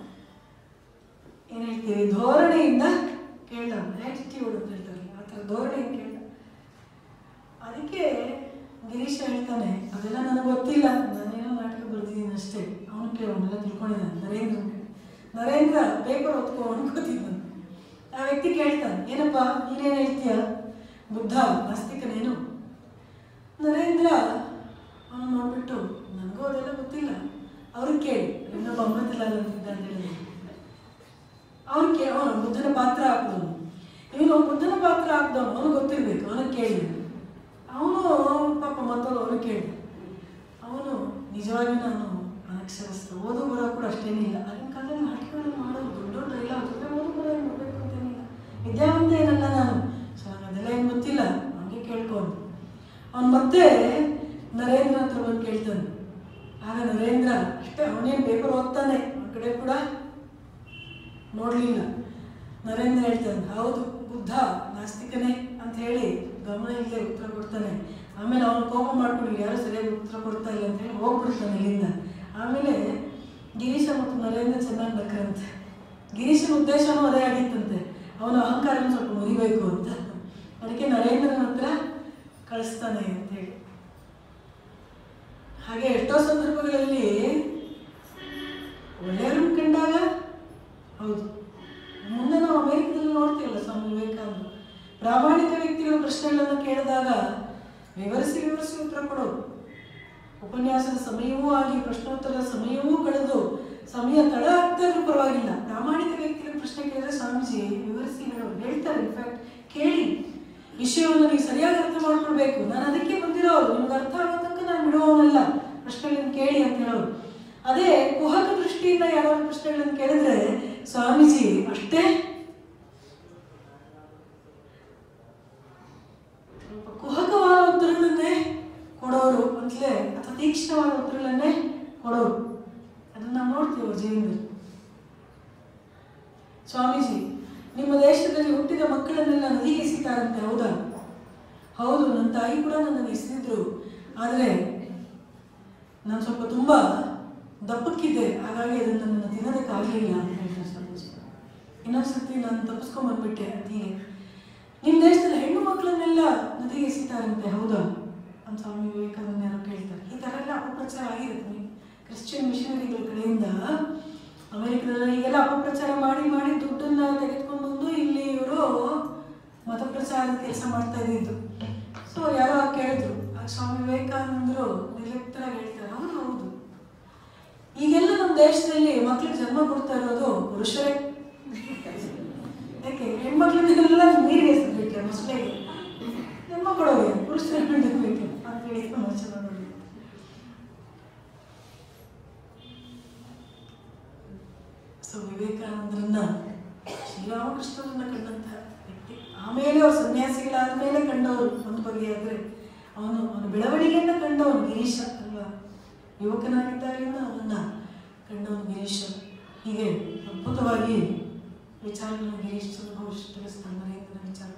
ಏನ್ ಹೇಳ್ತೀವಿ ಧೋರಣೆಯಿಂದ ಕೇಳ್ದ ಆಟಿಟ್ಯೂಡ್ ಅಂತ ಹೇಳ್ತಾರಲ್ಲ ಆ ಥರ ಧೋರಣೆಯಿಂದ ಕೇಳ್ದ ಅದಕ್ಕೆ ಗಿರೀಶ ಹೇಳ್ತಾನೆ ಅದೆಲ್ಲ ನನಗೆ ಗೊತ್ತಿಲ್ಲ ನಾನೇನೋ ನಾಟಕ ಬರ್ದಿದ್ದೀನಿ ಅಷ್ಟೇ ಅವನು ಕೇಳಿ ಅವನೆಲ್ಲ ತಿಳ್ಕೊಂಡಿದ್ದಾನೆ ನರೇಂದ್ರ ನರೇಂದ್ರ ಪೇಪರ್ ಓದ್ಕೊ ಅನ್ಕೋತಿದ್ದಾನೆ ಆ ವ್ಯಕ್ತಿ ಕೇಳ್ತಾನೆ ಏನಪ್ಪ ನೀನೇನು ಹೇಳ್ತೀಯ ಬುದ್ಧ ನಾಸ್ತಿಕನೇನು ನರೇಂದ್ರ ಅವನು ನೋಡ್ಬಿಟ್ಟು ನನಗೂ ಅದೆಲ್ಲ ಗೊತ್ತಿಲ್ಲ ಅವ್ರಿಗೆ ಕೇಳಿ ಇನ್ನೊಬ್ಬ ಅಮೃತಲಾಲ್ ಅಂತಿದ್ದ ಅಂತ ಹೇಳಿದ್ರು ಅವನು ಕೇ ಅವನು ಬುದ್ಧನ ಪಾತ್ರ ಹಾಕಿದವನು ಇವನು ಬುದ್ಧನ ಪಾತ್ರ ಹಾಕಿದವನು ಅವನು ಗೊತ್ತಿರ್ಬೇಕು ಅವನಿಗೆ ಕೇಳಿ ಅವನು ಪಾಪ ಮತ್ತೊಬ್ಬ ಅವನು ಕೇಳಿ ಅವನು ನಿಜವಾಗಿಯೂ ನಾನು ಅನಕ್ಷರಸ್ಥ ಓದು ಬರೋ ಕೂಡ ಅಷ್ಟೇನಿಲ್ಲ ಆಗಿನ ಕಾಲದಲ್ಲಿ ನಾಟಕಗಳನ್ನು ಮಾಡೋದು ದೊಡ್ಡ ದೊಡ್ಡ ಡೈಲಾಗ್ ಜೊತೆ ಓದು ಬರೋ ಏನು ಮಾಡಬೇಕು ಅಂತೇನಿಲ್ಲ ವಿದ್ಯಾವಂತ ಏನಲ್ಲ ನಾನು ಸೊ ನನಗೆ ಅದೆಲ್ಲ ಏನು ಗೊತ್ತಿಲ್ಲ ಹಂಗೆ ಕೇಳ್ಕೊಂಡು ಅವನು ಮತ್ತೆ ನರೇಂದ್ರ ಹತ್ರ ಬಂದು ಕೇಳ್ತಾನೆ ಆಗ ನರೇಂದ್ರ ಅಷ್ಟೇ ಅವನೇನು ಪೇಪರ್ ಓದ್ತಾನೆ ಅವನ ಕಡೆ ಕೂಡ ನೋಡಲಿಲ್ಲ ನರೇಂದ್ರ ಹೇಳ್ತಾನೆ ಹೌದು ಬುದ್ಧ ನಾಸ್ತಿಕನೇ ಅಂತ ಹೇಳಿ ಗಮನ ಇಲ್ಲದೆ ಉತ್ತರ ಕೊಡ್ತಾನೆ ಆಮೇಲೆ ಅವನು ಕೋಪ ಮಾಡ್ಕೊಂಡು ಯಾರು ಸರಿಯಾಗಿ ಉತ್ತರ ಕೊಡ್ತಾ ಇಲ್ಲ ಅಂತ ಹೇಳಿ ಹೋಗ್ಬಿಡ್ತಾನೆ ಇಲ್ಲಿಂದ ಆಮೇಲೆ ಗಿರೀಶ ಮತ್ತು ನರೇಂದ್ರ ಚೆನ್ನಾಗಿ ನಕ್ಕರಂತೆ ಗಿರೀಶನ ಉದ್ದೇಶನೂ ಅದೇ ಆಗಿತ್ತಂತೆ ಅವನ ಅಹಂಕಾರನ ಸ್ವಲ್ಪ ಮುರಿಬೇಕು ಅಂತ ಅದಕ್ಕೆ ನರೇಂದ್ರನ ಹತ್ರ ಕಳಿಸ್ತಾನೆ ಅಂತ ಹೇಳಿ ಹಾಗೆ ಎಷ್ಟೋ ಸಂದರ್ಭಗಳಲ್ಲಿ ಒಳ್ಳೆಯವ್ರನ್ನ ಕಂಡಾಗ ಹೌದು ಮುಂದೆ ನಾವು ಅಮೆರಿಕದಲ್ಲಿ ನೋಡ್ತೀವಲ್ಲ ಸ್ವಾಮಿ ವಿವೇಕಾನಂದ ಪ್ರಾಮಾಣಿಕ ವ್ಯಕ್ತಿಗಳ ಪ್ರಶ್ನೆಗಳನ್ನು ಕೇಳಿದಾಗ ವಿವರಿಸಿ ವಿವರಿಸಿ ಉತ್ತರ ಕೊಡೋದು ಉಪನ್ಯಾಸದ ಸಮಯವೂ ಆಗಿ ಪ್ರಶ್ನೋತ್ತರದ ಸಮಯವೂ ಕಳೆದು ಸಮಯ ತಡ ಆಗ್ತಾ ಇದ್ರೂ ಪರವಾಗಿಲ್ಲ ಪ್ರಾಮಾಣಿಕ ವ್ಯಕ್ತಿಗಳ ಪ್ರಶ್ನೆ ಕೇಳಿದ್ರೆ ಸ್ವಾಮೀಜಿ ವಿವರಿಸಿ ಹೇಳೋರು ಹೇಳ್ತಾರೆ ಇನ್ಫ್ಯಾಕ್ಟ್ ಕೇಳಿ ವಿಷಯವನ್ನು ನೀವು ಸರಿಯಾಗಿ ಅರ್ಥ ಮಾಡ್ಕೊಳ್ಬೇಕು ನಾನು ಅದಕ್ಕೆ ಬಂದಿರೋರು ನಿಮ್ಗೆ ಅರ್ಥ ಆಗೋ ತನಕ ನಾನು ಬಿಡುವವನಲ್ಲ ಪ್ರಶ್ನೆಗಳನ್ನು ಕೇಳಿ ಅಂತ ಹೇಳೋರು ಅದೇ ಕುಹಕ ದೃಷ್ಟಿಯಿಂದ ಯಾವ್ದಾದ್ರು ಪ್ರಶ್ನೆಗಳನ್ನು ಕೇಳಿದ್ರೆ ಸ್ವಾಮೀಜಿ ಅಷ್ಟೇ ಸ್ವಲ್ಪ ಕುಹಕವಾದ ಉತ್ತರಗಳನ್ನೇ ಕೊಡೋರು ಅಂತಲೇ ಅಥವಾ ತೀಕ್ಷ್ಣವಾದ ಉತ್ತರಗಳನ್ನೇ ಕೊಡೋರು ಅದನ್ನ ನಾವು ನೋಡ್ತೀವಿ ಅವ್ರ ಜೀವನದಲ್ಲಿ ಸ್ವಾಮೀಜಿ ನಿಮ್ಮ ದೇಶದಲ್ಲಿ ಹುಟ್ಟಿದ ಮಕ್ಕಳನ್ನೆಲ್ಲ ನದಿಗೆ ಎಸಿತಾರಂತೆ ಹೌದಾ ಹೌದು ನನ್ನ ತಾಯಿ ಕೂಡ ನನ್ನನ್ನು ಎಸೆದಿದ್ರು ಆದರೆ ನಾನು ಸ್ವಲ್ಪ ತುಂಬ ದಪ್ಪಕ್ಕಿದ್ದೆ ಹಾಗಾಗಿ ಅದನ್ನು ನನ್ನ ತಿನ್ನೋದಕ್ಕಾಗಲಿಲ್ಲ ಅಂತ ಹೇಳ್ತಾರೆ ಸ್ವಾಮೀಜಿ ಇನ್ನೊಂದ್ಸತಿ ನಾನು ತಪ್ಪಿಸ್ಕೊಂಡ್ ಬಂದ್ಬಿಟ್ಟೆ ಅಂತ ಹೀಗೆ ನಿಮ್ಮ ದೇಶದಲ್ಲಿ ಹೆಣ್ಣು ಮಕ್ಕಳನ್ನೆಲ್ಲ ನದಿಗೆ ಎಸಿತಾರಂತೆ ಹೌದಾ ಅಂತ ಸ್ವಾಮಿ ವಿವೇಕಾನಂದ ಯಾರೋ ಕೇಳ್ತಾರೆ ಈ ಥರ ಎಲ್ಲ ಅಪಪ್ರಚಾರ ಆಗಿರುತ್ತೆ ಕ್ರಿಶ್ಚಿಯನ್ ಮಿಷನರಿಗಳ ಕಡೆಯಿಂದ ಅಮೆರಿಕದಲ್ಲಿ ಈಗೆಲ್ಲ ಅಪಪ್ರಚಾರ ಮಾಡಿ ಮಾಡಿ ದುಡ್ಡನ್ನ ತೆಗೆದುಕೊಂಡು ಬಂದು ಇಲ್ಲಿ ಇವರು ಮತಪ್ರಚಾರದ ಕೆಲಸ ಮಾಡ್ತಾ ಇದ್ದಿದ್ದು ಸೊ ಯಾರೋ ಕೇಳಿದ್ರು ಆಗ ಸ್ವಾಮಿ ವಿವೇಕಾನಂದರು ನಿರ್ಲಿಪ್ತರಾಗಿ ಹೇಳ್ತಾರೆ ಹೌದು ಹೌದು ಈಗೆಲ್ಲ ನಮ್ಮ ದೇಶದಲ್ಲಿ ಮಕ್ಳಿಗೆ ಜನ್ಮ ಕೊಡ್ತಾ ಇರೋದು ಪುರುಷರೇ ಯಾಕೆ ಹೆಣ್ಮಕ್ಳನ್ನೆಲ್ಲ ನೀರಿಗೆ ಎಸೆದ್ಬಿಟ್ರೆ ಮಕ್ಕಳಿಗೆ ಜನ್ಮ ಕೊಡೋದು ಪುರುಷರೇ ಬಿಡಬೇಕು ಅಂತ ಹೇಳಿ ಸಮಾಚಾರ ನೋಡಿ ಸೊ ವಿವೇಕಾನಂದರನ್ನ ಶ್ರೀರಾಮಕೃಷ್ಣರನ್ನ ಕಂಡಂತಹ ವ್ಯಕ್ತಿ ಆಮೇಲೆ ಅವ್ರು ಸನ್ಯಾಸಿಗಳಾದ ಮೇಲೆ ಕಂಡವರು ಒಂದು ಬಗೆಯಾದ್ರೆ ಅವನು ಅವನ ಬೆಳವಣಿಗೆಯನ್ನ ಕಂಡವನು ಗಿರೀಶ ಅಲ್ವಾ ಯುವಕನಾಗಿದ್ದಾಗಲಿಂದ ಅವನ್ನ ಕಂಡವನು ಗಿರೀಶ ಹೀಗೆ ಅದ್ಭುತವಾಗಿ ವಿಚಾರಗಳನ್ನು ಗಿರೀಶ್ ಘೋಷ್ ತಿಳಿಸ್ತಾನೆ ನರೇಂದ್ರನ ವಿಚಾರ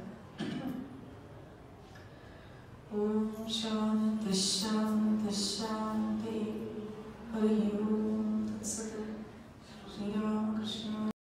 ಓಂ ಶಾಂತಿ ಶಾಂತಿ ಶಾಂತಿ ಹರಿ ಓಂ